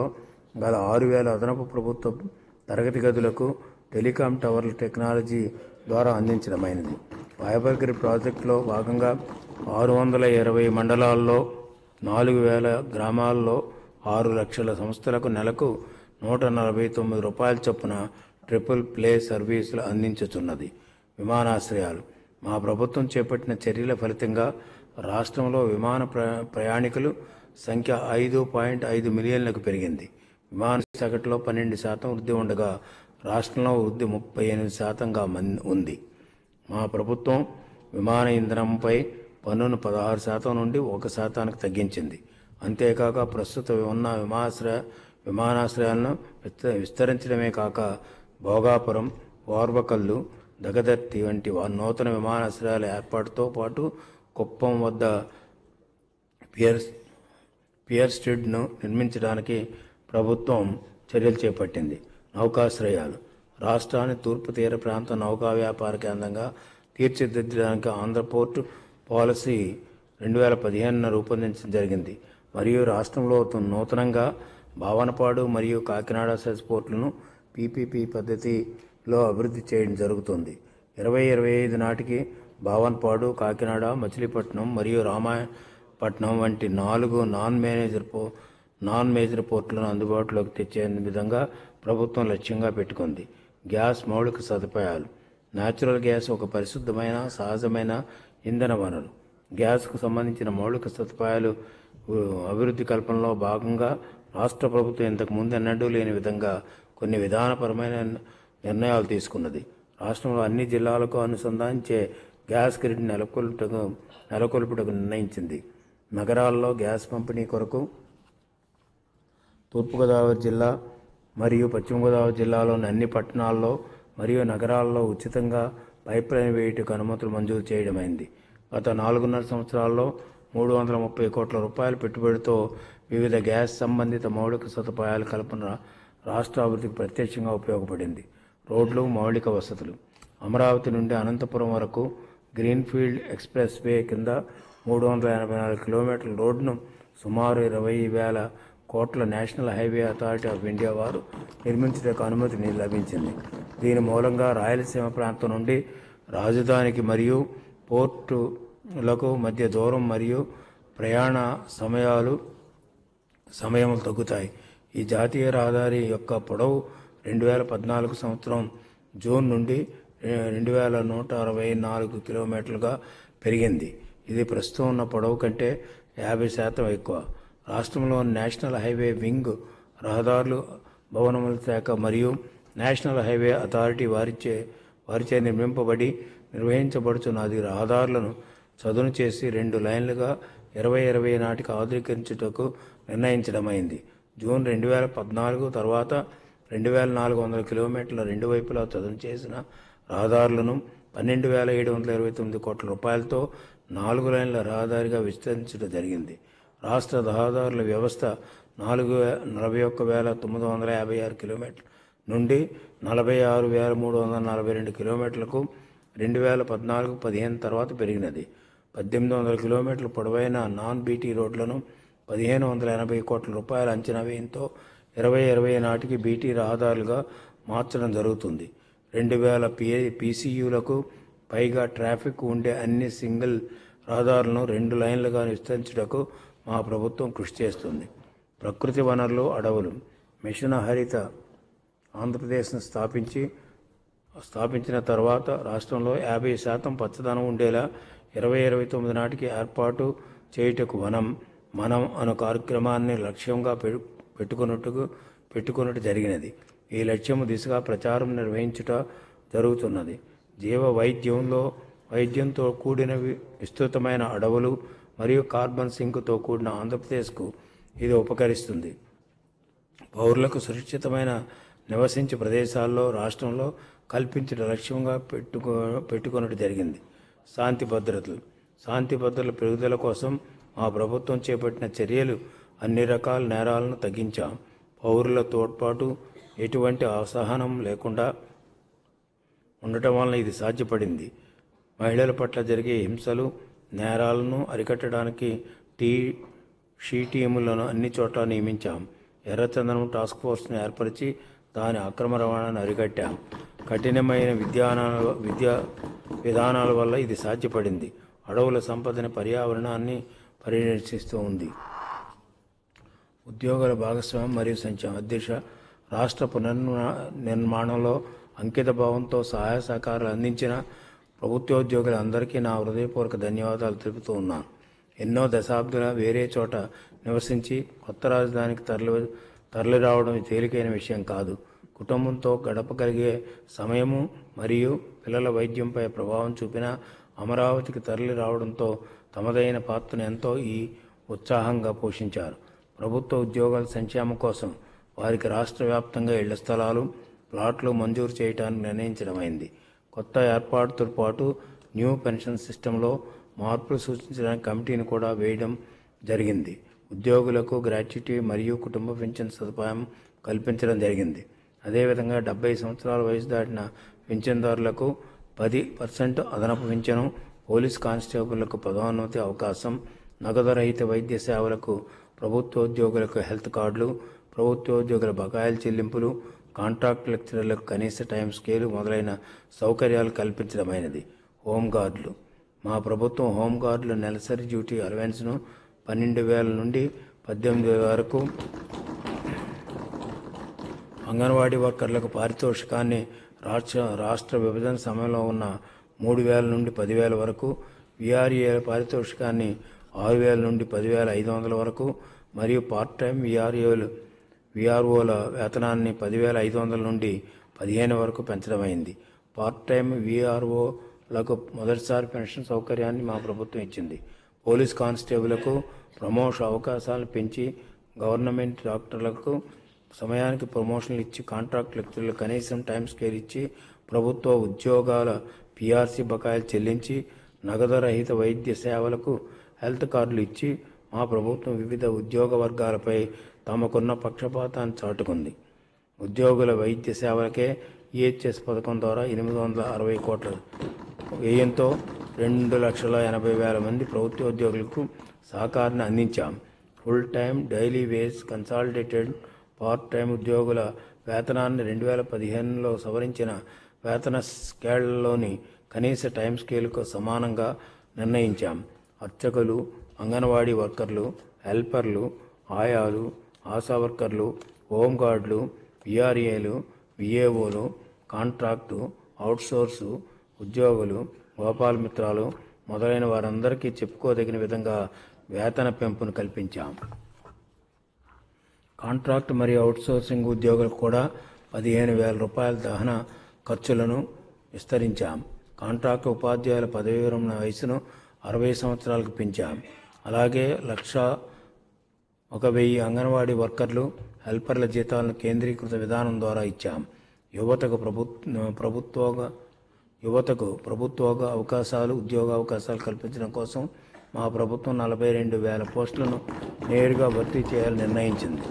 గల ఆరు వేల అదనపు ప్రభుత్వ తరగతి గదులకు టెలికాం టవర్ల టెక్నాలజీ ద్వారా అందించడమైనది ఫైబర్ గ్రిడ్ ప్రాజెక్టులో భాగంగా ఆరు వందల ఇరవై మండలాల్లో నాలుగు వేల గ్రామాల్లో ఆరు లక్షల సంస్థలకు నెలకు నూట నలభై తొమ్మిది రూపాయల చొప్పున ట్రిపుల్ ప్లే సర్వీసులు అందించుతున్నది విమానాశ్రయాలు మా ప్రభుత్వం చేపట్టిన చర్యల ఫలితంగా రాష్ట్రంలో విమాన ప్ర ప్రయాణికులు సంఖ్య ఐదు పాయింట్ ఐదు మిలియన్లకు పెరిగింది విమాన సగటులో పన్నెండు శాతం వృద్ధి ఉండగా రాష్ట్రంలో వృద్ధి ముప్పై ఎనిమిది శాతంగా మన్ ఉంది మా ప్రభుత్వం విమాన ఇంధనంపై పన్నును పదహారు శాతం నుండి ఒక శాతానికి తగ్గించింది అంతేకాక ప్రస్తుత ఉన్న విమానాశ్రయ విమానాశ్రయాలను విస్త- విస్తరించడమే కాక భోగాపురం ఓర్వకల్లు దగదర్తి వంటి వా- నూతన విమానాశ్రయాల ఏర్పాటుతో పాటు కుప్పం వద్ద పియర్స్ పియర్ స్ట్రీట్ను నిర్మించడానికి ప్రభుత్వం చర్యలు చేపట్టింది నౌకాశ్రయాలు రాష్ట్రాన్ని తూర్పు తీర ప్రాంత నౌకా వ్యాపార కేంద్రంగా తీర్చిదిద్దడానికి ఆంధ్రపోర్ట్ పాలసీ రెండు వేల పదిహేనున రూపొందించడం జరిగింది మరియు రాష్ట్రంలో త- నూతనంగా భావనపాడు మరియు కాకినాడ సెస్ పోర్టులను పీపీపీ పద్ధతిలో అభివృద్ధి చేయడం జరుగుతుంది ఇరవై ఇరవై ఐదు నాటికి భావన్పాడు కాకినాడ మచిలీపట్నం మరియు రామాయపట్నం వంటి నాలుగు నాన్ మేనేజర్ పో నాన్ మేజర్ పోర్టులను అందుబాటులోకి తెచ్చే విధంగా ప్రభుత్వం లక్ష్యంగా పెట్టుకుంది గ్యాస్ మౌలిక సదుపాయాలు న్యాచురల్ గ్యాస్ ఒక పరిశుద్ధమైన సహజమైన ఇంధన వనరు గ్యాస్కు సంబంధించిన మౌలిక సదుపాయాలు ఉ, అభివృద్ధి కల్పనలో భాగంగా రాష్ట్ర ప్రభుత్వం ఇంతకు ముందు ఎన్నడూ లేని విధంగా కొన్ని విధానపరమైన నిర్ణయాలు తీసుకున్నది రాష్ట్రంలో అన్ని జిల్లాలకు అనుసంధానించే గ్యాస్ గ్రిడ్ నెలకొల్పుటకు నెలకొల్పుటకు నిర్ణయించింది నగరాల్లో గ్యాస్ పంపిణీ కొరకు తూర్పుగోదావరి జిల్లా మరియు పశ్చిమ గోదావరి జిల్లాలోని అన్ని పట్టణాల్లో మరియు నగరాల్లో ఉచితంగా పైప్ లైన్ వేయుటకు అనుమతులు మంజూరు చేయడమైంది గత నాలుగున్నర సంవత్సరాల్లో మూడు వందల ముప్పై కోట్ల రూపాయల పెట్టుబడితో వివిధ గ్యాస్ సంబంధిత మౌలిక సదుపాయాల కల్పన రాష్ట్ర అభివృద్ధికి ప్రత్యక్షంగా ఉపయోగపడింది రోడ్లు మౌలిక వసతులు అమరావతి నుండి అనంతపురం వరకు గ్రీన్ఫీల్డ్ ఎక్స్ప్రెస్ వే కింద మూడు వందల ఎనభై నాలుగు కిలోమీటర్ల రోడ్డును సుమారు ఇరవై వేల కోట్ల national highway authority of India వారు నిర్మించడానికి అనుమతి లభించింది దీని మూలంగా రాయలసీమ ప్రాంతం నుండి రాజధానికి మరియు పోర్టులకు మధ్య దూరం మరియు ప్రయాణ సమయాలు సమయములు తగ్గుతాయి ఈ జాతీయ రహదారి యొక్క పొడవు రెండు వేల పద్నాలుగు సంవత్సరం జూన్ నుండి రె- రెండు వేల నూట అరవై నాలుగు కిలోమీటర్లుగా పెరిగింది ఇది ప్రస్తుతం ఉన్న పొడవు కంటే యాభై శాతం ఎక్కువ రాష్ట్రంలోని నేషనల్ హైవే వింగ్ రహదారులు భవనముల శాఖ మరియు నేషనల్ హైవే అథారిటీ వారిచే వారిచే నిర్మింపబడి నిర్వహించబడుతున్న అది రహదారులను చదును చేసి రెండు లైన్లుగా ఇరవై ఇరవై నాటికి ఆధునీకరించుటకు నిర్ణయించడమైంది జూన్ రెండు వేల పద్నాలుగు తర్వాత రెండు వేల నాలుగు వందల కిలోమీటర్ల రెండు వైపులా చదును చేసిన రహదారులను పన్నెండు వేల ఏడు వందల ఇరవై తొమ్మిది కోట్ల రూపాయలతో నాలుగు లైన్ల రహదారిగా విస్తరించడం జరిగింది రాష్ట్ర రహదారుల వ్యవస్థ నాలుగు వే నలభై ఒక్క వేల తొమ్మిది వందల యాభై ఆరు కిలోమీటర్ల నుండి నలభై ఆరు వేల మూడు వందల నలభై రెండు కిలోమీటర్లకు రెండు వేల పద్నాలుగు పదిహేను తర్వాత పెరిగినది పద్దెనిమిది వందల కిలోమీటర్ల పొడవైన నాన్ బీటీ రోడ్లను పదిహేను వందల ఎనభై కోట్ల రూపాయల అంచనా వ్యయంతో ఇరవై ఇరవై నాటికి బీటీ రహదారులుగా మార్చడం జరుగుతుంది రెండు వేల పిఏ పీసీయూలకు పైగా ట్రాఫిక్ ఉండే అన్ని సింగిల్ రహదారులను రెండు లైన్లుగా విస్తరించుటకు మా ప్రభుత్వం కృషి చేస్తుంది ప్రకృతి వనరులు అడవులు మిషన్ హరిత ఆంధ్రప్రదేశ్ను స్థాపించి స్థాపించిన తర్వాత రాష్ట్రంలో యాభై శాతం పచ్చదనం ఉండేలా ఇరవై ఇరవై తొమ్మిది నాటికి ఏర్పాటు చేయుటకు వనం మనం అను కార్యక్రమాన్ని లక్ష్యంగా పె పెట్టుకున్నట్టుకు పెట్టుకున్నట్టు జరిగినది ఈ లక్ష్యము దిశగా ప్రచారం నిర్వహించుట జరుగుతున్నది జీవ వైద్యంలో వైద్యంతో కూడిన వి- విస్తృతమైన అడవులు మరియు కార్బన్ సింక్తో కూడిన ఆంధ్రప్రదేశ్కు ఇది ఉపకరిస్తుంది పౌరులకు సురక్షితమైన నివసించే ప్రదేశాల్లో రాష్ట్రంలో కల్పించిన లక్ష్యంగా పెట్టుకో పెట్టుకున్నట్టు జరిగింది శాంతి భద్రతలు శాంతి భద్రతల పెరుగుదల కోసం మా ప్రభుత్వం చేపట్టిన చర్యలు అన్ని రకాల నేరాలను తగ్గించాం పౌరుల తోడ్పాటు ఎటువంటి అసహనం లేకుండా ఉండటం వలన ఇది సాధ్యపడింది మహిళల పట్ల జరిగే హింసలు నేరాలను అరికట్టడానికి టీ షీ టీములను అన్ని చోట్ల నియమించాం ఎర్రచందనం టాస్క్ ఫోర్స్ను ఏర్పరిచి దాని అక్రమ రవాణాను అరికట్టాం కఠినమైన విద్యానాల విద్యా విధానాల వల్ల ఇది సాధ్యపడింది అడవుల సంపదని పర్యావరణాన్ని పరిరక్షిస్తూ ఉంది ఉద్యోగుల భాగస్వామ్యం మరియు సంక్షేమ అధ్యక్ష రాష్ట్ర పునర్నిర్మా నిర్మాణంలో అంకిత భావంతో సహాయ సహకారాలు అందించిన ప్రభుత్వోద్యోగులందరికీ నా హృదయపూర్వక ధన్యవాదాలు తెలుపుతూ ఉన్నాను ఎన్నో దశాబ్దాల వేరే చోట నివసించి కొత్త రాజధానికి తరలి తరలి రావడం తేలికైన విషయం కాదు కుటుంబంతో గడపగలిగే సమయము మరియు పిల్లల వైద్యంపై ప్రభావం చూపిన అమరావతికి తరలి రావడంతో తమదైన పాత్రను ఎంతో ఈ ఉత్సాహంగా పోషించారు ప్రభుత్వ ఉద్యోగాల సంక్షేమం కోసం వారికి రాష్ట్ర వ్యాప్తంగా ఇళ్ల స్థలాలు ప్లాట్లు మంజూరు చేయడానికి నిర్ణయించడమైంది కొత్త ఏర్పాటుతో పాటు న్యూ పెన్షన్ సిస్టంలో మార్పులు సూచించడానికి కమిటీని కూడా వేయడం జరిగింది ఉద్యోగులకు గ్రాట్యుటీ మరియు కుటుంబ పెన్షన్ సదుపాయం కల్పించడం జరిగింది అదేవిధంగా డెబ్బై సంవత్సరాల వయసు దాటిన పింఛన్దారులకు పది పర్సెంట్ అదనపు పింఛను పోలీస్ కానిస్టేబుళ్లకు పదోన్నతి అవకాశం నగదు రహిత వైద్య సేవలకు ప్రభుత్వోద్యోగులకు హెల్త్ కార్డులు ప్రభుత్వోద్యోగుల బకాయిల చెల్లింపులు కాంట్రాక్ట్ లెక్చరర్లకు కనీస టైం స్కేలు మొదలైన సౌకర్యాలు కల్పించడమైనది హోంగార్డులు మా ప్రభుత్వం హోంగార్డుల నెలసరి డ్యూటీ అలవెన్స్ను పన్నెండు వేల నుండి పద్దెనిమిది వేల వరకు అంగన్వాడీ వర్కర్లకు పారితోషికాన్ని రాష్ట్ర రాష్ట్ర విభజన సమయంలో ఉన్న మూడు వేల నుండి పదివేల వరకు విఆర్ఏల పారితోషికాన్ని ఆరు వేల నుండి పదివేల ఐదు వందల వరకు మరియు పార్ట్ టైం విఆర్ఏలు విఆర్ఓల వేతనాన్ని పదివేల ఐదు వందల నుండి పదిహేను వరకు పెంచడమైంది పార్ట్ టైం విఆర్ఓలకు మొదటిసారి పెన్షన్ సౌకర్యాన్ని మా ప్రభుత్వం ఇచ్చింది పోలీస్ కానిస్టేబుల్కు ప్రమోషన్ అవకాశాలను పెంచి గవర్నమెంట్ డాక్టర్లకు సమయానికి ప్రమోషన్లు ఇచ్చి కాంట్రాక్ట్ లెక్చర్లు కనీసం టైం స్కేల్ ఇచ్చి ప్రభుత్వ ఉద్యోగాల పిఆర్సీ బకాయిలు చెల్లించి నగదు రహిత వైద్య సేవలకు హెల్త్ కార్డులు ఇచ్చి మా ప్రభుత్వం వివిధ ఉద్యోగ వర్గాలపై తమకున్న పక్షపాతాన్ని చాటుకుంది ఉద్యోగుల వైద్య సేవలకే ఈహెచ్ఎస్ పథకం ద్వారా ఎనిమిది వందల అరవై కోట్ల వ్యయంతో రెండు లక్షల ఎనభై వేల మంది ప్రభుత్వ ఉద్యోగులకు సహకారాన్ని అందించాం full time daily wage consolidated part time ఉద్యోగుల వేతనాన్ని రెండు వేల పదిహేనులో సవరించిన వేతన స్కేళ్లలోని కనీస టైం స్కేల్కు సమానంగా నిర్ణయించాం అర్చకులు అంగన్వాడీ వర్కర్లు హెల్పర్లు ఆయాలు ఆశా వర్కర్లు హోంగార్డులు విఆర్ఏలు విఏఓలు కాంట్రాక్టు అవుట్సోర్సు ఉద్యోగులు గోపాల మిత్రాలు మొదలైన వారందరికీ చెప్పుకోదగిన విధంగా వేతన పెంపును కల్పించాం కాంట్రాక్ట్ మరియు అవుట్సోర్సింగ్ ఉద్యోగులకు కూడా పదిహేను వేల రూపాయల దహన ఖర్చులను విస్తరించాం కాంట్రాక్ట్ ఉపాధ్యాయుల పదవీ విరమణ వయసును అరవై సంవత్సరాలకు పెంచాం అలాగే లక్ష ఒక వెయ్యి అంగన్వాడీ వర్కర్లు హెల్పర్ల జీతాలను కేంద్రీకృత విధానం ద్వారా ఇచ్చాం యువతకు ప్రభుత్వ ప్రభుత్వ యువతకు ప్రభుత్వ అవకాశాలు ఉద్యోగ అవకాశాలు కల్పించడం కోసం మా ప్రభుత్వం నలభై రెండు వేల పోస్టులను నేరుగా భర్తీ చేయాలని నిర్ణయించింది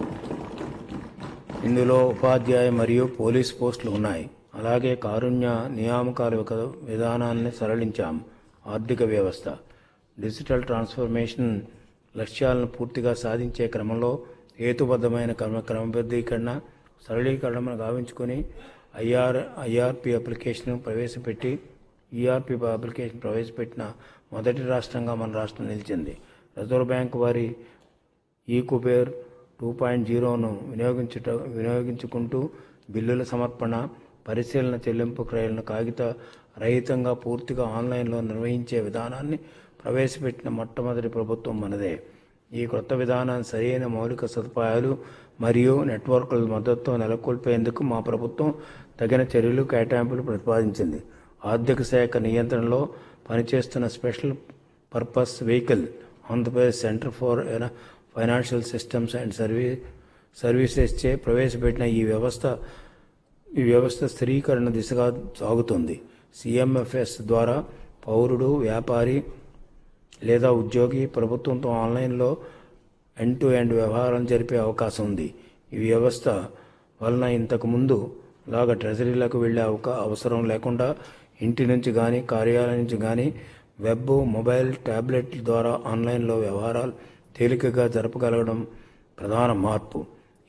ఇందులో ఉపాధ్యాయ మరియు పోలీస్ పోస్టులు ఉన్నాయి అలాగే కారుణ్య నియామకాల విక- విధానాన్ని సరళించాం ఆర్థిక వ్యవస్థ డిజిటల్ ట్రాన్స్ఫర్మేషన్ లక్ష్యాలను పూర్తిగా సాధించే క్రమంలో హేతుబద్ధమైన క్రమ క్రమబద్ధీకరణ సరళీకరణను గావించుకొని ఐఆర్ ఐఆర్పి అప్లికేషన్ ప్రవేశపెట్టి ఈఆర్పి అప్లికేషన్ ప్రవేశపెట్టిన మొదటి రాష్ట్రంగా మన రాష్ట్రం నిలిచింది రిజర్వ్ బ్యాంక్ వారి ఈ కుబేర్ టూ పాయింట్ జీరోను వినియోగించుట వినియోగించుకుంటూ బిల్లుల సమర్పణ పరిశీలన చెల్లింపు క్రయాలను కాగిత రహితంగా పూర్తిగా ఆన్లైన్లో నిర్వహించే విధానాన్ని ప్రవేశపెట్టిన మొట్టమొదటి ప్రభుత్వం మనదే ఈ కొత్త విధానాన్ని సరైన మౌలిక సదుపాయాలు మరియు నెట్వర్క్ల మద్దతుతో నెలకొల్పేందుకు మా ప్రభుత్వం తగిన చర్యలు కేటాయింపులు ప్రతిపాదించింది ఆర్థిక శాఖ నియంత్రణలో పనిచేస్తున్న special purpose vehicle Andhra Pradesh centre for financial systems and సర్వీ సర్వీసెస్ చే ప్రవేశపెట్టిన ఈ వ్యవస్థ ఈ వ్యవస్థ స్థిరీకరణ దిశగా సాగుతుంది సిఎంఎఫ్ఎస్ ద్వారా పౌరుడు వ్యాపారి లేదా ఉద్యోగి ప్రభుత్వంతో ఆన్లైన్లో ఎండ్ టు ఎండ్ వ్యవహారం జరిపే అవకాశం ఉంది ఈ వ్యవస్థ వలన ఇంతకు ముందు లాగా ట్రెజరీలకు వెళ్ళే అవకా అవసరం లేకుండా ఇంటి నుంచి కానీ కార్యాలయం నుంచి కానీ వెబ్ మొబైల్ ట్యాబ్లెట్ల ద్వారా ఆన్లైన్లో వ్యవహారాలు తేలికగా జరపగలగడం ప్రధాన మార్పు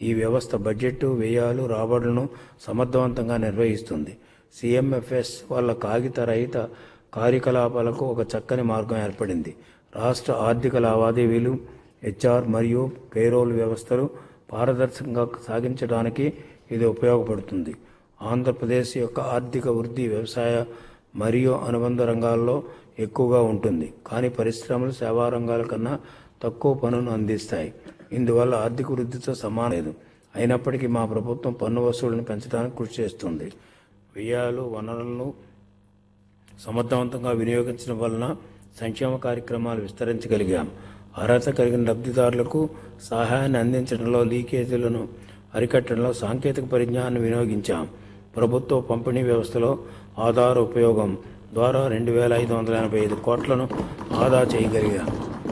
ఈ వ్యవస్థ బడ్జెట్ వ్యయాలు రాబడులను సమర్థవంతంగా నిర్వహిస్తుంది సిఎంఎఫ్ఎస్ వల్ల కాగిత రహిత కార్యకలాపాలకు ఒక చక్కని మార్గం ఏర్పడింది రాష్ట్ర ఆర్థిక లావాదేవీలు హెచ్ఆర్ మరియు పేరోల్ వ్యవస్థలు పారదర్శకంగా సాగించడానికి ఇది ఉపయోగపడుతుంది ఆంధ్రప్రదేశ్ యొక్క ఆర్థిక వృద్ధి వ్యవసాయ మరియు అనుబంధ రంగాల్లో ఎక్కువగా ఉంటుంది కానీ పరిశ్రమలు సేవా రంగాల కన్నా తక్కువ పనును అందిస్తాయి ఇందువల్ల ఆర్థిక వృద్ధితో సమానం లేదు అయినప్పటికీ మా ప్రభుత్వం పన్ను వసూళ్లను పెంచడానికి కృషి చేస్తుంది వ్యయాలు వనరులను సమర్థవంతంగా వినియోగించడం వలన సంక్షేమ కార్యక్రమాలు విస్తరించగలిగాం అర్హత కలిగిన లబ్ధిదారులకు సహాయాన్ని అందించడంలో లీకేజీలను అరికట్టడంలో సాంకేతిక పరిజ్ఞానాన్ని వినియోగించాం ప్రభుత్వ పంపిణీ వ్యవస్థలో ఆధార్ ఉపయోగం ద్వారా రెండు వేల ఐదు వందల ఎనభై ఐదు కోట్లను ఆదా చేయగలిగాం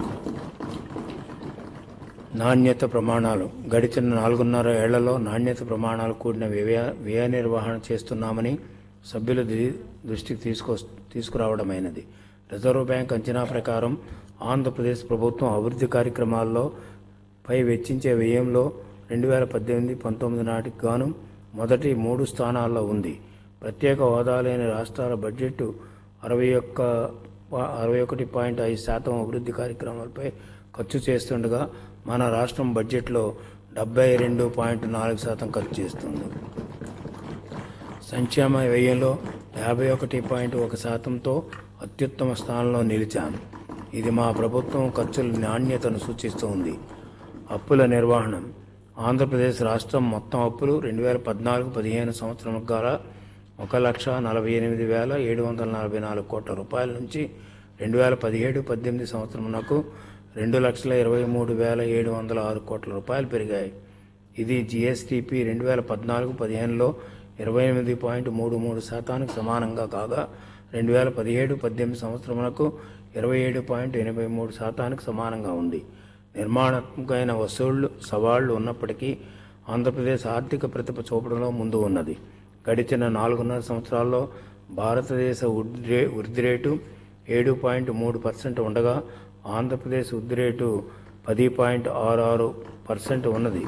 నాణ్యత ప్రమాణాలు గడిచిన నాలుగున్నర ఏళ్లలో నాణ్యత ప్రమాణాలు కూడిన వ్యయ వ్యయ నిర్వహణ చేస్తున్నామని సభ్యుల ది- దృష్టికి తీసుకొ తీసుకురావడమైనది రిజర్వ్ బ్యాంక్ అంచనా ప్రకారం ఆంధ్రప్రదేశ్ ప్రభుత్వం అభివృద్ధి కార్యక్రమాల్లో పై వెచ్చించే వ్యయంలో రెండు వేల పద్దెనిమిది పంతొమ్మిది నాటికి గాను మొదటి మూడు స్థానాల్లో ఉంది ప్రత్యేక హోదా లేని రాష్ట్రాల బడ్జెట్ అరవై ఒక్క పా- అరవై ఒకటి పాయింట్ ఐదు శాతం అభివృద్ధి కార్యక్రమాలపై ఖర్చు చేస్తుండగా మన రాష్ట్రం బడ్జెట్లో డెబ్బై రెండు పాయింట్ నాలుగు శాతం ఖర్చు చేస్తుంది సంక్షేమ వ్యయంలో యాభై ఒకటి పాయింట్ ఒక శాతంతో అత్యుత్తమ స్థానంలో నిలిచాను ఇది మా ప్రభుత్వం ఖర్చుల నాణ్యతను సూచిస్తుంది అప్పుల నిర్వహణ ఆంధ్రప్రదేశ్ రాష్ట్రం మొత్తం అప్పులు రెండు వేల పద్నాలుగు పదిహేను సంవత్సరం ద్వారా ఒక లక్ష నలభై ఎనిమిది వేల ఏడు వందల నలభై నాలుగు కోట్ల రూపాయల నుంచి రెండు వేల పదిహేడు పద్దెనిమిది సంవత్సరమునకు రెండు లక్షల ఇరవై మూడు వేల ఏడు వందల ఆరు కోట్ల రూపాయలు పెరిగాయి ఇది జిఎస్టిపి రెండు వేల పద్నాలుగు పదిహేనులో ఇరవై ఎనిమిది పాయింట్ మూడు మూడు శాతానికి సమానంగా కాగా రెండు వేల పదిహేడు పద్దెనిమిది సంవత్సరములకు ఇరవై ఏడు పాయింట్ ఎనభై మూడు శాతానికి సమానంగా ఉంది నిర్మాణాత్మకమైన వసూళ్లు సవాళ్లు ఉన్నప్పటికీ ఆంధ్రప్రదేశ్ ఆర్థిక ప్రతిభ చూపడంలో ముందు ఉన్నది గడిచిన నాలుగున్నర సంవత్సరాల్లో భారతదేశ వృద్ధి రే- వృద్ధి రేటు ఏడు పాయింట్ మూడు పర్సెంట్ ఉండగా ఆంధ్రప్రదేశ్ వృద్ధి రేటు పది పాయింట్ ఆరు ఆరు పర్సెంట్ ఉన్నది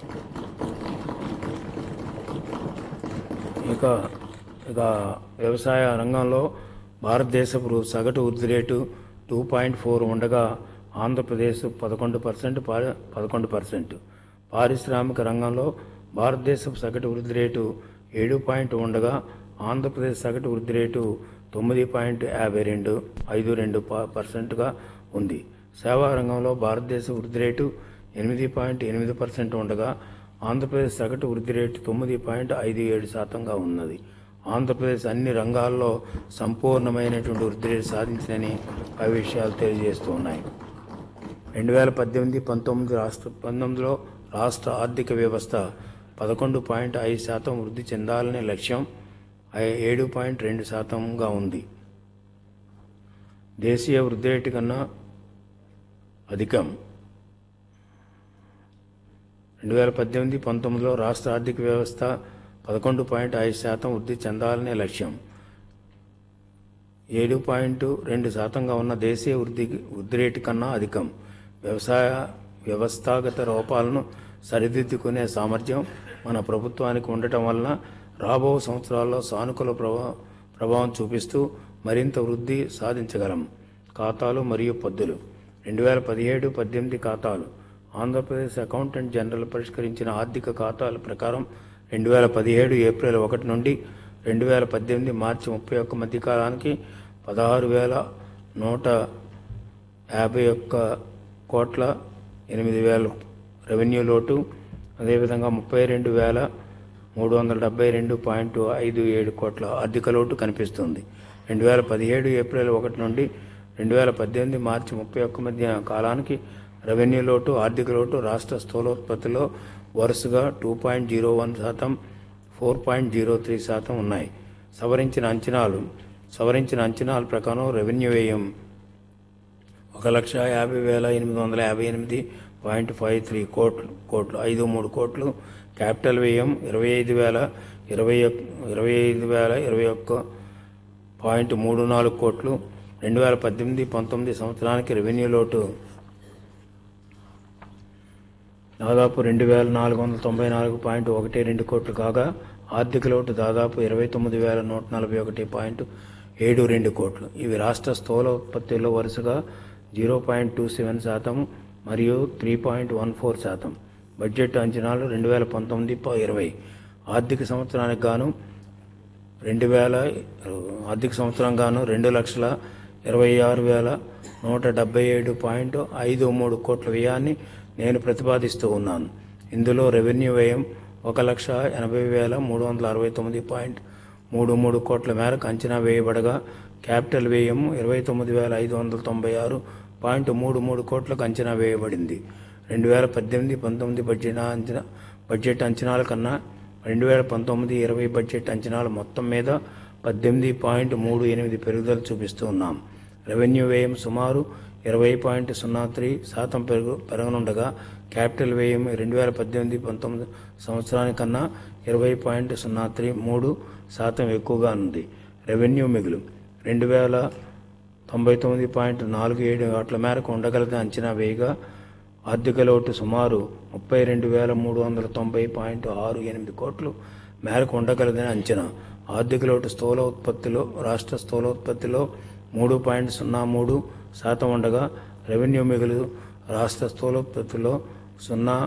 ఇక ఇక వ్యవసాయ రంగంలో భారతదేశపు రు- సగటు వృద్ధి రేటు టూ పాయింట్ ఫోర్ ఉండగా ఆంధ్రప్రదేశ్ పదకొండు పర్సెంట్ పదకొండు పర్సెంట్ పారిశ్రామిక రంగంలో భారతదేశపు సగటు వృద్ధి రేటు ఏడు పాయింట్ ఉండగా ఆంధ్రప్రదేశ్ సగటు వృద్ధి రేటు తొమ్మిది పాయింట్ యాభై రెండు ఐదు రెండు ప- పర్సెంట్గా ఉంది సేవా రంగంలో భారతదేశ వృద్ధి రేటు ఎనిమిది పాయింట్ ఎనిమిది పర్సెంట్ ఉండగా ఆంధ్రప్రదేశ్ సగటు వృద్ధి రేటు తొమ్మిది పాయింట్ ఐదు ఏడు శాతంగా ఉన్నది ఆంధ్రప్రదేశ్ అన్ని రంగాల్లో సంపూర్ణమైనటువంటి వృద్ధి రేటు సాధించిందని పై విషయాలు తెలియజేస్తూ ఉన్నాయి రెండు వేల పద్దెనిమిది పంతొమ్మిది రాష్ట్ర పంతొమ్మిదిలో రాష్ట్ర ఆర్థిక వ్యవస్థ పదకొండు పాయింట్ ఐదు శాతం వృద్ధి చెందాలనే లక్ష్యం ఐ- ఏడు పాయింట్ రెండు శాతంగా ఉంది దేశీయ వృద్ధి రేటు కన్నా అధికం రెండు వేల పద్దెనిమిది పంతొమ్మిదిలో రాష్ట్ర ఆర్థిక వ్యవస్థ పదకొండు పాయింట్ ఐదు శాతం వృద్ధి చెందాలనే లక్ష్యం ఏడు పాయింట్ రెండు శాతంగా ఉన్న దేశీయ వృద్ధి వృద్ధి రేటు కన్నా అధికం వ్యవసాయ వ్యవస్థాగత లోపాలను సరిదిద్దుకునే సామర్థ్యం మన ప్రభుత్వానికి ఉండటం వలన రాబో సంవత్సరాల్లో సానుకూల ప్రభా ప్రభావం చూపిస్తూ మరింత వృద్ధి సాధించగలం ఖాతాలు మరియు పద్దులు రెండు వేల పదిహేడు పద్దెనిమిది ఖాతాలు ఆంధ్రప్రదేశ్ అకౌంటెంట్ జనరల్ పరిష్కరించిన ఆర్థిక ఖాతాల ప్రకారం రెండు వేల పదిహేడు ఏప్రిల్ ఒకటి నుండి రెండు వేల పద్దెనిమిది మార్చి ముప్పై ఒక్క మధ్య కాలానికి పదహారు వేల నూట యాభై ఒక్క కోట్ల ఎనిమిది వేల రెవెన్యూ లోటు అదేవిధంగా ముప్పై రెండు వేల మూడు వందల డెబ్బై రెండు పాయింట్ ఐదు ఏడు కోట్ల ఆర్థిక లోటు కనిపిస్తుంది రెండు వేల పదిహేడు ఏప్రిల్ ఒకటి నుండి రెండు వేల పద్దెనిమిది మార్చి ముప్పై ఒక్క మధ్య కాలానికి రెవెన్యూ లోటు ఆర్థిక లోటు రాష్ట్ర స్థూలోత్పత్తిలో వరుసగా టూ పాయింట్ జీరో వన్ శాతం ఫోర్ పాయింట్ జీరో త్రీ శాతం ఉన్నాయి సవరించిన అంచనాలు సవరించిన అంచనాల ప్రకారం రెవెన్యూ వ్యయం ఒక లక్ష యాభై వేల ఎనిమిది వందల యాభై ఎనిమిది పాయింట్ ఫైవ్ త్రీ కోట్లు కోట్లు ఐదు మూడు కోట్లు క్యాపిటల్ వ్యయం ఇరవై ఐదు వేల ఇరవై ఒక్- ఇరవై ఐదు వేల ఇరవై ఒక్క పాయింట్ మూడు నాలుగు కోట్లు రెండు వేల పద్దెనిమిది పంతొమ్మిది సంవత్సరానికి రెవెన్యూ లోటు దాదాపు రెండు వేల నాలుగు వందల తొంభై నాలుగు పాయింట్ ఒకటి రెండు కోట్లు కాగా ఆర్థిక లోటు దాదాపు ఇరవై తొమ్మిది వేల నూట నలభై ఒకటి పాయింట్ ఏడు రెండు కోట్లు ఇవి రాష్ట్ర స్థూల ఉత్పత్తిలో వరుసగా జీరో పాయింట్ టూ సెవెన్ శాతం మరియు త్రీ పాయింట్ వన్ ఫోర్ శాతం బడ్జెట్ అంచనాలు రెండు వేల పంతొమ్మిది ప- ఇరవై ఆర్థిక సంవత్సరానికి గాను రెండు వేల ఆర్థిక సంవత్సరం గాను రెండు లక్షల ఇరవై ఆరు వేల నూట డెబ్బై ఏడు పాయింట్ ఐదు మూడు కోట్ల వ్యయాన్ని నేను ప్రతిపాదిస్తూ ఉన్నాను ఇందులో రెవెన్యూ వ్యయం ఒక లక్ష ఎనభై వేల మూడు వందల అరవై తొమ్మిది పాయింట్ మూడు మూడు కోట్ల మేరకు అంచనా వేయబడగా క్యాపిటల్ వ్యయం ఇరవై తొమ్మిది వేల ఐదు వందల తొంభై ఆరు పాయింట్ మూడు మూడు కోట్లకు అంచనా వేయబడింది రెండు వేల పద్దెనిమిది పంతొమ్మిది బడ్జెట్ అంచనా బడ్జెట్ అంచనాల కన్నా రెండు వేల పంతొమ్మిది ఇరవై బడ్జెట్ అంచనాల మొత్తం మీద పద్దెనిమిది పాయింట్ మూడు ఎనిమిది పెరుగుదల చూపిస్తూ ఉన్నాం రెవెన్యూ వ్యయం సుమారు ఇరవై పాయింట్ సున్నా త్రీ శాతం పెరుగు పెరగనుండగా క్యాపిటల్ వ్యయం రెండు వేల పద్దెనిమిది పంతొమ్మిది సంవత్సరానికన్నా ఇరవై పాయింట్ సున్నా త్రీ మూడు శాతం ఎక్కువగా ఉంది రెవెన్యూ మిగులు రెండు వేల తొంభై తొమ్మిది పాయింట్ నాలుగు ఏడు కోట్ల మేరకు ఉండగలదని అంచనా వేయగా ఆర్థిక లోటు సుమారు ముప్పై రెండు వేల మూడు వందల తొంభై పాయింట్ ఆరు ఎనిమిది కోట్లు మేరకు ఉండగలదని అంచనా ఆర్థిక లోటు స్థూల ఉత్పత్తిలో రాష్ట్ర స్థూల ఉత్పత్తిలో మూడు పాయింట్ సున్నా మూడు శాతం ఉండగా రెవెన్యూ మిగులు రాష్ట్ర స్థూల ఉత్పత్తిలో సున్నా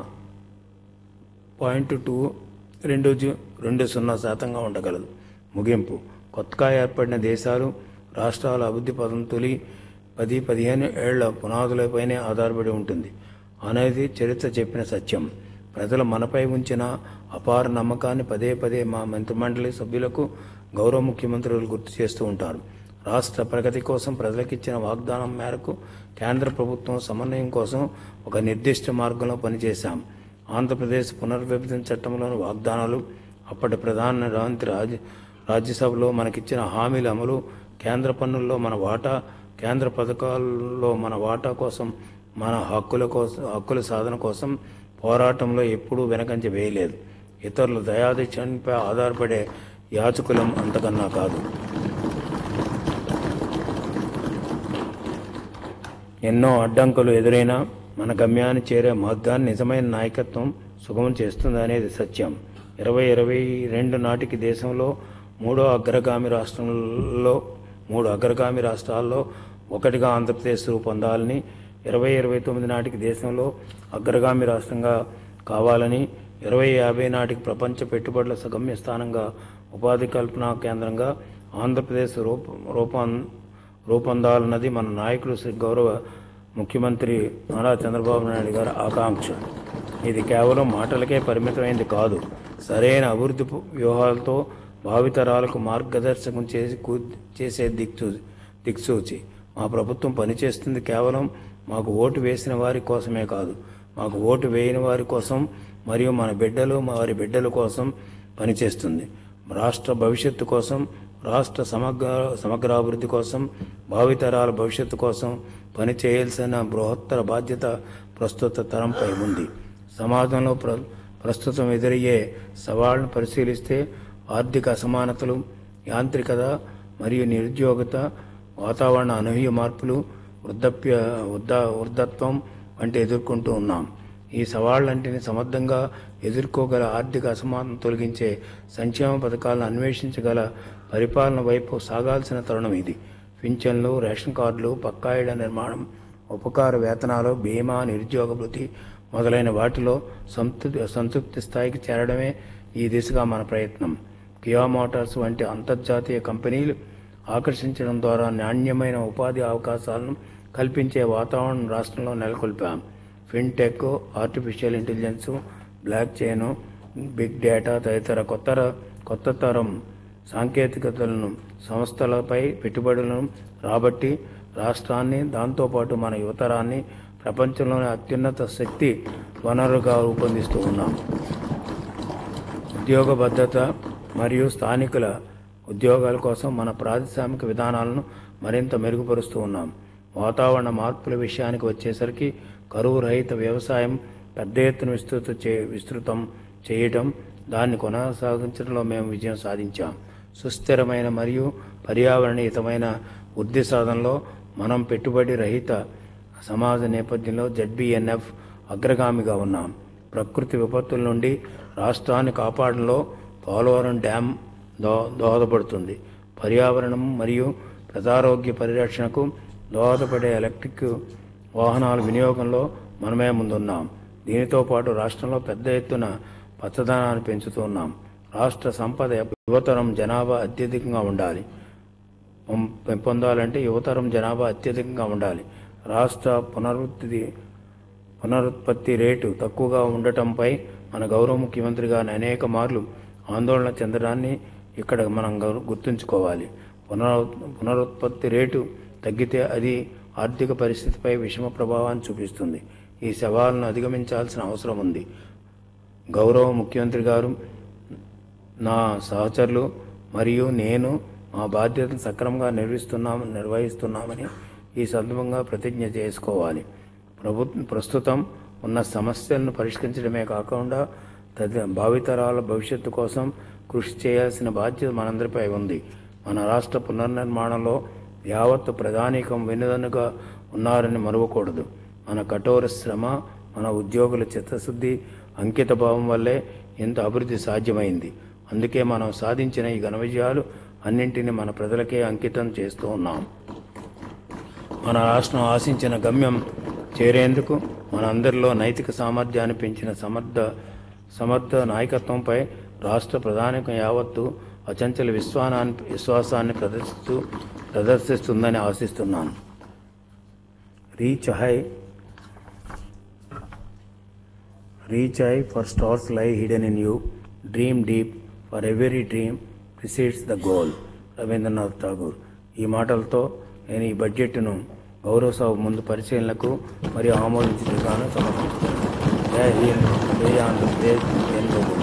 పాయింట్ టూ రెండు జు- రెండు సున్నా శాతంగా ఉండగలదు ముగింపు కొత్తగా ఏర్పడిన దేశాలు రాష్ట్రాల అభివృద్ధి పదం తొలి పది పదిహేను ఏళ్ల పునాదులపైనే ఆధారపడి ఉంటుంది అనేది చరిత్ర చెప్పిన సత్యం ప్రజలు మనపై ఉంచిన అపార నమ్మకాన్ని పదే పదే మా మంత్రిమండలి సభ్యులకు గౌరవ ముఖ్యమంత్రులు గుర్తు చేస్తూ ఉంటారు రాష్ట్ర ప్రగతి కోసం ప్రజలకిచ్చిన వాగ్దానం మేరకు కేంద్ర ప్రభుత్వం సమన్వయం కోసం ఒక నిర్దిష్ట మార్గంలో పనిచేశాం ఆంధ్రప్రదేశ్ పునర్విభజన చట్టంలోని వాగ్దానాలు అప్పటి ప్రధాన మంత్రి రాజ్య రాజ్యసభలో మనకిచ్చిన హామీల అమలు కేంద్ర పన్నుల్లో మన వాటా కేంద్ర పథకాల్లో మన వాటా కోసం మన హక్కుల కోసం హక్కుల సాధన కోసం పోరాటంలో ఎప్పుడూ వెనకంజ వేయలేదు ఇతరుల దయాదిక్షణపై ఆధారపడే యాచకులం అంతకన్నా కాదు ఎన్నో అడ్డంకులు ఎదురైనా మన గమ్యాన్ని చేరే మార్గాన్ని నిజమైన నాయకత్వం సుగమం చేస్తుంది అనేది సత్యం ఇరవై ఇరవై రెండు నాటికి దేశంలో మూడో అగ్రగామి రాష్ట్రంలో మూడు అగ్రగామి రాష్ట్రాల్లో ఒకటిగా ఆంధ్రప్రదేశ్ రూపొందాలని ఇరవై ఇరవై తొమ్మిది నాటికి దేశంలో అగ్రగామి రాష్ట్రంగా కావాలని ఇరవై యాభై నాటికి ప్రపంచ పెట్టుబడుల సగమ్య స్థానంగా ఉపాధి కల్పన కేంద్రంగా ఆంధ్రప్రదేశ్ రూప రూపం రూపొందాలన్నది మన నాయకుడు శ్రీ గౌరవ ముఖ్యమంత్రి నారా చంద్రబాబు నాయుడు గారి ఆకాంక్ష ఇది కేవలం మాటలకే పరిమితమైంది కాదు సరైన అభివృద్ధి పు- వ్యూహాలతో భావితరాలకు మార్గదర్శకం చేసి కూ- చేసే దిక్చూ దిక్సూచి మా ప్రభుత్వం పనిచేస్తుంది కేవలం మాకు ఓటు వేసిన వారి కోసమే కాదు మాకు ఓటు వేయని వారి కోసం మరియు మన బిడ్డలు వారి బిడ్డల కోసం పనిచేస్తుంది రాష్ట్ర భవిష్యత్తు కోసం రాష్ట్ర సమగ్ర సమగ్రాభివృద్ధి కోసం భావితరాల భవిష్యత్తు కోసం పని చేయాల్సిన బృహత్తర బాధ్యత ప్రస్తుత తరంపై ఉంది సమాజంలో ప్ర ప్రస్తుతం ఎదురయ్యే సవాళ్లను పరిశీలిస్తే ఆర్థిక అసమానతలు యాంత్రికత మరియు నిరుద్యోగత వాతావరణ అనూహ్య మార్పులు వృద్ధాప్య వృద్ధ వృద్ధత్వం వంటి ఎదుర్కొంటూ ఉన్నాం ఈ సవాళ్లంటిని సమర్థంగా ఎదుర్కోగల ఆర్థిక అసమానతను తొలగించే సంక్షేమ పథకాలను అన్వేషించగల పరిపాలన వైపు సాగాల్సిన తరుణం ఇది పింఛన్లు రేషన్ కార్డులు పక్కా ఇళ్ల నిర్మాణం ఉపకార వేతనాలు బీమా నిరుద్యోగ భృతి మొదలైన వాటిలో సంతృప్తి సంతృప్తి స్థాయికి చేరడమే ఈ దిశగా మన ప్రయత్నం కియా మోటార్స్ వంటి అంతర్జాతీయ కంపెనీలు ఆకర్షించడం ద్వారా నాణ్యమైన ఉపాధి అవకాశాలను కల్పించే వాతావరణం రాష్ట్రంలో నెలకొల్పాం fintech artificial intelligence blockchain big data తదితర కొత్త ర- కొత్త తరం సాంకేతికతలను సంస్థలపై పెట్టుబడులను రాబట్టి రాష్ట్రాన్ని దాంతోపాటు మన యువతరాన్ని ప్రపంచంలోని అత్యున్నత శక్తి వనరుగా రూపొందిస్తూ ఉన్నాం ఉద్యోగ భద్రత మరియు స్థానికుల ఉద్యోగాల కోసం మన పారిశ్రామిక విధానాలను మరింత మెరుగుపరుస్తూ ఉన్నాం వాతావరణ మార్పుల విషయానికి వచ్చేసరికి కరువు రహిత వ్యవసాయం పెద్ద ఎత్తున విస్తృత చే విస్తృతం చేయటం దాన్ని కొనసాగించడంలో మేము విజయం సాధించాం సుస్థిరమైన మరియు పర్యావరణీయతమైన వృద్ధి సాధనలో మనం పెట్టుబడి రహిత సమాజ నేపథ్యంలో జడ్బిఎన్ఎఫ్ అగ్రగామిగా ఉన్నాం ప్రకృతి విపత్తుల నుండి రాష్ట్రాన్ని కాపాడంలో పోలవరం డ్యాం దో దోహదపడుతుంది పర్యావరణం మరియు ప్రజారోగ్య పరిరక్షణకు దోహదపడే ఎలక్ట్రిక్ వాహనాల వినియోగంలో మనమే ముందున్నాం దీనితో పాటు రాష్ట్రంలో పెద్ద ఎత్తున పచ్చదనాన్ని పెంచుతున్నాం రాష్ట్ర సంపద యువతరం జనాభా అత్యధికంగా ఉండాలి పం- పెంపొందాలంటే యువతరం జనాభా అత్యధికంగా ఉండాలి రాష్ట్ర పునరుద్ధి పునరుత్పత్తి రేటు తక్కువగా ఉండటంపై మన గౌరవ ముఖ్యమంత్రి గారిని అనేక మార్లు ఆందోళన చెందడాన్ని ఇక్కడ మనం గౌర- గుర్తుంచుకోవాలి పునరు పునరుత్పత్తి రేటు తగ్గితే అది ఆర్థిక పరిస్థితిపై విషమ ప్రభావాన్ని చూపిస్తుంది ఈ సవాళ్ళను అధిగమించాల్సిన అవసరం ఉంది గౌరవ ముఖ్యమంత్రి గారు నా సహచరులు మరియు నేను మా బాధ్యతను సక్రమంగా నిర్వహిస్తున్నాము నిర్వహిస్తున్నామని ఈ సందర్భంగా ప్రతిజ్ఞ చేసుకోవాలి ప్రభు ప్రస్తుతం ఉన్న సమస్యలను పరిష్కరించడమే కాకుండా తది భావితరాల భవిష్యత్తు కోసం కృషి చేయాల్సిన బాధ్యత మనందరిపై ఉంది మన రాష్ట్ర పునర్నిర్మాణంలో యావత్తు ప్రధానికం వెనుదనుగా ఉన్నారని మరువకూడదు మన కఠోర శ్రమ మన ఉద్యోగుల చిత్తశుద్ధి అంకిత భావం వల్లే ఇంత అభివృద్ధి సాధ్యమైంది అందుకే మనం సాధించిన ఈ ఘన విజయాలు అన్నింటినీ మన ప్రజలకే అంకితం చేస్తూ ఉన్నాం మన రాష్ట్రం ఆశించిన గమ్యం చేరేందుకు మనందరిలో నైతిక సామర్థ్యాన్ని పెంచిన సమర్థ సమర్థ నాయకత్వంపై రాష్ట్ర ప్రధానికం యావత్తు అచంచల విశ్వానాన్ని విశ్వాసాన్ని ప్రదర్శిస్తూ ప్రదర్శిస్తుందని ఆశిస్తున్నాను reach high reach high for stars lie hidden in you dream deep for every dream precedes the goal Rabindranath Tagore ఈ మాటలతో నేను ఈ బడ్జెట్ను గౌరవ సభ ముందు పరిశీలనకు మరియు ఆమోదించడానికి సమర్పిస్తున్నాను జై హింద్ జై ఆంధ్రప్రదేశ్ జై గోగుల్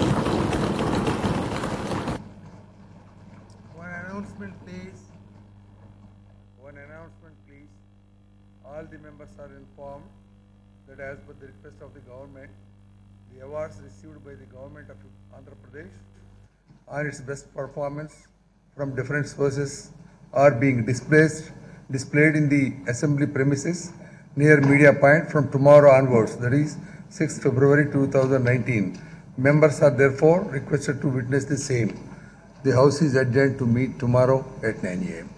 One announcement, please. One announcement, please. All the members are informed that as per the request of the government, the awards received by the government of Andhra Pradesh on its best performance from different sources are being displayed, displayed in the assembly premises near Media Point from tomorrow onwards, that is 6th February 2019. Members are therefore requested to witness the same. The House is adjourned to meet tomorrow at 9 a.m.